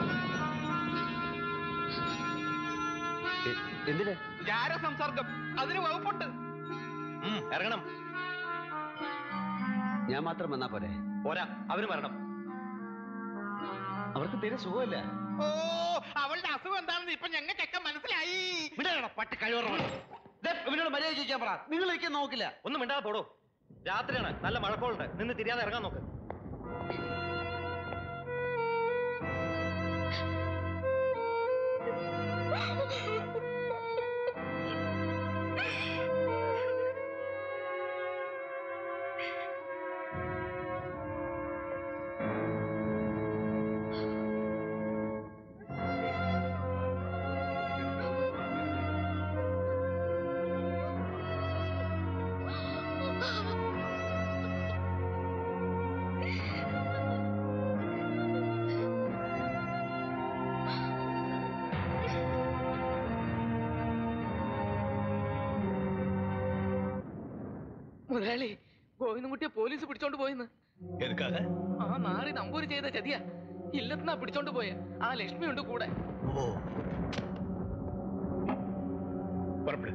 എന്തിന് ജാരസംസർഗം അതിന് വകുപ്പുണ്ട് ഉം, ഇറങ്ങണം ഞാൻ മാത്രം വന്നാ പോരെ പോരാ അവരും വരണം അവർക്ക് തീരെ സുഖമില്ല ഓ അവളുടെ അസുഖം എന്താണെന്ന് ഇപ്പൊ ഞങ്ങൾക്കൊക്കെ മനസ്സിലായി പട്ടി കഴിവറോട് മര്യാദ ചോദിക്കാൻ പറ നിങ്ങൾ എനിക്ക് നോക്കില്ല ഒന്നും മിണ്ടാതെ പോടോ രാത്രിയാണ് നല്ല മഴക്കോളുണ്ട് നിന്ന് തിരിയാതെ ഇറങ്ങാൻ നോക്ക് മുതലാളി ഗോവിന്ദൻകുട്ടിയെ പോലീസ് പിടിച്ചോണ്ട് പോയിന്ന് എതുക്കാക ആ നാറി നമ്പൂരി ചെയ്ത ചതിയാ ഇല്ലത്തുനാ പിടിച്ചോണ്ട് പോയെ ആ ലക്ഷ്മി ഉണ്ട് കൂടെ ഓ പുറപ്പെടു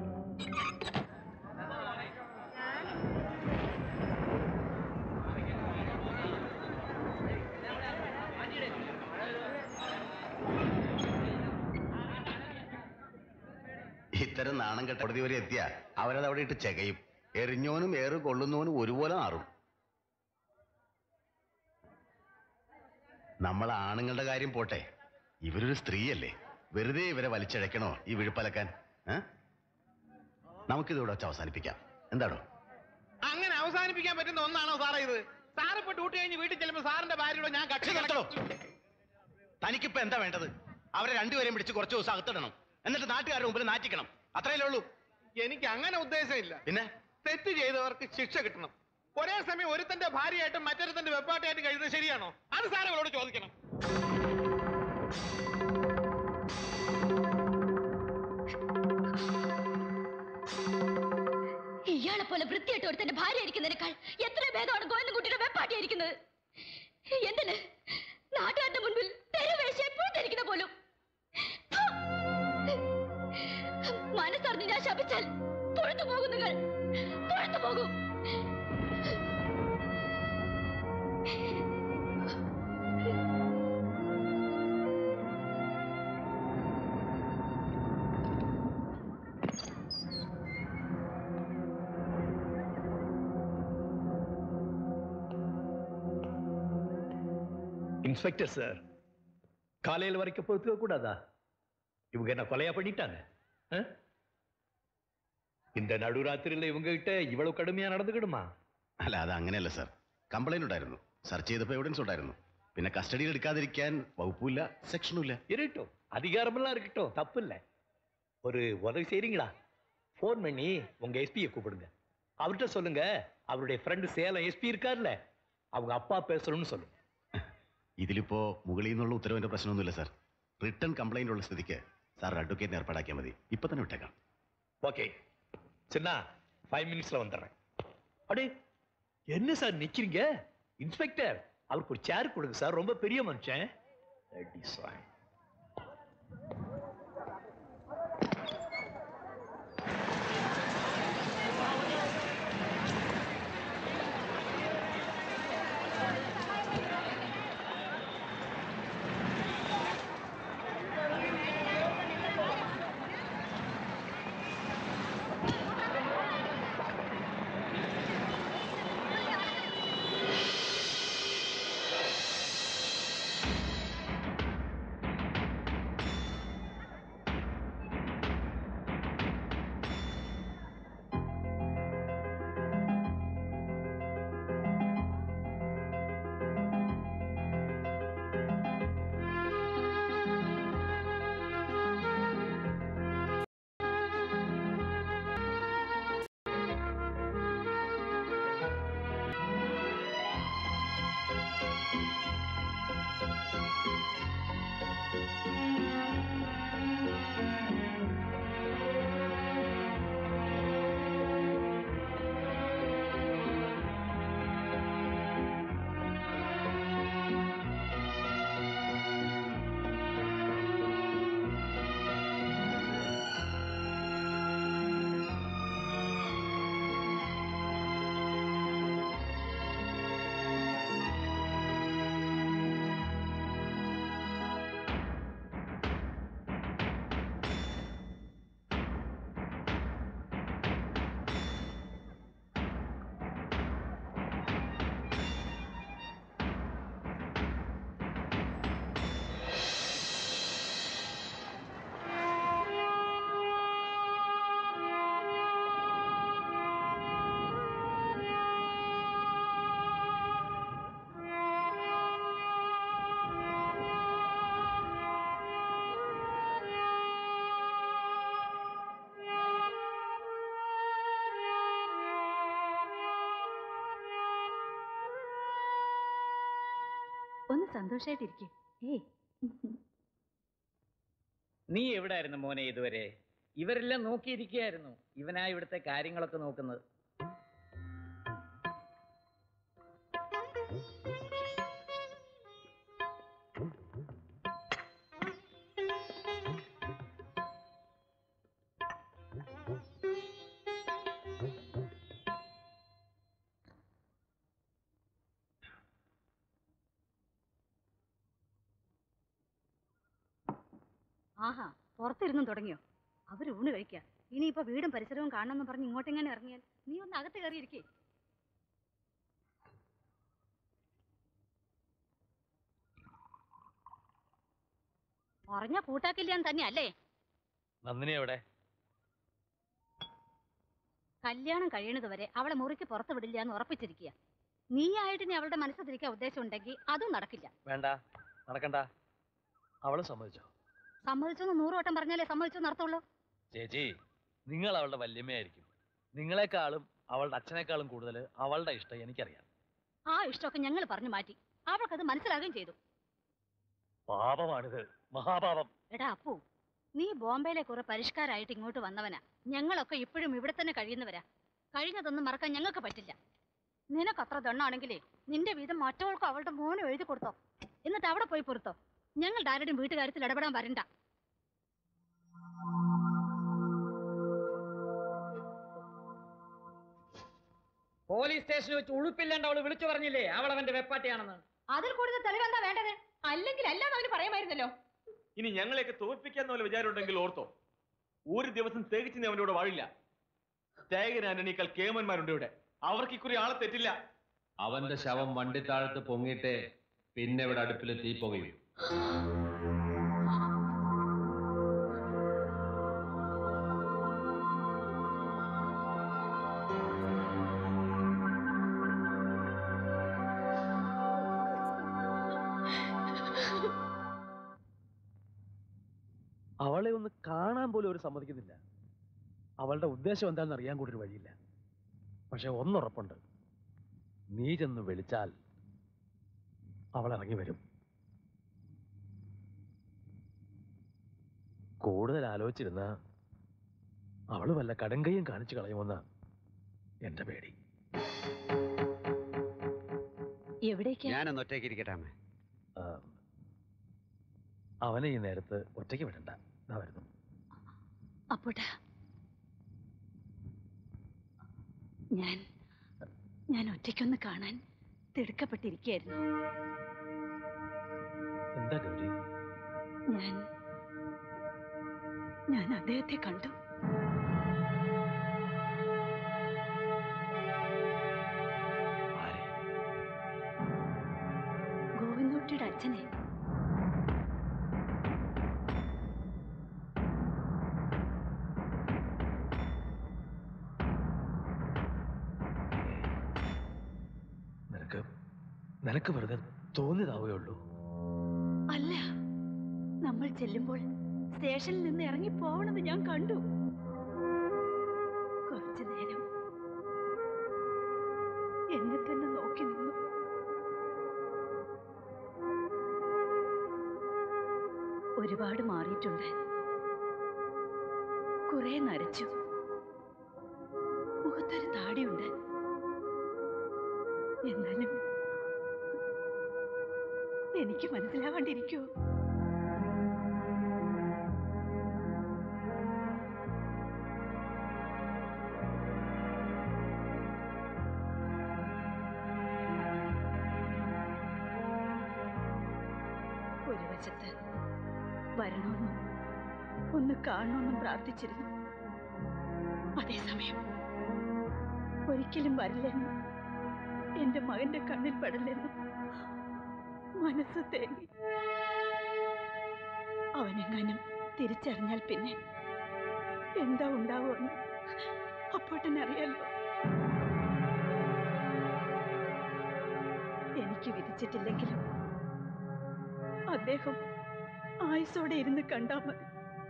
ഇത്തരം നാണം കെട്ട കോടതി വരെ എത്തിയ അവരത് അവിടെ ഇട്ട് ചെകയും എറിഞ്ഞോനും ഏറ് കൊള്ളുന്നവനും ഒരുപോലെ മാറും നമ്മൾ ആണുങ്ങളുടെ കാര്യം പോട്ടെ ഇവരൊരു സ്ത്രീയല്ലേ വെറുതെ ഇവരെ വലിച്ചഴക്കണോ ഈ വിഴുപ്പലക്കാൻ ഏ? നമുക്കിതിവിടെ വെച്ച് അവസാനിപ്പിക്കാം എന്താണോ അങ്ങനെ അവസാനിപ്പിക്കാൻ പറ്റുന്ന ഒന്നാണോ സാറേ ഇത് സാറ് ഇപ്പൊ ഡ്യൂട്ടി കഴിഞ്ഞ് വീട്ടിൽ ചെല്ലുമ്പോ സാറിന്റെ ഭാര്യയോട് ഞാൻ കക്ഷി നിർത്തണോ? തനിക്കിപ്പോ എന്താ വേണ്ടത് അവരെ രണ്ടുപേരെയും പിടിച്ച് കുറച്ച് ദിവസം അകത്തിടണം എന്നിട്ട് നാട്ടുകാരുടെ മുമ്പിൽ നാറ്റിക്കണം അത്രയല്ലേ ഉള്ളൂ എനിക്ക് അങ്ങനെ ഉദ്ദേശമില്ല പിന്നെ തെറ്റ് ചെയ്തവർക്ക് ശിക്ഷ കിട്ടണം ഒരേ സമയം ഒരുത്തന്റെ ഭാര്യയായിട്ടും മറ്റൊരുത്തന്റെ വെപ്പാട്ടിയായിട്ടും കഴിയുന്നത് ശരിയാണോ അത് സാറ് അവരോട് ചോദിക്കണം ഇയാളെ പോലെ വൃത്തിയായിട്ട് ഒരുത്തന്റെ ഭാര്യ ഇരിക്കുന്നതിനേക്കാൾ എത്ര ഭേദമാണ് ഗോവിന്ദൻകുട്ടിയുടെ വെപ്പാട്ടിയായിരിക്കുന്നത് എന്തിന് നാട്ടുകാരുടെ മുൻപിൽ തെരുവേശ എപ്പോഴും ധരിക്കുന്ന പോലും മനസ്സറിഞ്ഞ് ഞാൻ ശപിച്ചാൽ പുറത്തു പോകും നിങ്ങൾ പുറത്തു പോകും இன்ஸ்பெக்டர் சார் காலையில் வரைக்கும் பொறுத்துக்க கூடாதா இவங்க என்ன கொலையா பண்ணிட்டாங்க ஆ? இந்த நடுராத்திரியில இவங்க கிட்ட இவ்வளவு கடுமையா நடந்துக்கிடுமா അല്ല അത് അങ്ങനെയല്ല സാർ കംപ്ലൈന്റ് ഉണ്ടായിരുന്നു സെർച്ച് ചെയ്തപ്പോൾ എവിഡൻസ് ഉണ്ടായിരുന്നു പിന്നെ കസ്റ്റഡിയിൽ എടുക്കാതിരിക്കാൻ വകുപ്പില്ല സെക്ഷനും ഇല്ല இருக்கட்டும் அதிகாரமெல்லாம் இருக்கட்டும் தப்பு இல்ல ஒரு உதவி செய்றீங்களா ஃபோன் பண்ணி உங்க எஸ்பியை கூப்பிடுங்க அவர்கிட்ட சொல்லுங்க அவருடைய ஃப்ரெண்டு சேலம் எஸ்பி இருக்கார்ல அவங்க அப்பா பேசணும்னு சொல்லுங்க ഇതിലിപ്പോ മുകളിൽ നിന്നുള്ള ഉത്തരവിന്റെ പ്രശ്നമൊന്നുമില്ല സാർ റിട്ടേൺ കംപ്ലൈന്റ് ഉള്ള സ്ഥിതിക്ക് സാർ അഡ്വക്കേറ്റിനെ ഏർപ്പാടാക്കിയാൽ മതി ഇപ്പൊ തന്നെ വിട്ടേക്കാം ஓகே சின்ன ஃபைவ் மினிட்ஸ்ல வந்துடுறேன் அடே என்ன சார் நிக்கிறீங்க இன்ஸ்பெக்டர் அவருக்கு ஒரு சேர் கொடுங்க சார் ரொம்ப பெரிய மனுஷன் Ready, sir. ഒന്ന് സന്തോഷായിട്ടിരിക്കെ ഏയ് നീ എവിടായിരുന്നു മോനെ ഇതുവരെ ഇവരെല്ലാം നോക്കിയിരിക്കുകയായിരുന്നു ഇവനാ ഇവിടുത്തെ കാര്യങ്ങളൊക്കെ നോക്കുന്നത് ആഹാ പുറത്തിരുന്നും തുടങ്ങിയോ അവർ ഊണ് കഴിക്കുക ഇനിയിപ്പോ വീടും പരിസരവും കാണണമെന്ന് പറഞ്ഞ് ഇങ്ങോട്ടെങ്ങനെ ഇറങ്ങിയാൽ നീ ഒന്ന് അകത്ത് കയറിയിരിക്കേ പറഞ്ഞ കൂട്ടാക്കില്ലാന്ന് തന്നെയല്ലേ നന്ദിനി എവിടെ കല്യാണം കഴിയണത് വരെ അവളെ മുറിക്ക് പുറത്ത് വിടില്ല എന്ന് ഉറപ്പിച്ചിരിക്കുക നീയായിട്ട് ഇനി അവളുടെ മനസ്സ് തിരിക്കാൻ ഉദ്ദേശം ഉണ്ടെങ്കിൽ അതും നടക്കില്ല വേണ്ട നടക്കണ്ട അവള് സമ്മതിച്ചോ സമ്മതിച്ചെന്ന് നൂറ് വട്ടം പറഞ്ഞാലേ സമ്മതിച്ചു നടത്തുള്ളൂ ചേച്ചി നിങ്ങൾ അവളുടെ വല്യമ്മയായിരിക്കും നിങ്ങളെക്കാളും അവളുടെ അച്ഛനേക്കാളും കൂടുതൽ അവളുടെ ഇഷ്ടം എനിക്കറിയാം ആ ഇഷ്ടമൊക്കെ ഞങ്ങൾ പറഞ്ഞു മാറ്റി അവൾക്കത് മനസ്സിലാകുകയും ചെയ്തു പാപമാണിത് മഹാപാപം എടാ അപ്പു നീ ബോംബെയിലെ കുറെ പരിഷ്കാരായിട്ട് ഇങ്ങോട്ട് വന്നവനാ ഞങ്ങളൊക്കെ ഇപ്പോഴും ഇവിടെ തന്നെ കഴിയുന്നവരാ കഴിഞ്ഞതൊന്നും മറക്കാൻ ഞങ്ങൾക്ക് പറ്റില്ല നിനക്ക് അത്ര ദണ്ണാണെങ്കിലേ നിന്റെ വീതം മറ്റവൾക്കും അവളുടെ മോനും എഴുതി കൊടുത്തോ എന്നിട്ട് അവിടെ പോയി പൊറുത്തോ ഞങ്ങളുടെ ആരുടെയും വീട്ടുകാര്യത്തിൽ ഇടപെടാൻ വരണ്ട പോലീസ് സ്റ്റേഷനിൽ വെച്ച് ഉളുപ്പില്ലാണ്ട് അവള് വിളിച്ചു പറഞ്ഞില്ലേ അവൾ അവന്റെ വെപ്പാട്ടിയാണെന്ന് അതിൽ കൂടുതൽ തെളിവെന്താ വേണ്ടത് അല്ലെങ്കിൽ എല്ലാം അവന് പറയാമായിരുന്നല്ലോ ഇനി ഞങ്ങളെയൊക്കെ തോൽപ്പിക്കാന്ന് പോലെ വിചാരം ഉണ്ടെങ്കിൽ ഓർത്തോ ഒരു ദിവസം തികച്ച് നീ അവനോട് വാഴില്ല ത്യാഗൻ ആന്റണിയേക്കാൾ കേമന്മാരുണ്ട് ഇവിടെ അവർക്ക് ഇക്കുറി ആളെ തെറ്റില്ല അവന്റെ ശവം വണ്ടിത്താഴത്ത് പൊങ്ങിയിട്ടേ പിന്നെ ഇവിടെ അടുപ്പിൽ തീ പുകയും അവളെ ഒന്ന് കാണാൻ പോലും ഒരു സമ്മതിക്കുന്നില്ല അവളുടെ ഉദ്ദേശം എന്താണെന്ന് അറിയാൻ കൂടി ഒരു വഴിയില്ല പക്ഷെ ഒന്നുറപ്പുണ്ട് നീ ചെന്ന് വിളിച്ചാൽ അവൾ ഇറങ്ങി വരും കൂടുതൽ ആലോചിച്ചിരുന്ന അവള് വല്ല കടുങ്കയും കാണിച്ചു കളയുമെന്ന എന്റെ പേടി എവിടേക്കാ ഞാനൊന്ന് ഒറ്റയ്ക്ക് ഇരിക്കട്ടെ അമ്മേ ആ, അവനെ ഈ നേരത്ത് ഒറ്റയ്ക്ക് വിടണ്ട ഇതാ വരുന്നു അപ്പോട്ടാ ഞാൻ ഞാൻ ഒറ്റയ്ക്കൊന്ന് കാണാൻ തിടുക്കപ്പെട്ടിരിക്കുകയായിരുന്നു എന്താ ഗൗരി ഞാൻ ഞാൻ അദ്ദേഹത്തെ കണ്ടു ഗോവിന്ദോട്ടിയുടെ അച്ഛനെ നിനക്ക് നിനക്ക് വെറുതെ തോന്നിയതാവേ ഉള്ളൂ അല്ല നമ്മൾ ചെല്ലുമ്പോൾ സ്റ്റേഷനിൽ നിന്ന് ഇറങ്ങി പോവണത് ഞാൻ കണ്ടു കുറച്ചു നേരം എന്നെ തന്നെ നോക്കി നിന്നു ഒരുപാട് മാറിയിട്ടുണ്ട് കുറെ നരച്ചു മുഖത്തൊരു താടിയുണ്ട് എന്നാലും എനിക്ക് മനസ്സിലാവാണ്ടിരിക്കോ ഒരു വശത്ത് വരണമെന്നും ഒന്ന് കാണണമെന്നും പ്രാർത്ഥിച്ചിരുന്നു അതേസമയം ഒരിക്കലും വരില്ലെന്നും എന്റെ മകന്റെ കണ്ണിൽ പെടലെന്നും മനസ്സ് തേങ്ങി അവനെങ്ങാനും തിരിച്ചറിഞ്ഞാൽ പിന്നെ എന്താ ഉണ്ടാവുമെന്ന് അപ്പോട്ടനറിയാലോ എനിക്ക് വിധിച്ചിട്ടില്ലെങ്കിലും അദ്ദേഹം ആയുസോടെ ഇരുന്ന് കണ്ടാ മതി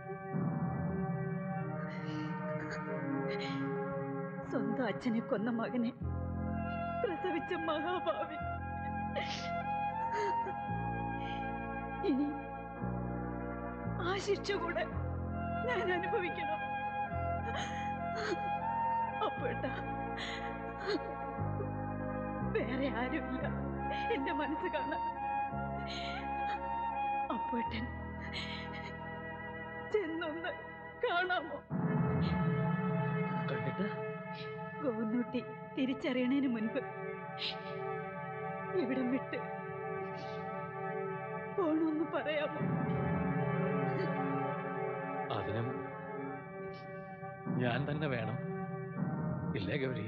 സ്വന്തം അച്ഛനെ കൊന്ന മകനെ പ്രസവിച്ച മഹാഭാവി ഇനി ആ ശിക്ഷ കൂടെ ഞാൻ അനുഭവിക്കണം അപ്പോട്ടാ വേറെ ആരുമില്ല എന്റെ മനസ്സ് കാണാൻ അപ്പോട്ടൻ ചെന്നൊന്ന് കാണാമോ കണ്ടിട്ട് ഗോന്നൂട്ടി തിരിച്ചറിയണതിന് മുൻപ് ഇവിടം വിട്ട് പോണോന്ന് പറയാമോ ഞാൻ തന്നെ വേണം ഇല്ലേ ഗൗരി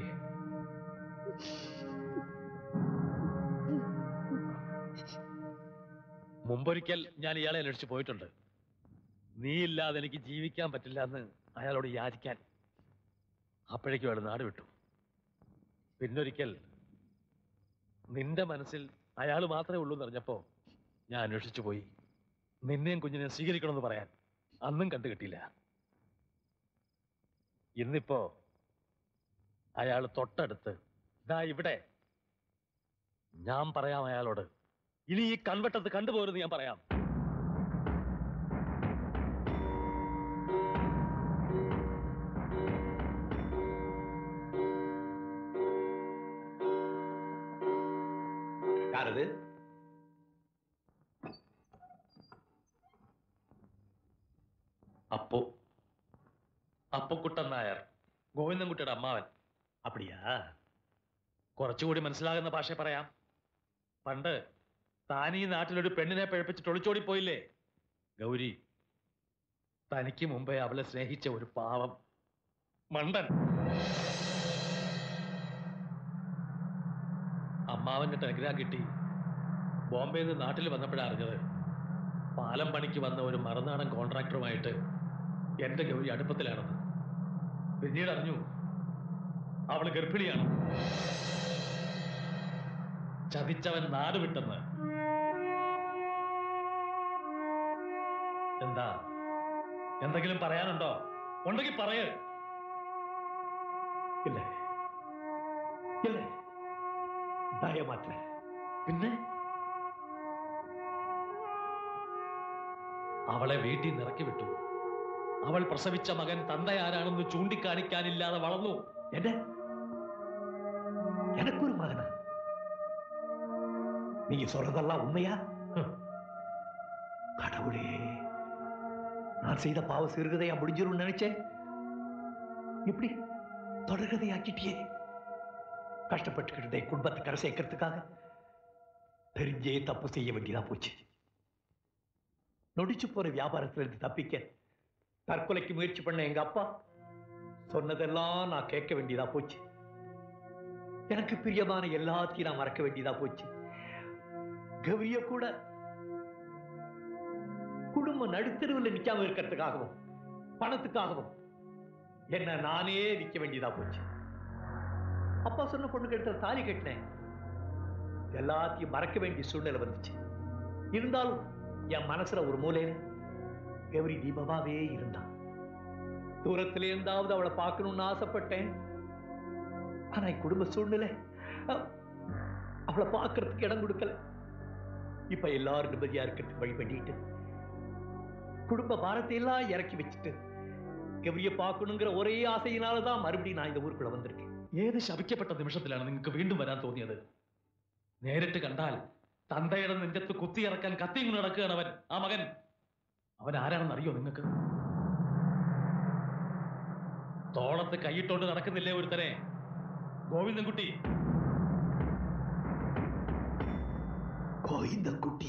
മുമ്പൊരിക്കൽ ഞാൻ ഇയാളെ അന്വേഷിച്ച് പോയിട്ടുണ്ട് നീ ഇല്ലാതെ എനിക്ക് ജീവിക്കാൻ പറ്റില്ല എന്ന് അയാളോട് യാചിക്കാൻ അപ്പോഴേക്കും അയാൾ നാട് വിട്ടു പിന്നൊരിക്കൽ നിന്റെ മനസ്സിൽ അയാൾ മാത്രമേ ഉള്ളൂ എന്നറിഞ്ഞപ്പോ ഞാൻ അന്വേഷിച്ചു പോയി നിന്നെയും കുഞ്ഞിനെ സ്വീകരിക്കണമെന്ന് പറയാൻ അന്നും കണ്ടു കിട്ടിയില്ല ഇന്നിപ്പോ അയാൾ തൊട്ടടുത്ത് ദാ ഇവിടെ ഞാൻ പറയാം അയാളോട് ഇനി ഈ കൺവെട്ടത്ത് കണ്ടുപോരുന്ന് ഞാൻ പറയാം யாரது അപ്പോ അപ്പക്കുട്ടൻ നായർ ഗോവിന്ദൻകുട്ടിയുടെ അമ്മാവൻ அப்படியா കുറച്ചുകൂടി മനസ്സിലാകുന്ന ഭാഷ പറയാം പണ്ട് താൻ ഈ നാട്ടിലൊരു പെണ്ണിനെ പഴപ്പിച്ചിട്ട് ഒളിച്ചോടി പോയില്ലേ ഗൗരി തനിക്ക് മുമ്പേ അവളെ സ്നേഹിച്ച ഒരു പാവം മണ്ടൻ അമ്മാവന്റെ ടെലഗ്രാം കിട്ടി ബോംബെയിൽ നിന്ന് നാട്ടിൽ വന്നപ്പോഴാണ് അറിഞ്ഞത് പാലം പണിക്ക് വന്ന ഒരു മറുനാടൻ കോൺട്രാക്ടറുമായിട്ട് എന്റെ ഗൗരി അടുപ്പത്തിലാണെന്ന് പിന്നീട് അറിഞ്ഞു അവള് ഗർഭിണിയാണ് ചതിച്ചവൻ നാട് വിട്ടെന്ന് എന്താ എന്തെങ്കിലും പറയാനുണ്ടോ ഉണ്ടെങ്കിൽ പറയ് இல்ல இல்ல பயமாற்ற പിന്നെ അവളെ വീട്ടിൽ നിന്ന് ഇറക്കി വിട്ടു അവൾ പ്രസവിച്ച മകൻ തന്തയാരാണെന്ന് ചൂണ്ടിക്കാണിക്കാനില്ലാതെ വളർന്നു என்ன எனக்கு ஒரு மகனா நீங்க சொல்றதெல்லாம் உண்மையா ஹம். கடவுளே நான் செய்த பாவ சிறுகதையா முடிஞ்சிரும் நினைச்சேன் இப்படி தொடர்கதையாக்கிட்டியே கஷ்டப்பட்டுக்கிட்டதை குடும்பத்தை கரை சேர்க்கறதுக்காக தெரிஞ்சே தப்பு செய்ய வேண்டியதா போச்சு நொடிச்சு போற வியாபாரத்துல இருந்து தப்பிக்க தற்கொலைக்கு முயற்சி பண்ண எங்க அப்பா சொன்னதெல்லாம் நான் கேட்க வேண்டியதா போச்சு எனக்கு பிரியமான எல்லாத்தையும் நான் மறக்க வேண்டியதா போச்சு கவிய கூட குடும்பம் நடுத்தருவில் நிக்காம இருக்கிறதுக்காகவும் பணத்துக்காகவும் என்ன நானே விற்க வேண்டியதா போச்சு அப்பா சொன்ன பொண்ணுக்கு எடுத்த தாலி கட்டினேன் எல்லாத்தையும் மறக்க வேண்டிய சூழ்நிலை வந்துச்சு இருந்தாலும் என் மனசுல ஒரு மூலையில கௌரி தீபமாவே இருந்தான் தூரத்துல இருந்தாவது அவளை பார்க்கணும்னு ஆசைப்பட்டேன் ஆனா என் குடும்ப சூழ்நிலை அ- அவளை பார்க்கறதுக்கு இடம் கொடுக்கல இப்ப எல்லாரும் நிம்மதியா இருக்கிறதுக்கு வழி பண்ணிட்டு குடும்ப பாரத்தை எல்லாம் இறக்கி வச்சுட்டு கௌரிய பார்க்கணுங்கிற ஒரே ஆசையினால தான் மறுபடியும் நான் இந்த ஊருக்குள்ள வந்திருக்கேன் ഏത് ശപിക്കപ്പെട്ട നിമിഷത്തിലാണ് നിങ്ങൾക്ക് വീണ്ടും വരാൻ തോന്നിയത് നേരിട്ട് കണ്ടാൽ തന്തയുടെ നെഞ്ചത്ത് കുത്തിയിറക്കാൻ കത്തിയും നടക്കുകയാണ് അവൻ ആ മകൻ അവൻ ആരാണെന്ന് അറിയോ നിങ്ങൾക്ക് തോളത്ത് കൈയിട്ടോണ്ട് നടക്കുന്നില്ലേ ഒരുത്തനെ ഗോവിന്ദൻകുട്ടി ഗോവിന്ദൻകുട്ടി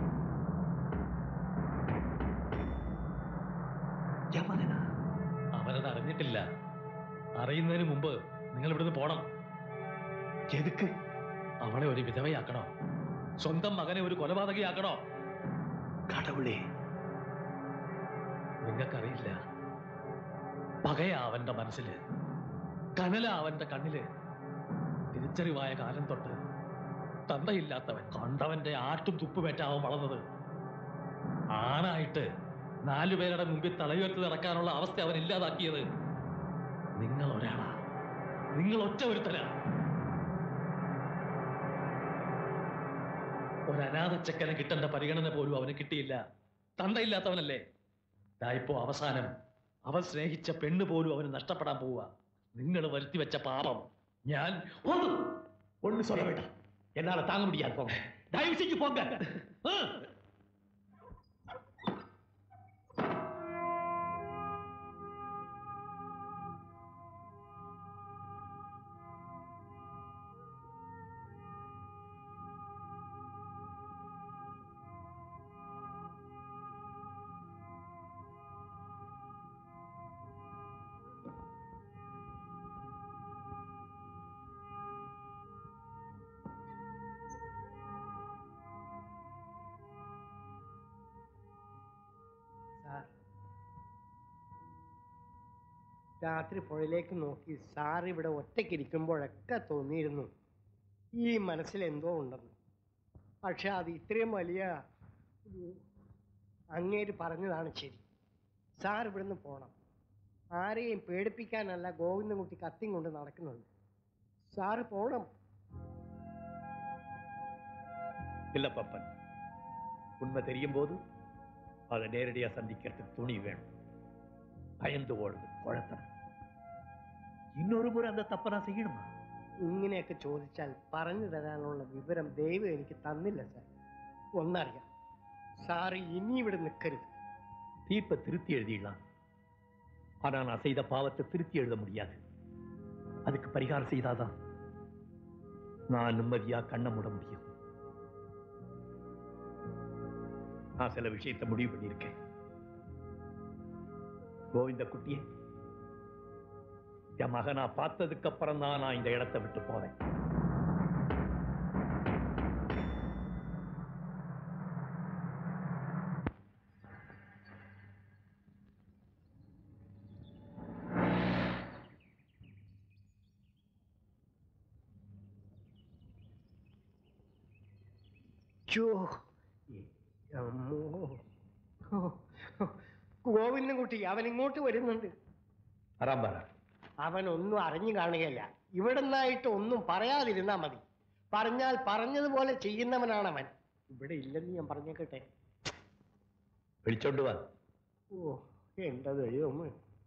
യമകനാ അവനത് അറിഞ്ഞിട്ടില്ല അറിയുന്നതിന് മുമ്പ് നിങ്ങൾ ഇവിടുന്ന് പോണം എതുക്ക് അവളെ ഒരു വിധവയാക്കണോ സ്വന്തം മകനെ ഒരു കൊലപാതകയാക്കണോ കടവുളേ നിങ്ങൾക്കറിയില്ല പകയാ അവന്റെ മനസ്സില് കനല അവന്റെ കണ്ണില് തിരിച്ചറിവായ കാലം തൊട്ട് തന്തയില്ലാത്തവൻ കണ്ടവന്റെ ആട്ടും തുപ്പുമേറ്റ അവൻ വളർന്നത് ആണായിട്ട് നാലുപേരുടെ മുമ്പിൽ തലയുയർത്തി നടക്കാനുള്ള അവസ്ഥ അവൻ ഇല്ലാതാക്കിയത് നിങ്ങൾ ഒരാളാ നിങ്ങൾ ഒറ്റ ഒരുത്തനാ ഒരനാഥ ചെക്കനെ കിട്ടേണ്ട പരിഗണന പോലും അവന് കിട്ടിയില്ല തന്തയില്ലാത്തവനല്ലേ ദാ ഇപ്പോ അവസാനം അവൻ സ്നേഹിച്ച പെണ്ണ് പോലും അവന് നഷ്ടപ്പെടാൻ പോവുക നിങ്ങൾ വരുത്തി വെച്ച പാപം ഞാൻ போதும் ஒண்ணு சொல்ல வேண்டாம் என்னால தாங்க முடியாது போங்க தயவு செஞ்சு போங்க ஆ. രാത്രി പുഴയിലേക്ക് നോക്കി സാർ ഇവിടെ ഒറ്റയ്ക്കിരിക്കുമ്പോഴൊക്കെ തോന്നിയിരുന്നു ഈ മനസ്സിൽ എന്തോ ഉണ്ടെന്ന് പക്ഷെ അത് ഇത്രയും വലിയ ഒരു അങ്ങേര് പറഞ്ഞതാണ് ശരി സാർ ഇവിടുന്ന് പോണം ആരെയും പേടിപ്പിക്കാനല്ല ഗോവിന്ദൻകുട്ടി കത്തിയും കൊണ്ട് നടക്കുന്നുണ്ട് സാറ് പോണം இல்ல பப்பன் உண்மை தெரியும் போது அதை நேரடியா சந்திக்கிறதுக்கு துணி வேணும் பயந்து ஓடுது குழத்தனம் இன்னொரு முறை அந்த தப்பை நான் செய்யணுமா ഇങ്ങനെയൊക്കെ ചോദിച്ചാൽ പറഞ്ഞു തരാനുള്ള വിവരം ദൈവം എനിക്ക് തന്നില്ല സാർ ഒന്നറിയാം സാറ് ഇനി ഇവിടെ നിൽക്കരുത് தீர்ப்பை திருத்தி எழுதிடலாம் ஆனா நான் செய்த பாவத்தை திருத்தி எழுத முடியாது அதுக்கு பரிகாரம் செய்தாதான் நான் நிம்மதியா கண்ண மூட முடியும் நான் சில விஷயத்தை முடிவு பண்ணியிருக்கேன் கோவிந்த குட்டியே என் மகனா பார்த்ததுக்கு அப்புறம் தான் நான் இந்த இடத்தை விட்டு போறேன் ചോ അമ്മോ. ഓ, ഓ. ഗോവിന്ദൻകുട്ടി അവൻ ഇങ്ങോട്ട് വരുന്നുണ്ട് അറാമ്പാറ അവൻ ഒന്നും അറിഞ്ഞു കാണുകയല്ല ഇവിടുന്നായിട്ട് ഒന്നും പറയാതിരുന്നാ മതി പറഞ്ഞാൽ പറഞ്ഞതുപോലെ ചെയ്യുന്നവനാണ് അവൻ ഇവിടെ ഇല്ലെന്ന് ഞാൻ പറഞ്ഞേക്കട്ടെ വിളിച്ചോണ്ട് വാ ഓ എന്റെ ദൈവമേ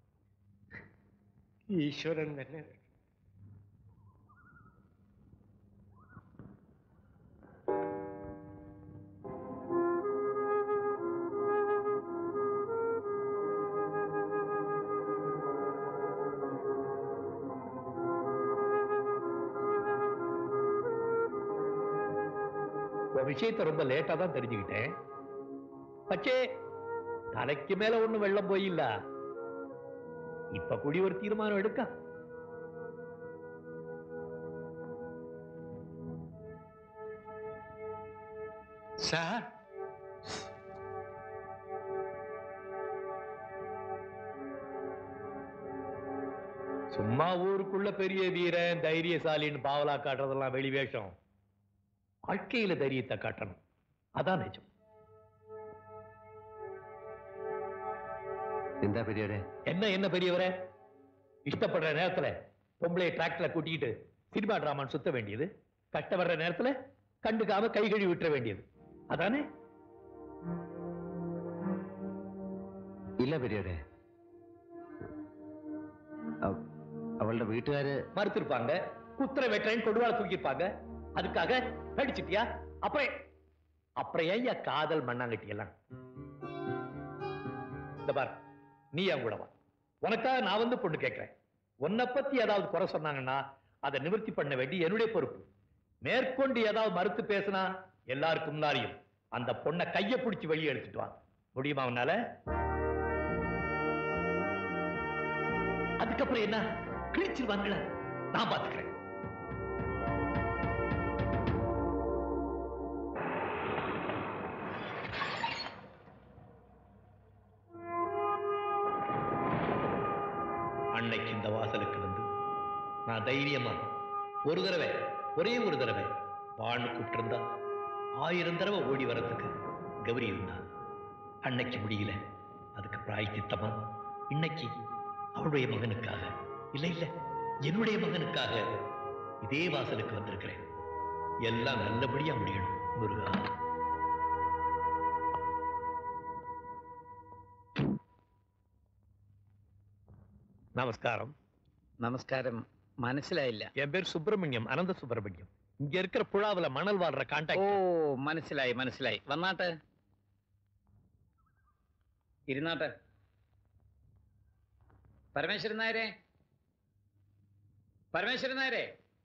ഈശ്വരൻ തന്നെ உன் விஷயத்தை ரொம்ப லேட்டா தான் தெரிஞ்சுக்கிட்டேன் பச்சே தலைக்கு மேல ஒண்ணும் வெள்ளம் போயில்ல இப்ப கூடி ஒரு தீர்மானம் எடுக்க சார் சும்மா ஊருக்குள்ள பெரிய வீரன் தைரியசாலின்னு பாவலா காட்டுறதெல்லாம் வெளி வேஷம் வாழ்க்கையில தைரியத்தை காட்டணும் அதான் நிஜம் എന്താ പെരിയവരെ என்ன என்ன பெரியவரே இஷ்டப்படுற நேரத்துல பொம்பளை டிராக்டர்ல கூட்டிட்டு சினிமா டிராமான்னு சுத்த வேண்டியது கட்ட வர்ற நேரத்துல கண்டுக்காம கை கழுவி விட்டுற வேண்டியது அதானே ഇല്ല പെരിയവരെ അവ- അവളുടെ വീട്ടുകാര് மறுத்திருப்பாங்க குத்துற வெட்டுறேன்னு கொடுவாள தூக்கியிருப்பாங்க அதுக்காக நடிச்சிட்டியா அப்புறம் அப்புறம் ஏன் என் காதல் மண்ணாங்கட்டி எல்லாம் இந்த பார் நீ என் கூட வா உனக்காக நான் வந்து பொண்ணு கேட்கிறேன் உன்னை பத்தி ஏதாவது குறை சொன்னாங்கன்னா அதை நிவர்த்தி பண்ண வேண்டி என்னுடைய பொறுப்பு மேற்கொண்டு ஏதாவது மறுத்து பேசினா எல்லாருக்கும் முன்னாடியும் அந்த பொண்ணை கையை பிடிச்சு வெளியே எடுத்துட்டு வா முடியுமா உன்னால அதுக்கப்புறம் என்ன கிழிச்சிருவாங்களே நான் பாத்துக்கிறேன் அன்னைக்கு இந்த வாசலுக்கு வந்து நான் தைரியமா ஒரு தடவை ஒரே ஒரு தடவை வான்னு கூப்பிட்டிருந்தா ஆயிரம் தடவை ஓடி வரதுக்கு கௌரி இருந்தா அன்னைக்கு முடியல அதுக்கு பிராய்ச்சித்தமா இன்னைக்கு அவளுடைய மகனுக்காக இல்ல இல்ல என்னுடைய மகனுக்காக இதே வாசலுக்கு வந்திருக்கிறேன் எல்லாம் நல்லபடியா முடியணும் முருகா நமஸ்காரம் நமஸ்காரம் മനസ്സിലായില്ല என் பேர் சுப்பிரமணியம் அனந்த சுப்பிரமணியம் இங்க இருக்கிற புழாவுல மணல் வாழ்ற ഓ கான்டாக்ட் മനസ്സിലായി മനസ്സിലായി വന്നാട്ടെ ഇരുന്നാട്ടെ പരമേശ്വരൻ നായരെ പരമേശ്വരൻ നായരെ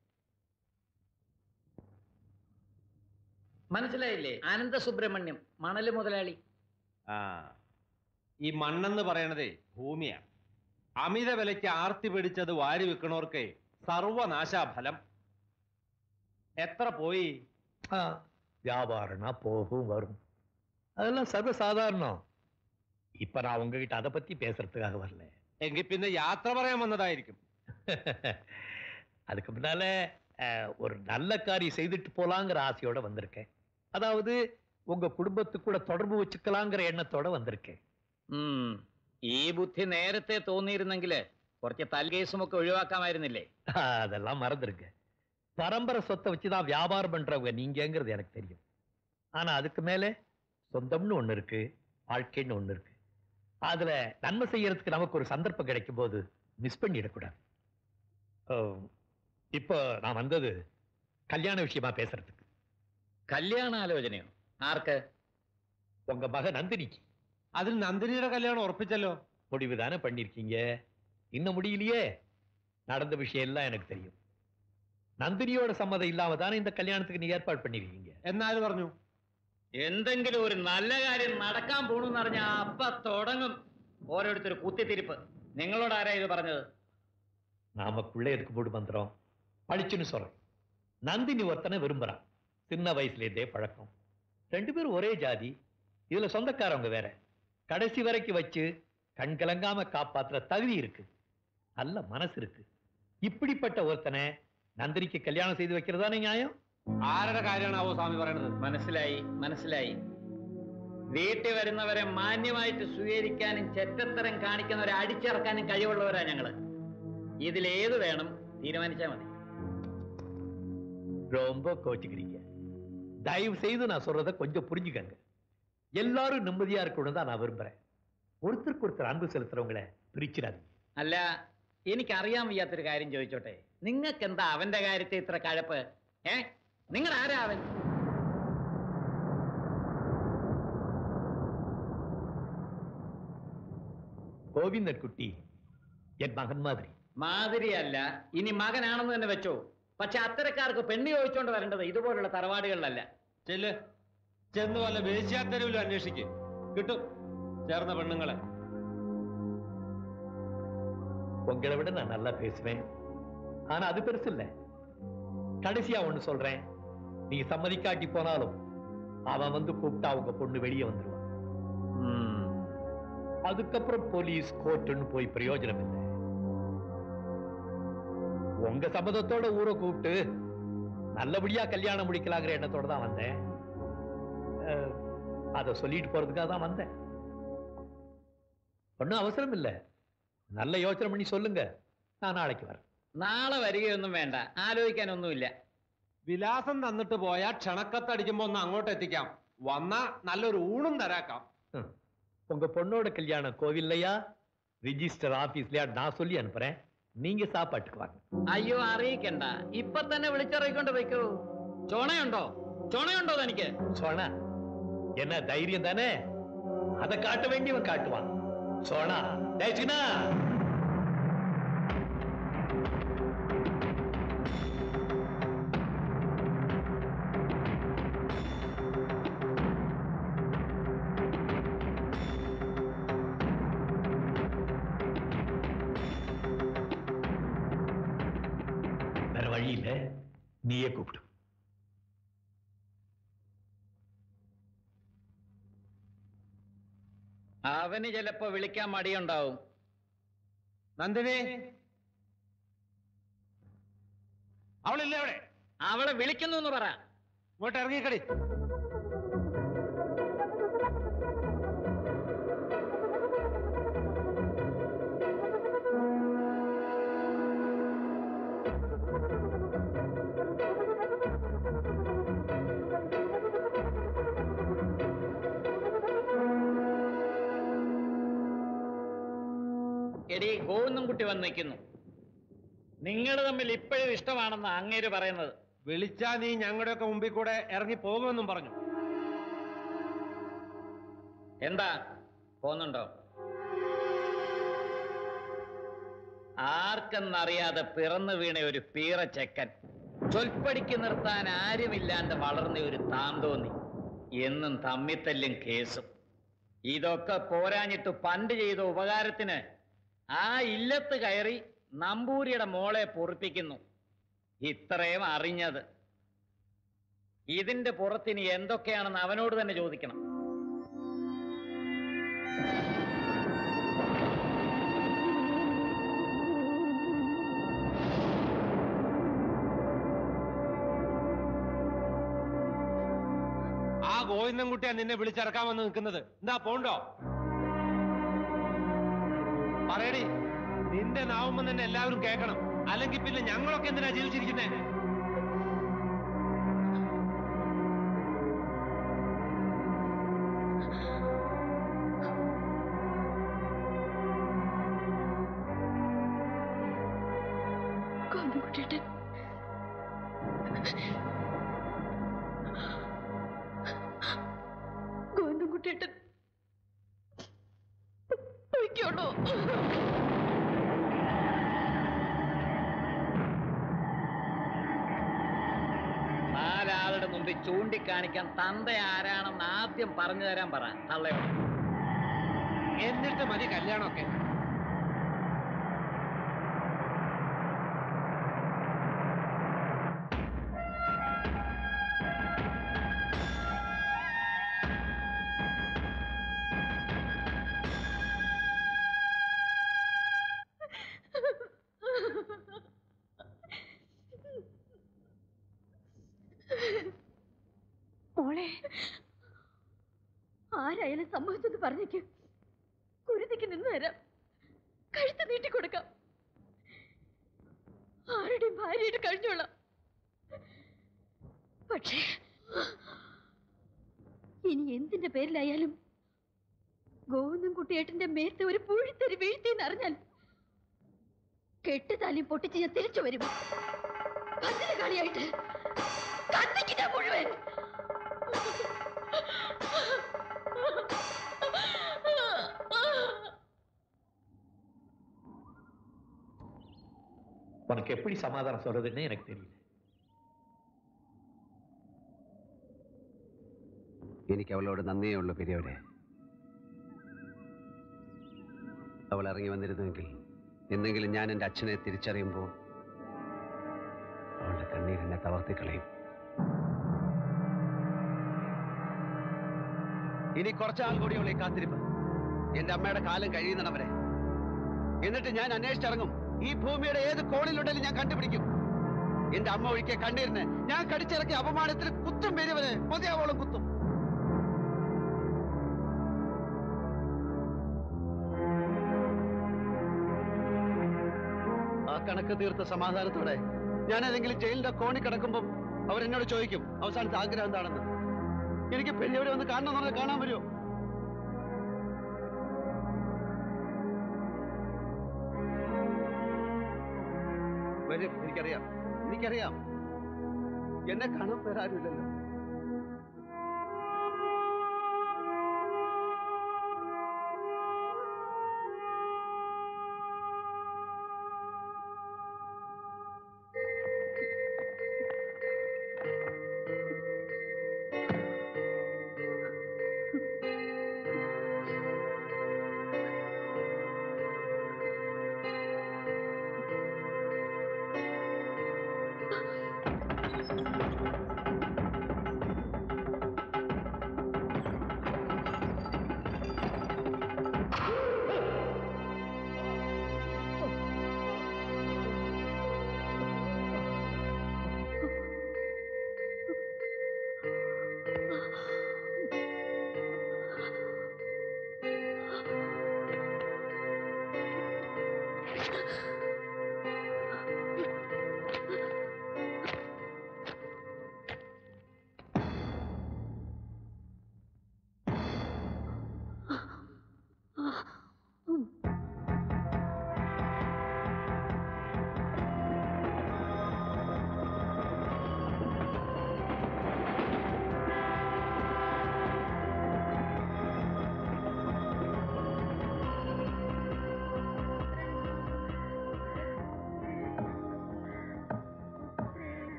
മനസ്സിലായില്ലേ ആനന്ദ സുബ്രഹ്മണ്യം മണല് മുതലാളി ആ ഈ മണ്ണെന്ന് പറയണതേ ഭൂമിയാണ് അമിത വിലയ്ക്ക് ആർത്തി പിടിച്ചത് വാരി വെക്കണോർക്ക് സർവനാശാഫലം എത്ര പോയി வியாபாரம்னா போகும் வரும் அதெல்லாம் சர்வ சாதாரணம் இப்ப நான் உங்ககிட்ட அதை பத்தி பேசுறதுக்காக வரல എങ്കിൽ പിന്നെ യാത്ര പറയാൻ വന്നതായിരിക്കും அதுக்கு முன்னால அஹ், ஒரு நல்ல காரியம் செய்துட்டு போலாங்கிற ஆசையோட வந்திருக்கேன் அதாவது உங்க குடும்பத்து கூட தொடர்பு வச்சுக்கலாங்கிற எண்ணத்தோட வந்திருக்கேன் ഉം. ഈ ബുദ്ധി നേരത്തെ തോന്നിയിരുന്നെങ്കില് കുറച്ച് തൽകേസുമൊക്കെ ഒഴിവാക്കാമായിരുന്നില്ലേ அதெல்லாம் மறந்துருங்க பரம்பரை சொத்தை வச்சுதான் வியாபாரம் பண்றவங்க நீங்கங்கிறது எனக்கு தெரியும் ஆனா அதுக்கு மேல சொந்தம்னு ஒண்ணு இருக்கு வாழ்க்கைன்னு ஒண்ணு இருக்கு அதுல நன்மை செய்யறதுக்கு நமக்கு ஒரு சந்தர்ப்பம் கிடைக்கும் போது மிஸ் பண்ணிடக்கூடாது அஹ், இப்போ நான் வந்தது கல்யாண விஷயமா பேசுறதுக்கு കല്യാണ ആലോചനയോ ആർക്ക് உங்க மக நந்தினிக்கு അതിൽ നന്ദിനിയുടെ കല്യാണം ഉറപ്പിച്ചല്ലോ முடிவு தானே பண்ணிருக்கீங்க இன்னும் முடியலையே நடந்த விஷயம் எல்லாம் எனக்கு தெரியும் நந்தினியோட சம்மதம் இல்லாம தானே இந்த கல்யாணத்துக்கு நீ ஏற்பாடு பண்ணிருக்கீங்க എന്നാര് പറഞ്ഞു എന്തെങ്കിലും ഒരു നല്ല കാര്യം നടക്കാൻ പോണെന്ന് പറഞ്ഞാ അപ്പ തുടങ്ങും ഓരോരുത്തർ കുത്തിത്തിരിപ്പ് നിങ്ങളോട് ആരാ ഇത് പറഞ്ഞത് நாமக்குள்ளே எதுக்கு போட்டு வந்துடும் பழிச்சுன்னு சொல்றேன் நந்தினி ஒருத்தனை விரும்புறான் சின்ன வயசுல இருந்தே பழக்கம் ரெண்டு பேரும் ஒரே ஜாதி இதுல சொந்தக்காரவங்க வேற கடைசி வரைக்கும் வச்சு கண் கலங்காம காப்பாத்துற தகுதி இருக்கு நல்ல மனசு இருக்கு இப்படிப்பட்ட ஒருத்தனை நந்தினிக்கு கல்யாணம் செய்து வைக்கிறதானே நியாயம் ആരുടെ കാര്യമാണാവോ സ്വാമി പറയണത് മനസ്സിലായി മനസ്സിലായി വീട്ടിൽ വരുന്നവരെ മാന്യമായിട്ട് സ്വീകരിക്കാനും ചെറ്റത്തരം കാണിക്കുന്നവരെ അടിച്ചിറക്കാനും കഴിവുള്ളവരാ ഞങ്ങള് ഇതിലേത് വേണം തീരുമാനിച്ചാൽ മതി ரொம்ப கோச்சுக்கிறீங்க தயவு செய்து நான் சொல்றத கொஞ்சம் புரிஞ்சுக்கங்க எல்லாரும் நிம்மதியா இருக்கணும் தான் நான் விரும்புறேன் ஒருத்தருக்கு ஒருத்தர் அன்பு செலுத்துறவங்கள பிரிச்சிடாதீங்க അല്ല എനിക്കറിയാൻ വയ്യാത്തൊരു കാര്യം ചോദിച്ചോട്ടെ നിങ്ങൾക്ക് എന്താ അവന്റെ കാര്യത്തിൽ ഇത്ര കഴപ്പ് ഏ നിങ്ങൾ ആരാ അവൻ கோவிந்தன் குட்டி என் மகன் மாதிரி മാതിരിയല്ല ഇനി മകനാണെന്ന് തന്നെ വെച്ചോ പക്ഷെ അത്തരക്കാർക്ക് പെണ്ണ് ചോദിച്ചോണ്ട് വരേണ്ടത് ഇതുപോലുള്ള തറവാടുകളിലല്ല ചെല്ല് ചെന്ന് വല്ല വേശ്യാത്തെരുവിലും അന്വേഷിക്ക് കിട്ടും ചേർന്ന പെണ്ണുങ്ങളെ உங்களை விட நான் நல்லா பேசுவேன் ஆனா அது பெருசு இல்ல கடைசியா ஒண்ணு சொல்றேன் நீ சம்மதிக்காட்டி போனாலும் அவன் வந்து கூப்பிட்டா அவங்க பொண்ணு வெளியே வந்துருவான் அதுக்கப்புறம் போலீஸ் கோர்ட்டுன்னு போய் பிரயோஜனம் இல்லை உங்க சம்மதத்தோட ஊரை கூப்பிட்டு நல்லபடியா கல்யாணம் முடிக்கலாங்கிற எண்ணத்தோட தான் வந்தேன் அஹ், அதை சொல்லிட்டு போறதுக்காக தான் வந்தேன் ஒன்றும் அவசரம் இல்லை நல்ல யோசனை பண்ணி சொல்லுங்க நான் நாளைக்கு வரேன் നാളെ വരികയൊന്നും വേണ്ട ആലോചിക്കാനൊന്നുമില്ല വിലാസം തന്നിട്ട് പോയാൽ ക്ഷണക്കത്തടിക്കുമ്പോ ഒന്ന് അങ്ങോട്ട് എത്തിക്കാം വന്നാ നല്ലൊരു ഊണും തരാക്കാം உங்க பொண்ணோட கல்யாணம் கோவில்லையா ரிஜிஸ்டர் ஆபீஸ்லயா நான் சொல்லி அனுப்புறேன் நீங்க சாப்பாட்டுக்கு வாங்க അയ്യോ അറിയിക്കണ്ട ഇപ്പൊ തന്നെ വിളിച്ചിറങ്ങിക്കൊണ്ട് വെക്കൂ ചുണയുണ്ടോ ചുണയുണ്ടോ തനിക്ക് சோனா என்ன தைரியம் தானே அதை காட்ட வேண்டியவன் காட்டுவான் சோனா டேச்சுனா வேற வழி இல்ல நீயே கூப்பிடு അവന് ചിലപ്പോ വിളിക്കാൻ മടിയുണ്ടാവും നന്ദിനി അവളില്ലേ അവിടെ അവളെ വിളിക്കുന്നു എന്ന് പറ ഇങ്ങോട്ട് ഇറങ്ങിക്കടി എടി ഗോവിന്ദം കുട്ടി വന്ന് നിൽക്കുന്നു നിങ്ങൾ തമ്മിൽ ഇപ്പോഴും ഇഷ്ടമാണെന്ന് അങ്ങേര് പറയുന്നത് വിളിച്ചാ നീ ഞങ്ങളുടെയൊക്കെ മുമ്പിൽ കൂടെ ഇറങ്ങി പോകുമെന്നും പറഞ്ഞു എന്താ പോന്നുണ്ടോ ആർക്കെന്നറിയാതെ പിറന്നു വീണ ഒരു പീറ ചെക്കൻ ചൊൽപ്പടിക്ക് നിർത്താൻ ആരുമില്ലാണ്ട് വളർന്ന ഒരു താന്തോന്നി എന്നും തമ്മിത്തല്ലും കേസും ഇതൊക്കെ പോരാഞ്ഞിട്ട് പണ്ട് ചെയ്ത ഉപകാരത്തിന് ആ ഇല്ലത്ത് കയറി നമ്പൂരിയുടെ മോളെ പൊറിപ്പിക്കുന്നു ഇത്രയും അറിഞ്ഞത് ഇതിന്റെ പുറത്തിനി എന്തൊക്കെയാണെന്ന് അവനോട് തന്നെ ചോദിക്കണം ഗോവിന്ദൻകുട്ടിയാ നിന്നെ വിളിച്ചിറക്കാൻ വന്ന് നിൽക്കുന്നത് എന്താ പോണ്ടോ പറയടി നിന്റെ നാവുമ്പോ തന്നെ എല്ലാവരും കേൾക്കണം അല്ലെങ്കിൽ പിന്നെ ഞങ്ങളൊക്കെ എന്തിനാ ജീവിച്ചിരിക്കുന്നേ ഗോവിന്ദൻകുട്ടിയേട്ടൻ ഗോവിന്ദൻകുട്ടിയേട്ടൻ പൊയ്ക്കോളൂ നാലാളുടെ മുമ്പിൽ ചൂണ്ടിക്കാണിക്കാൻ തന്ത ആരാണെന്ന് ആദ്യം പറഞ്ഞു തരാൻ പറ തള്ളയോട് എന്നിട്ട് മതി കല്യാണമൊക്കെ മോളെ ആരായാലും സംഭവിച്ചത് പറഞ്ഞേക്ക് കുരുതിക്ക് നിന്ന് തരാം കഴുത്ത് നീട്ടിക്കൊടുക്കാം ആരുടെയും ഭാര്യയായിട്ട് കഴിഞ്ഞോളാം പക്ഷേ ഇനി എന്തിന്റെ പേരിലായാലും ഗോവിന്ദൻ കുട്ടിയേട്ടന്റെ മേത്ത് ഒരു പൂഴിത്തരി വീഴ്ത്തിയെന്ന് അറിഞ്ഞാൽ കെട്ടുതാലിയും പൊട്ടിച്ച് ഞാൻ തിരിച്ചു വരും ഭദ്രകാളിയായിട്ട് കത്തിക്കില്ല മുഴുവൻ உனக்கு எப்படி சமாதானம் சொல்றதுன்னு எனக்கு தெரியல എനിക്ക് അവളോട് നന്ദിയേ ഉള്ളൂ പെരിയവരെ അവൾ ഇറങ്ങി വന്നിരുന്നുവെങ്കിൽ എന്തെങ്കിലും ഞാൻ എൻ്റെ അച്ഛനെ തിരിച്ചറിയുമ്പോൾ അവളുടെ കണ്ണീരെന്നെ തളർത്തിക്കളയും ഇനി കുറച്ചാൾ കൂടിയുള്ള ഈ കാത്തിരിപ്പ് എന്റെ അമ്മയുടെ കാലം കഴിയുന്നവരെ എന്നിട്ട് ഞാൻ അന്വേഷിച്ചിറങ്ങും ഈ ഭൂമിയുടെ ഏത് കോണിലുണ്ടെങ്കിലും ഞാൻ കണ്ടുപിടിക്കും എന്റെ അമ്മ ഒഴിക്കിയ കണ്ണീരിന് ഞാൻ കടിച്ചിറക്കിയ അപമാനത്തിന് കുത്തും പെരുവനെ മതിയാവോളം കുത്തും ആ കണക്ക് തീർത്ത സമാധാനത്തോടെ ഞാൻ ഏതെങ്കിലും ജയിലിന്റെ കോണി കിടക്കുമ്പോൾ അവരെന്നോട് ചോദിക്കും അവസാനത്തെ ആഗ്രഹം എന്താണെന്ന് എനിക്ക് പെരിയവരെ ഒന്ന് കാണണം എന്ന് പറഞ്ഞാൽ കാണാൻ വരുമോ വരും എനിക്കറിയാം എനിക്കറിയാം എന്നെ കാണാൻ വേറെ ആരുമില്ലല്ലോ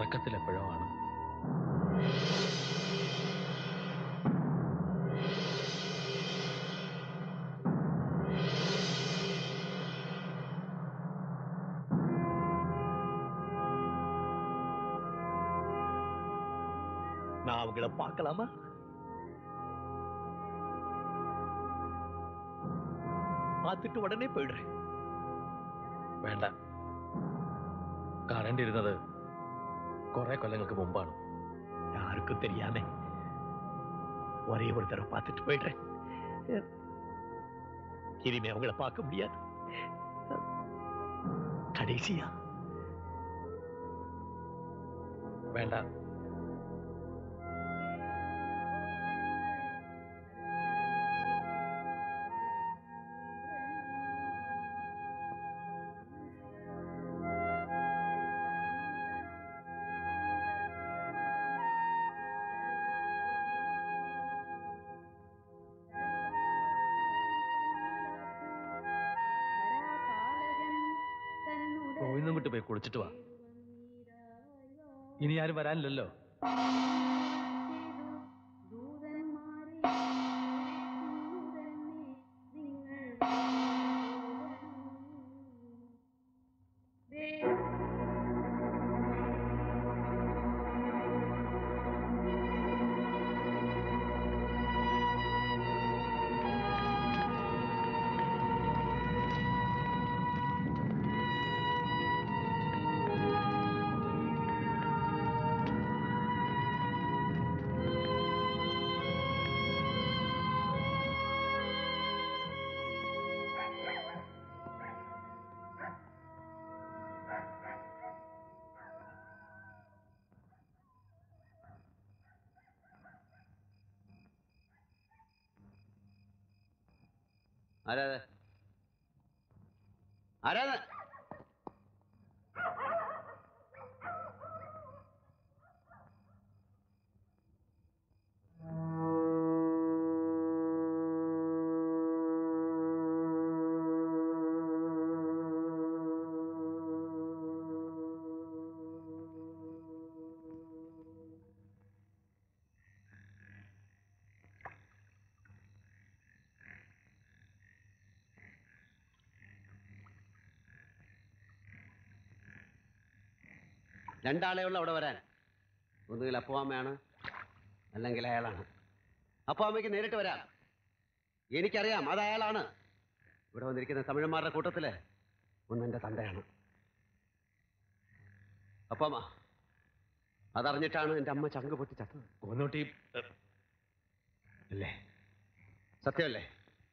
ഉറക്കത്തിൽ എപ്പോഴോ ആണ് நான் அவங்கள பார்க்கலாமா பார்த்துட்டு உடனே போயிடுறேன் വേണ്ട കാണേണ്ടിയിരുന്നത് കുറെ കൊല്ലങ്ങൾക്ക് മുമ്പാണ് யாருக்கும் தெரியாம ஒரே ஒரு தடவை பார்த்துட்டு போயிடுறேன் இனிமே அவங்கள பார்க்க முடியாது கடைசியா വേണ്ട ഗോവിന്ദൻകുട്ടി പോയി കുളിച്ചിട്ട് വാ ഇനി ആരും വരാനില്ലല്ലോ ആരാ അത്? ആരാ അത്? രണ്ടാളേ ഉള്ളൂ അവിടെ വരാൻ ഒന്നുകിൽ അപ്പുവാമ്മയാണ് അല്ലെങ്കിൽ അയാളാണ് അപ്പുവാമ്മയ്ക്ക് നേരിട്ട് വരാം എനിക്കറിയാം അത് അയാളാണ് ഇവിടെ വന്നിരിക്കുന്ന തമിഴന്മാരുടെ കൂട്ടത്തില് ഒന്നെന്റെ തന്തയാണ് അപ്പമ്മ അതറിഞ്ഞിട്ടാണ് എൻ്റെ അമ്മ ചങ്ക് പൊട്ടി ചത്തത് ഗോവിന്ദൻകുട്ടി അല്ലേ സത്യമല്ലേ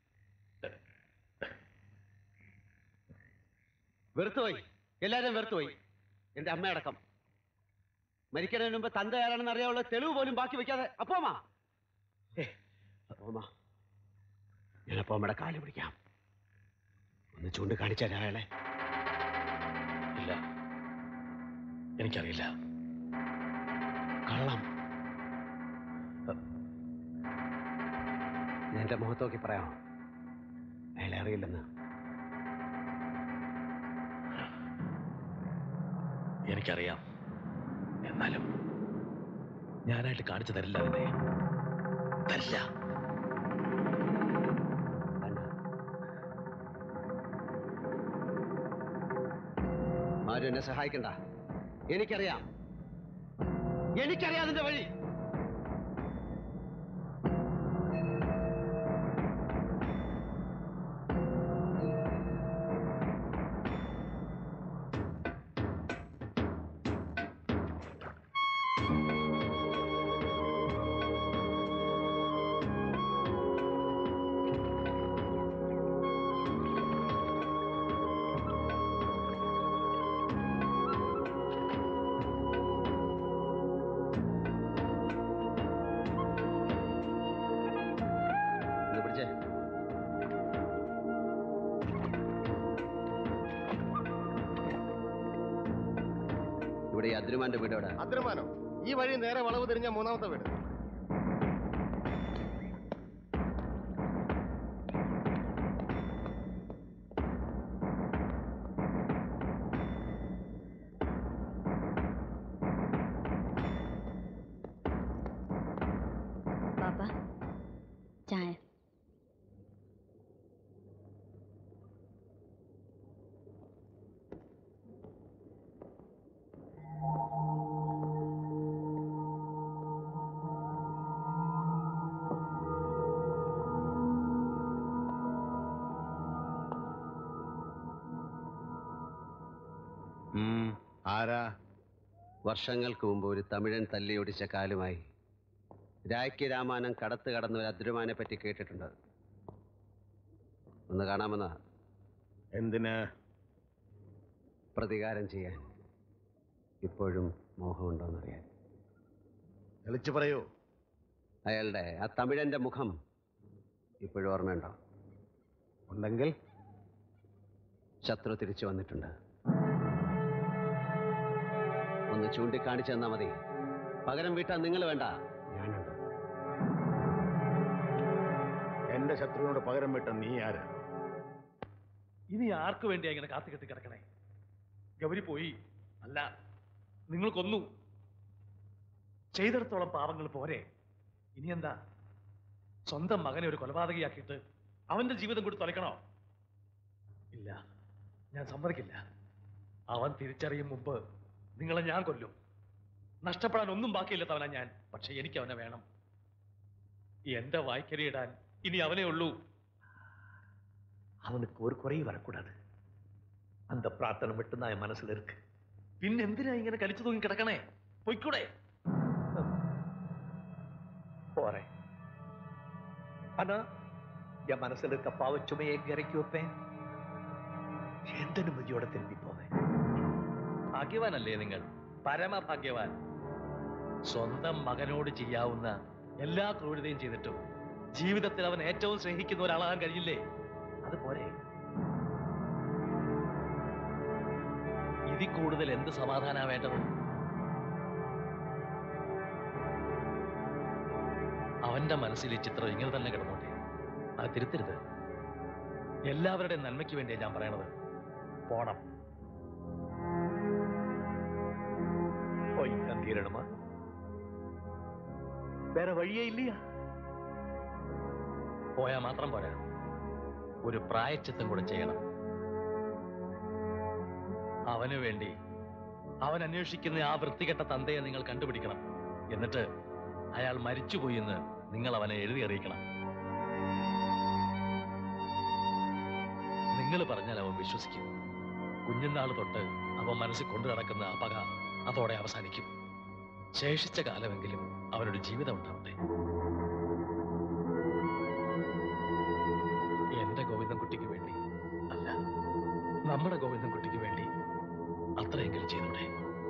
വെറുത്തുപോയി എല്ലാവരും വെറുത്തുപോയി എൻ്റെ അമ്മയടക്കം മരിക്കുന്നതിന് മുമ്പ് തന്ത ആരാണെന്ന് അറിയാനുള്ള തെളിവ് പോലും ബാക്കി വെക്കാതെ അപ്പോമ്മ ഏ അപ്പോമ്മ ഞാൻ അപ്പോമ്മയുടെ കാല് പിടിക്കാം ഒന്ന് ചൂണ്ടിക്കാണിച്ചാൽ അയാളെ ഇല്ല എനിക്കറിയില്ല കള്ളം എന്റെ മുഖത്ത് നോക്കി പറയാമോ അയാളെ അറിയില്ലെന്ന് എനിക്കറിയാം എന്നാലും ഞാനായിട്ട് കാണിച്ചു തരില്ല അതിനെ തരില്ല ആരും എന്നെ സഹായിക്കണ്ട എനിക്കറിയാം എനിക്കറിയാം അതിന്റെ വഴി ഇത് പിടിച്ചേ ഇവിടെ ഈ അദ്രുമാന്റെ വീട് എവിടെ അദ്രമാനോ ഈ വഴി നേരെ വളവ് തിരിഞ്ഞ മൂന്നാമത്തെ വീട് ആരാ വർഷങ്ങൾക്ക് മുമ്പ് ഒരു തമിഴൻ തല്ലിയൊടിച്ച കാലുമായി രായ്ക്ക് രാമാനം കടത്ത് കടന്ന ഒരു അദ്രുമാനെ പറ്റി കേട്ടിട്ടുണ്ട് ഒന്ന് കാണാമെന്നാ എന്തിന് പ്രതികാരം ചെയ്യാൻ ഇപ്പോഴും മോഹമുണ്ടോന്നറിയാൻ തെളിച്ചു പറയൂ അയാളുടെ ആ തമിഴന്റെ മുഖം ഇപ്പോഴും ഓർമ്മയുണ്ടോ ഉണ്ടെങ്കിൽ ശത്രു തിരിച്ചു വന്നിട്ടുണ്ട് ഒന്ന് ചൂണ്ടിക്കാണിച്ചു തന്നാ മതി പകരം വീട്ടാൻ നിങ്ങൾ വേണ്ട ഞാനുണ്ട് എന്റെ ശത്രുവിനോട് പകരം വിട്ട നീ ആര് ഇനി ആർക്കു വേണ്ടിയാ ഇങ്ങനെ കാത്തുകെട്ടി കിടക്കണേ ഗൗരി പോയി അല്ല നിങ്ങൾ കൊന്നു ചെയ്തിടത്തോളം പാവങ്ങൾ പോരെ ഇനി എന്താ സ്വന്തം മകനെ ഒരു കൊലപാതകയാക്കിയിട്ട് അവന്റെ ജീവിതം കൂടി തുലയ്ക്കണോ ഇല്ല ഞാൻ സമ്മതിക്കില്ല അവൻ തിരിച്ചറിയും മുമ്പ് നിങ്ങളെ ഞാൻ കൊല്ലും നഷ്ടപ്പെടാൻ ഒന്നും ബാക്കിയില്ലാത്തവനാ ഞാൻ പക്ഷെ എനിക്ക് അവനെ വേണം എന്റെ വായ്ക്കരിയിടാൻ ഇനി അവനേ ഉള്ളൂ அவனுக்கு ஒரு குறையும் வரக்கூடாது அந்த பிரார்த்தனை மட்டும்தான் என் மனசுல இருக்கு പിന്നെന്തിനാ ഇങ്ങനെ കലിച്ചു തൂങ്ങി കിടക്കണേ പൊയ്ക്കൂടെ போறேன் ஆனா என் மனசுல இருக்க பாவச்சுமையை எங்க இறக்கி வைப்பேன் எந்த நிம்மதியோட திரும்பி போவேன் ഭാഗ്യവാനല്ലേ നിങ്ങൾ പരമഭാഗ്യവാൻ സ്വന്തം മകനോട് ചെയ്യാവുന്ന എല്ലാ ക്രൂരതയും ചെയ്തിട്ടും ജീവിതത്തിൽ അവൻ ഏറ്റവും സ്നേഹിക്കുന്ന ഒരാളാകാൻ കഴിയില്ലേ അത് പോരെ ഇതിൽ കൂടുതൽ എന്ത് സമാധാനാ വേണ്ടത് അവന്റെ മനസ്സിൽ ഈ ചിത്രം ഇങ്ങനെ തന്നെ കിടന്നോട്ടെ അത് തിരുത്തരുത് എല്ലാവരുടെയും നന്മയ്ക്ക് വേണ്ടിയാണ് ഞാൻ പറയണത് போണം போய்த்தான் தீரணுமா வேற வழியே இல்லையா പോയാൽ മാത്രം പോരാ ഒരു പ്രായച്ചിത്തം കൂടെ ചെയ്യണം അവന് വേണ്ടി അവൻ അന്വേഷിക്കുന്ന ആ വൃത്തികെട്ട തന്തയെ നിങ്ങൾ കണ്ടുപിടിക്കണം എന്നിട്ട് അയാൾ മരിച്ചുപോയി എന്ന് നിങ്ങൾ അവനെ എഴുതി അറിയിക്കണം നിങ്ങൾ പറഞ്ഞാൽ അവൻ വിശ്വസിക്കും കുഞ്ഞുനാൾ തൊട്ട് അവൻ മനസ്സിൽ കൊണ്ടു നടക്കുന്ന ആ പക അതോടെ അവസാനിക്കും ശേഷിച്ച കാലമെങ്കിലും അവനൊരു ജീവിതം ഉണ്ടാവട്ടെ എന്റെ ഗോവിന്ദൻകുട്ടിക്ക് വേണ്ടി അല്ല നമ്മുടെ ഗോവിന്ദൻകുട്ടിക്ക് വേണ്ടി അത്രയെങ്കിലും ചെയ്തൂടെ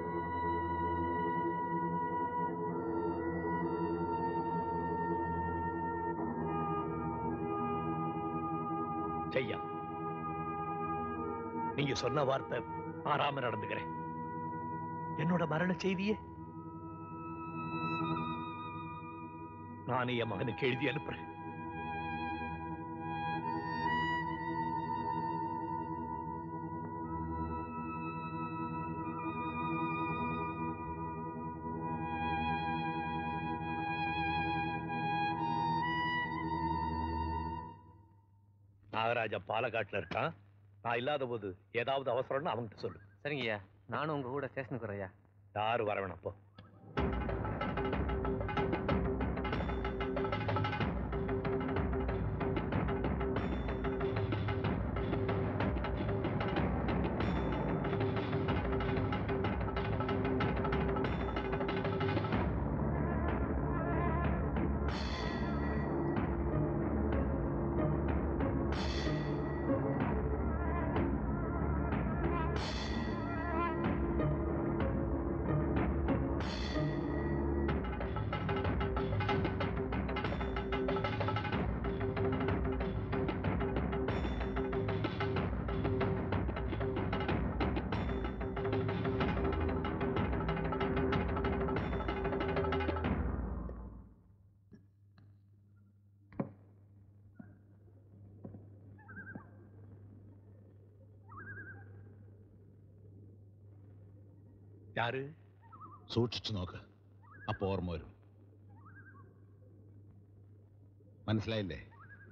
செய்யாம் நீங்க சொன்ன வார்த்தை மாறாம நடந்துக்கிறேன் என்னோட மரண செய்தியே நானே என் மகனுக்கு எழுதி அனுப்புறேன் நாகராஜா பாலக்காட்டுல இருக்கான் நான் இல்லாத போது ஏதாவது அவசரம்னு அவன்கிட்ட சொல்லு சரிங்கய்யா நானும் உங்க கூட ஸ்டேஷனுக்கு வரேயா யாரும் வர வேணாம் அப்போ ആര് സൂക്ഷിച്ചു നോക്ക് അപ്പൊ ഓർമ്മ വരും മനസ്സിലായില്ലേ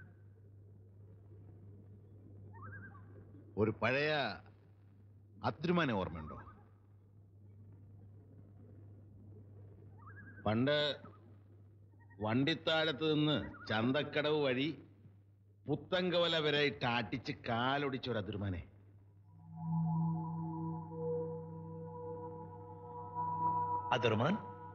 ഒരു പഴയ അദ്രുമാനെ ഓർമ്മയുണ്ടോ പണ്ട് വണ്ടിത്താഴത്ത് നിന്ന് ചന്തക്കടവ് വഴി പുത്തങ്കവല വരെ ടാട്ടിച്ച് കാലൊടിച്ച ഒരു അതിരുമാനെ അദർമാൻ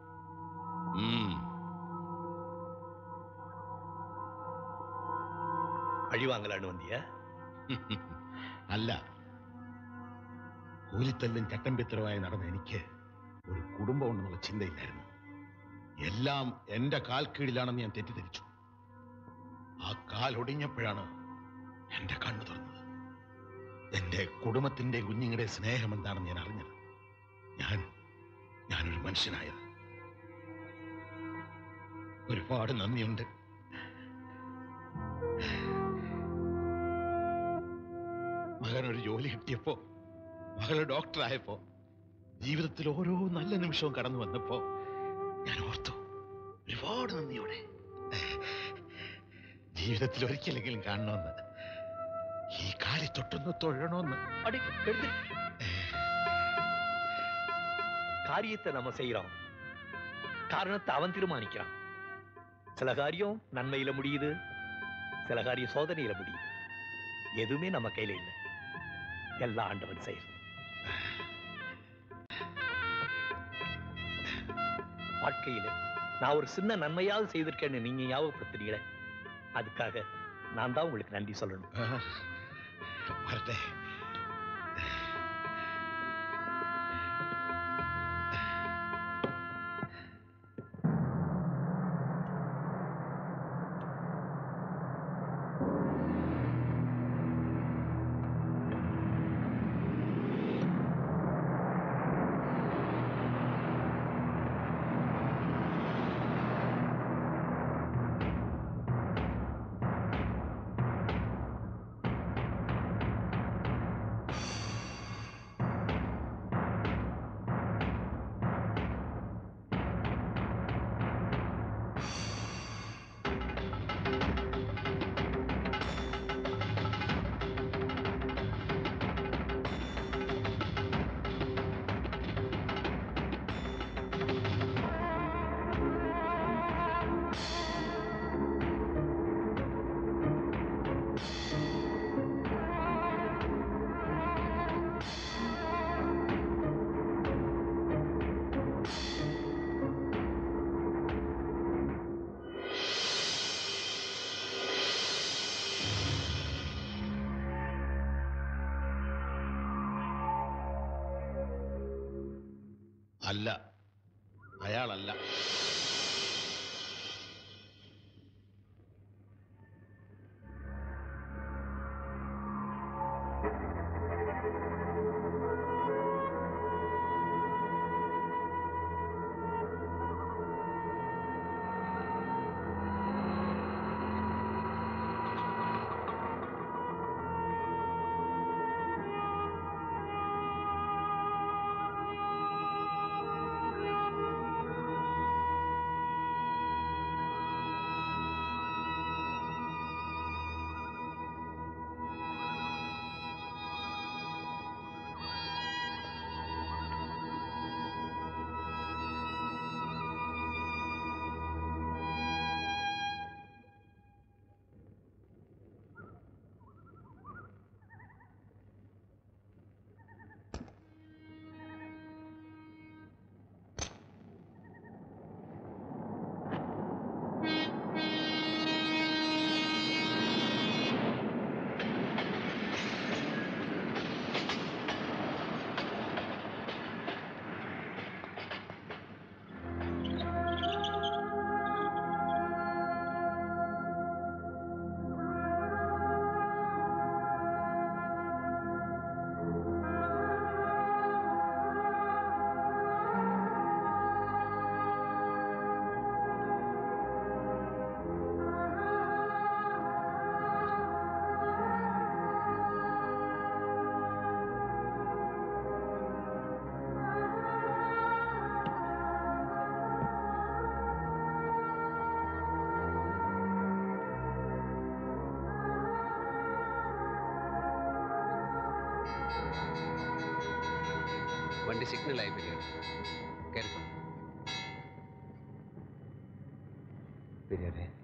പഴിവാങ്ങലാണ് വന്തിയ അല്ല കൂലിത്തല്ലും ചട്ടമ്പിത്തരമായി നടന്ന എനിക്ക് ഒരു കുടുംബം ഉണ്ടെന്നുള്ള ചിന്തയില്ലായിരുന്നു എല്ലാം എന്റെ കാൽ കീഴിലാണെന്ന് ഞാൻ തെറ്റിദ്ധരിച്ചു ആ കാൽ ഒടിഞ്ഞപ്പോഴാണ് എന്റെ കണ്ണു തുറന്നത് എന്റെ കുടുംബത്തിന്റെ കുഞ്ഞുങ്ങളുടെ സ്നേഹം എന്താണെന്ന് ഞാൻ അറിഞ്ഞത് ഞാൻ ഞാനൊരു മനുഷ്യനായത് ഒരുപാട് നന്ദിയുണ്ട് മകനൊരു ജോലി കിട്ടിയപ്പോ മകള് ഡോക്ടറായപ്പോ ജീവിതത്തിൽ ഓരോ നല്ല നിമിഷവും കടന്നു വന്നപ്പോ ഞാൻ ഓർത്തു ഒരുപാട് നന്ദിയോടെ ജീവിതത്തിൽ ഒരിക്കലെങ്കിലും കാണണമെന്ന് ഈ കാലി തൊട്ടൊന്ന് തൊഴണമെന്ന് அடி எடுத்து காரியத்தை நம்ம செய்யறோம் காரணத்தை அவன் தீர்மானிக்கிறான் சில காரியம் நன்மையில முடியுது சில காரியம் சோதனையில முடியுது எதுவுமே நம்ம கையில இல்லை எல்லாம் ஆண்டவன் செய்யுது வாழ்க்கையில நான் ஒரு சின்ன நன்மையாவது செய்திருக்கேன்னு நீங்க ஞாபகப்படுத்துறீங்களே அதுக்காக நான் தான் உங்களுக்கு நன்றி சொல்லணும் வரட்டே അല്ല അയാളല്ല വണ്ടി സിഗ്നലായി പിന്നീട് കേൾക്കോ പെരിയാരെ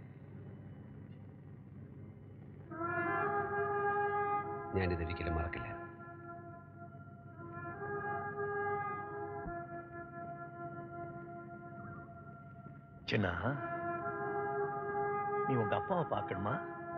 ഞാനിതൊരിക്കലും മറക്കില്ല ആ, சின்ன நீ உங்க அப்பாவை பார்க்கணுமா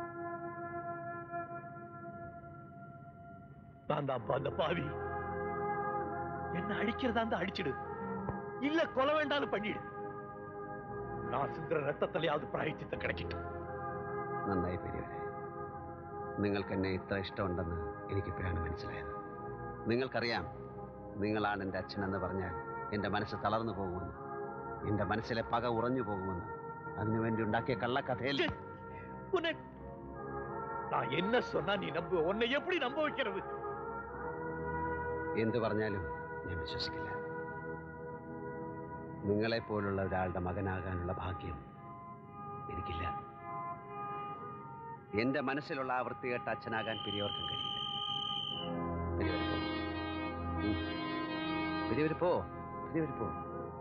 நான் தான் அப்பா அந்த பாவி என்ன அடிக்கிறதா இருந்தா அடிச்சிடு இல்ல கொலை வேண்டாலும் பண்ணிடு நான் சிந்துற രക്തത്തിലെയാவது പ്രായച്ചിത്ത கிடைக்கட்டும் നന്നായി പെരിയവരെ നിങ്ങൾക്ക് എന്നെ ഇത്ര ഇഷ്ടമുണ്ടെന്ന് എനിക്കിപ്പോഴാണ് മനസ്സിലായത് നിങ്ങൾക്കറിയാം നിങ്ങളാണ് എൻ്റെ അച്ഛനെന്ന് പറഞ്ഞാൽ എൻ്റെ മനസ്സ് തളർന്നു പോകുമെന്ന് എൻ്റെ മനസ്സിലെ പക ഉറഞ്ഞു പോകുമെന്ന് അതിനുവേണ്ടി ഉണ്ടാക്കിയ കള്ളക്കഥയിൽ உன்னை நான் என்ன சொன்னா நீ நம்பு உன்னை எப்படி நம்ப வைக்கிறது എന്തു പറഞ്ഞാലും ഞാൻ വിശ്വസിക്കില്ല നിങ്ങളെപ്പോലുള്ള ഒരാളുടെ മകനാകാനുള്ള ഭാഗ്യം എനിക്കില്ല എന്റെ മനസ്സിലുള്ള ആ വൃത്തികെട്ട അച്ഛനാകാൻ പെരിയവർക്കും കഴിയില്ല പെരിയവര് പോ പെരിയവര് പോ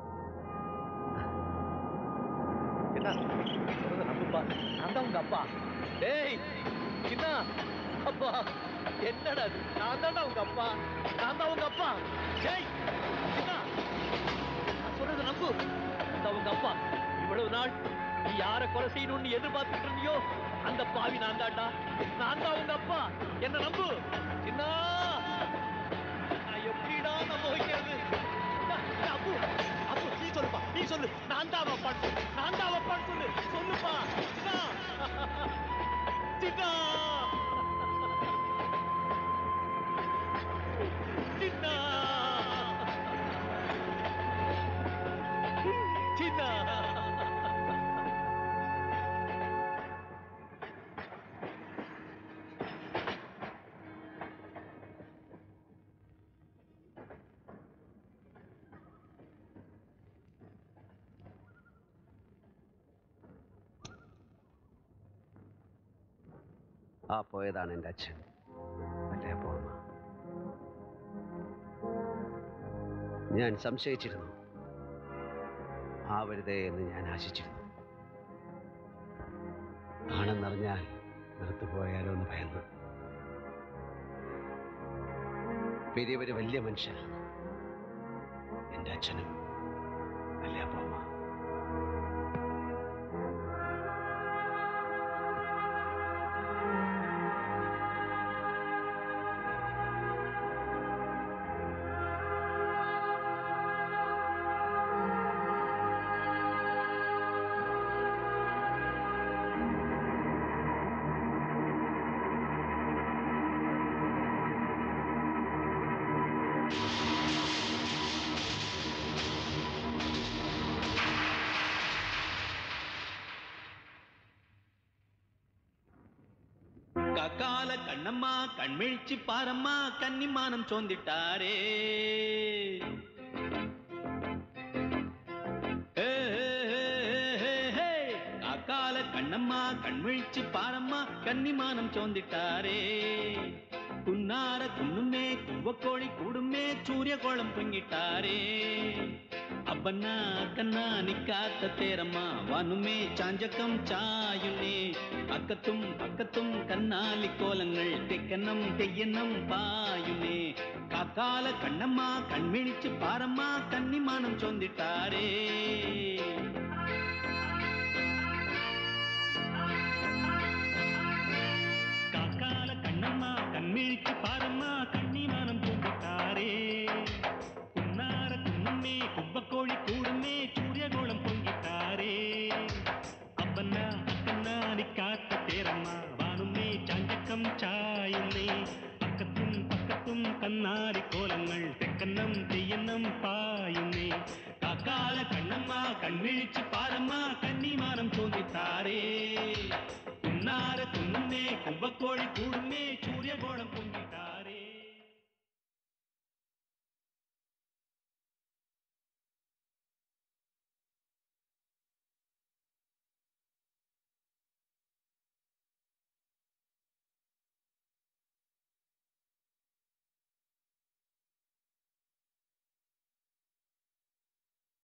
சின்ன சொல்றத நம்புப்பா நான் தான் உங்க அப்பா டேய் சின்ன அப்பா என்னடா இது நான் தான்டா உங்க அப்பா நான் தான் உங்க அப்பா டேய் சின்ன நான் சொல்றத நம்பு நான் தான் உங்க அப்பா இவ்வளவு நாள் நீ யார கொலை செய்யணும்னு எதிர்பார்த்துட்டு இருந்தியோ அந்த பாவி நான் தான்டா நான் தான் உங்க அப்பா என்ன நம்பு சின்ன நான் எப்படிடா நம்ப வைக்கிறது அப்பு அப்பு நீ சொல்லுப்பா நீ சொல்லு நான் தான் அப்பான்னு சொல்லு நான் தான் அப்பான்னு சொல்லு சொல்லுப்பா சின்னா சின்னா சின்னா சின்னா ആ പോയതാണ് എൻ്റെ അച്ഛൻ അല്ലേ പോർമ്മ ഞാൻ സംശയിച്ചിരുന്നു ആവരുതേ എന്ന് ഞാൻ ആശിച്ചിരുന്നു ആണെന്നറിഞ്ഞാൽ നിർത്തുപോയാലോ എന്ന് ഭയന്നു പെരിയവര് വലിയ മനുഷ്യനാണ് എൻ്റെ അച്ഛനും അല്ലേ പോർമ്മ கக்கால கண்ணம்மா கண்மிழிச்சு பாரம்மா கன்னிமானம் சோந்திட்டாரே ஏ, ஏ, ஏ, ஏ, ஏ. காக்கால கண்ணம்மா கண்மிழிச்சு பாரம்மா கன்னிமானம் சோந்திட்டாரே குன்னார குன்னுமே குவ்வக்கோழி கூடுமே சூரிய கோளம் பொங்கிட்டாரே అబ్బన్నా కన్నా నిక్కాత తేరమ్మా వానుమే చాంజకం చాయునే അക്കത്തും പക്കത്തും കന്നാലി കോലങ്ങൾ തെക്കനം തെയ്യനം പായുനേ കാക്കാല കണ്ണമ്മ കൺമിഴിച്ച് പാറമ്മ കന്നിമാനം ചൊന്നിട്ടാരേ കാക്കാല കണ്ണമ്മ കൺമിഴിച്ച് പാറമ്മ കന്നിമാനം ചൊന്നിട്ടാരേ കുന്നാര കുന്നമ്മേ കുബ്ബക്കോഴി കൂടുന്നേ സൂര്യഗോളം പൊങ്കിട്ടാരേ അപ്പന്ന അക്കന്ന നിക്കാത്ത തേരമ്മ വാണുന്നേ ചാഞ്ചക്കം ചായുന്നേ പക്കത്തും പക്കത്തും കന്നാരി കോലങ്ങൾ തെക്കന്നം തെയ്യന്നം പായുന്നേ കാക്കാല കണ്ണമ്മ കൺമിഴിച്ച് പാരമ്മ കന്നിമാനം ചോദിത്താരേ കുന്നാര കുന്നുന്നേ കുബ്ബക്കോഴി കൂടുന്നേ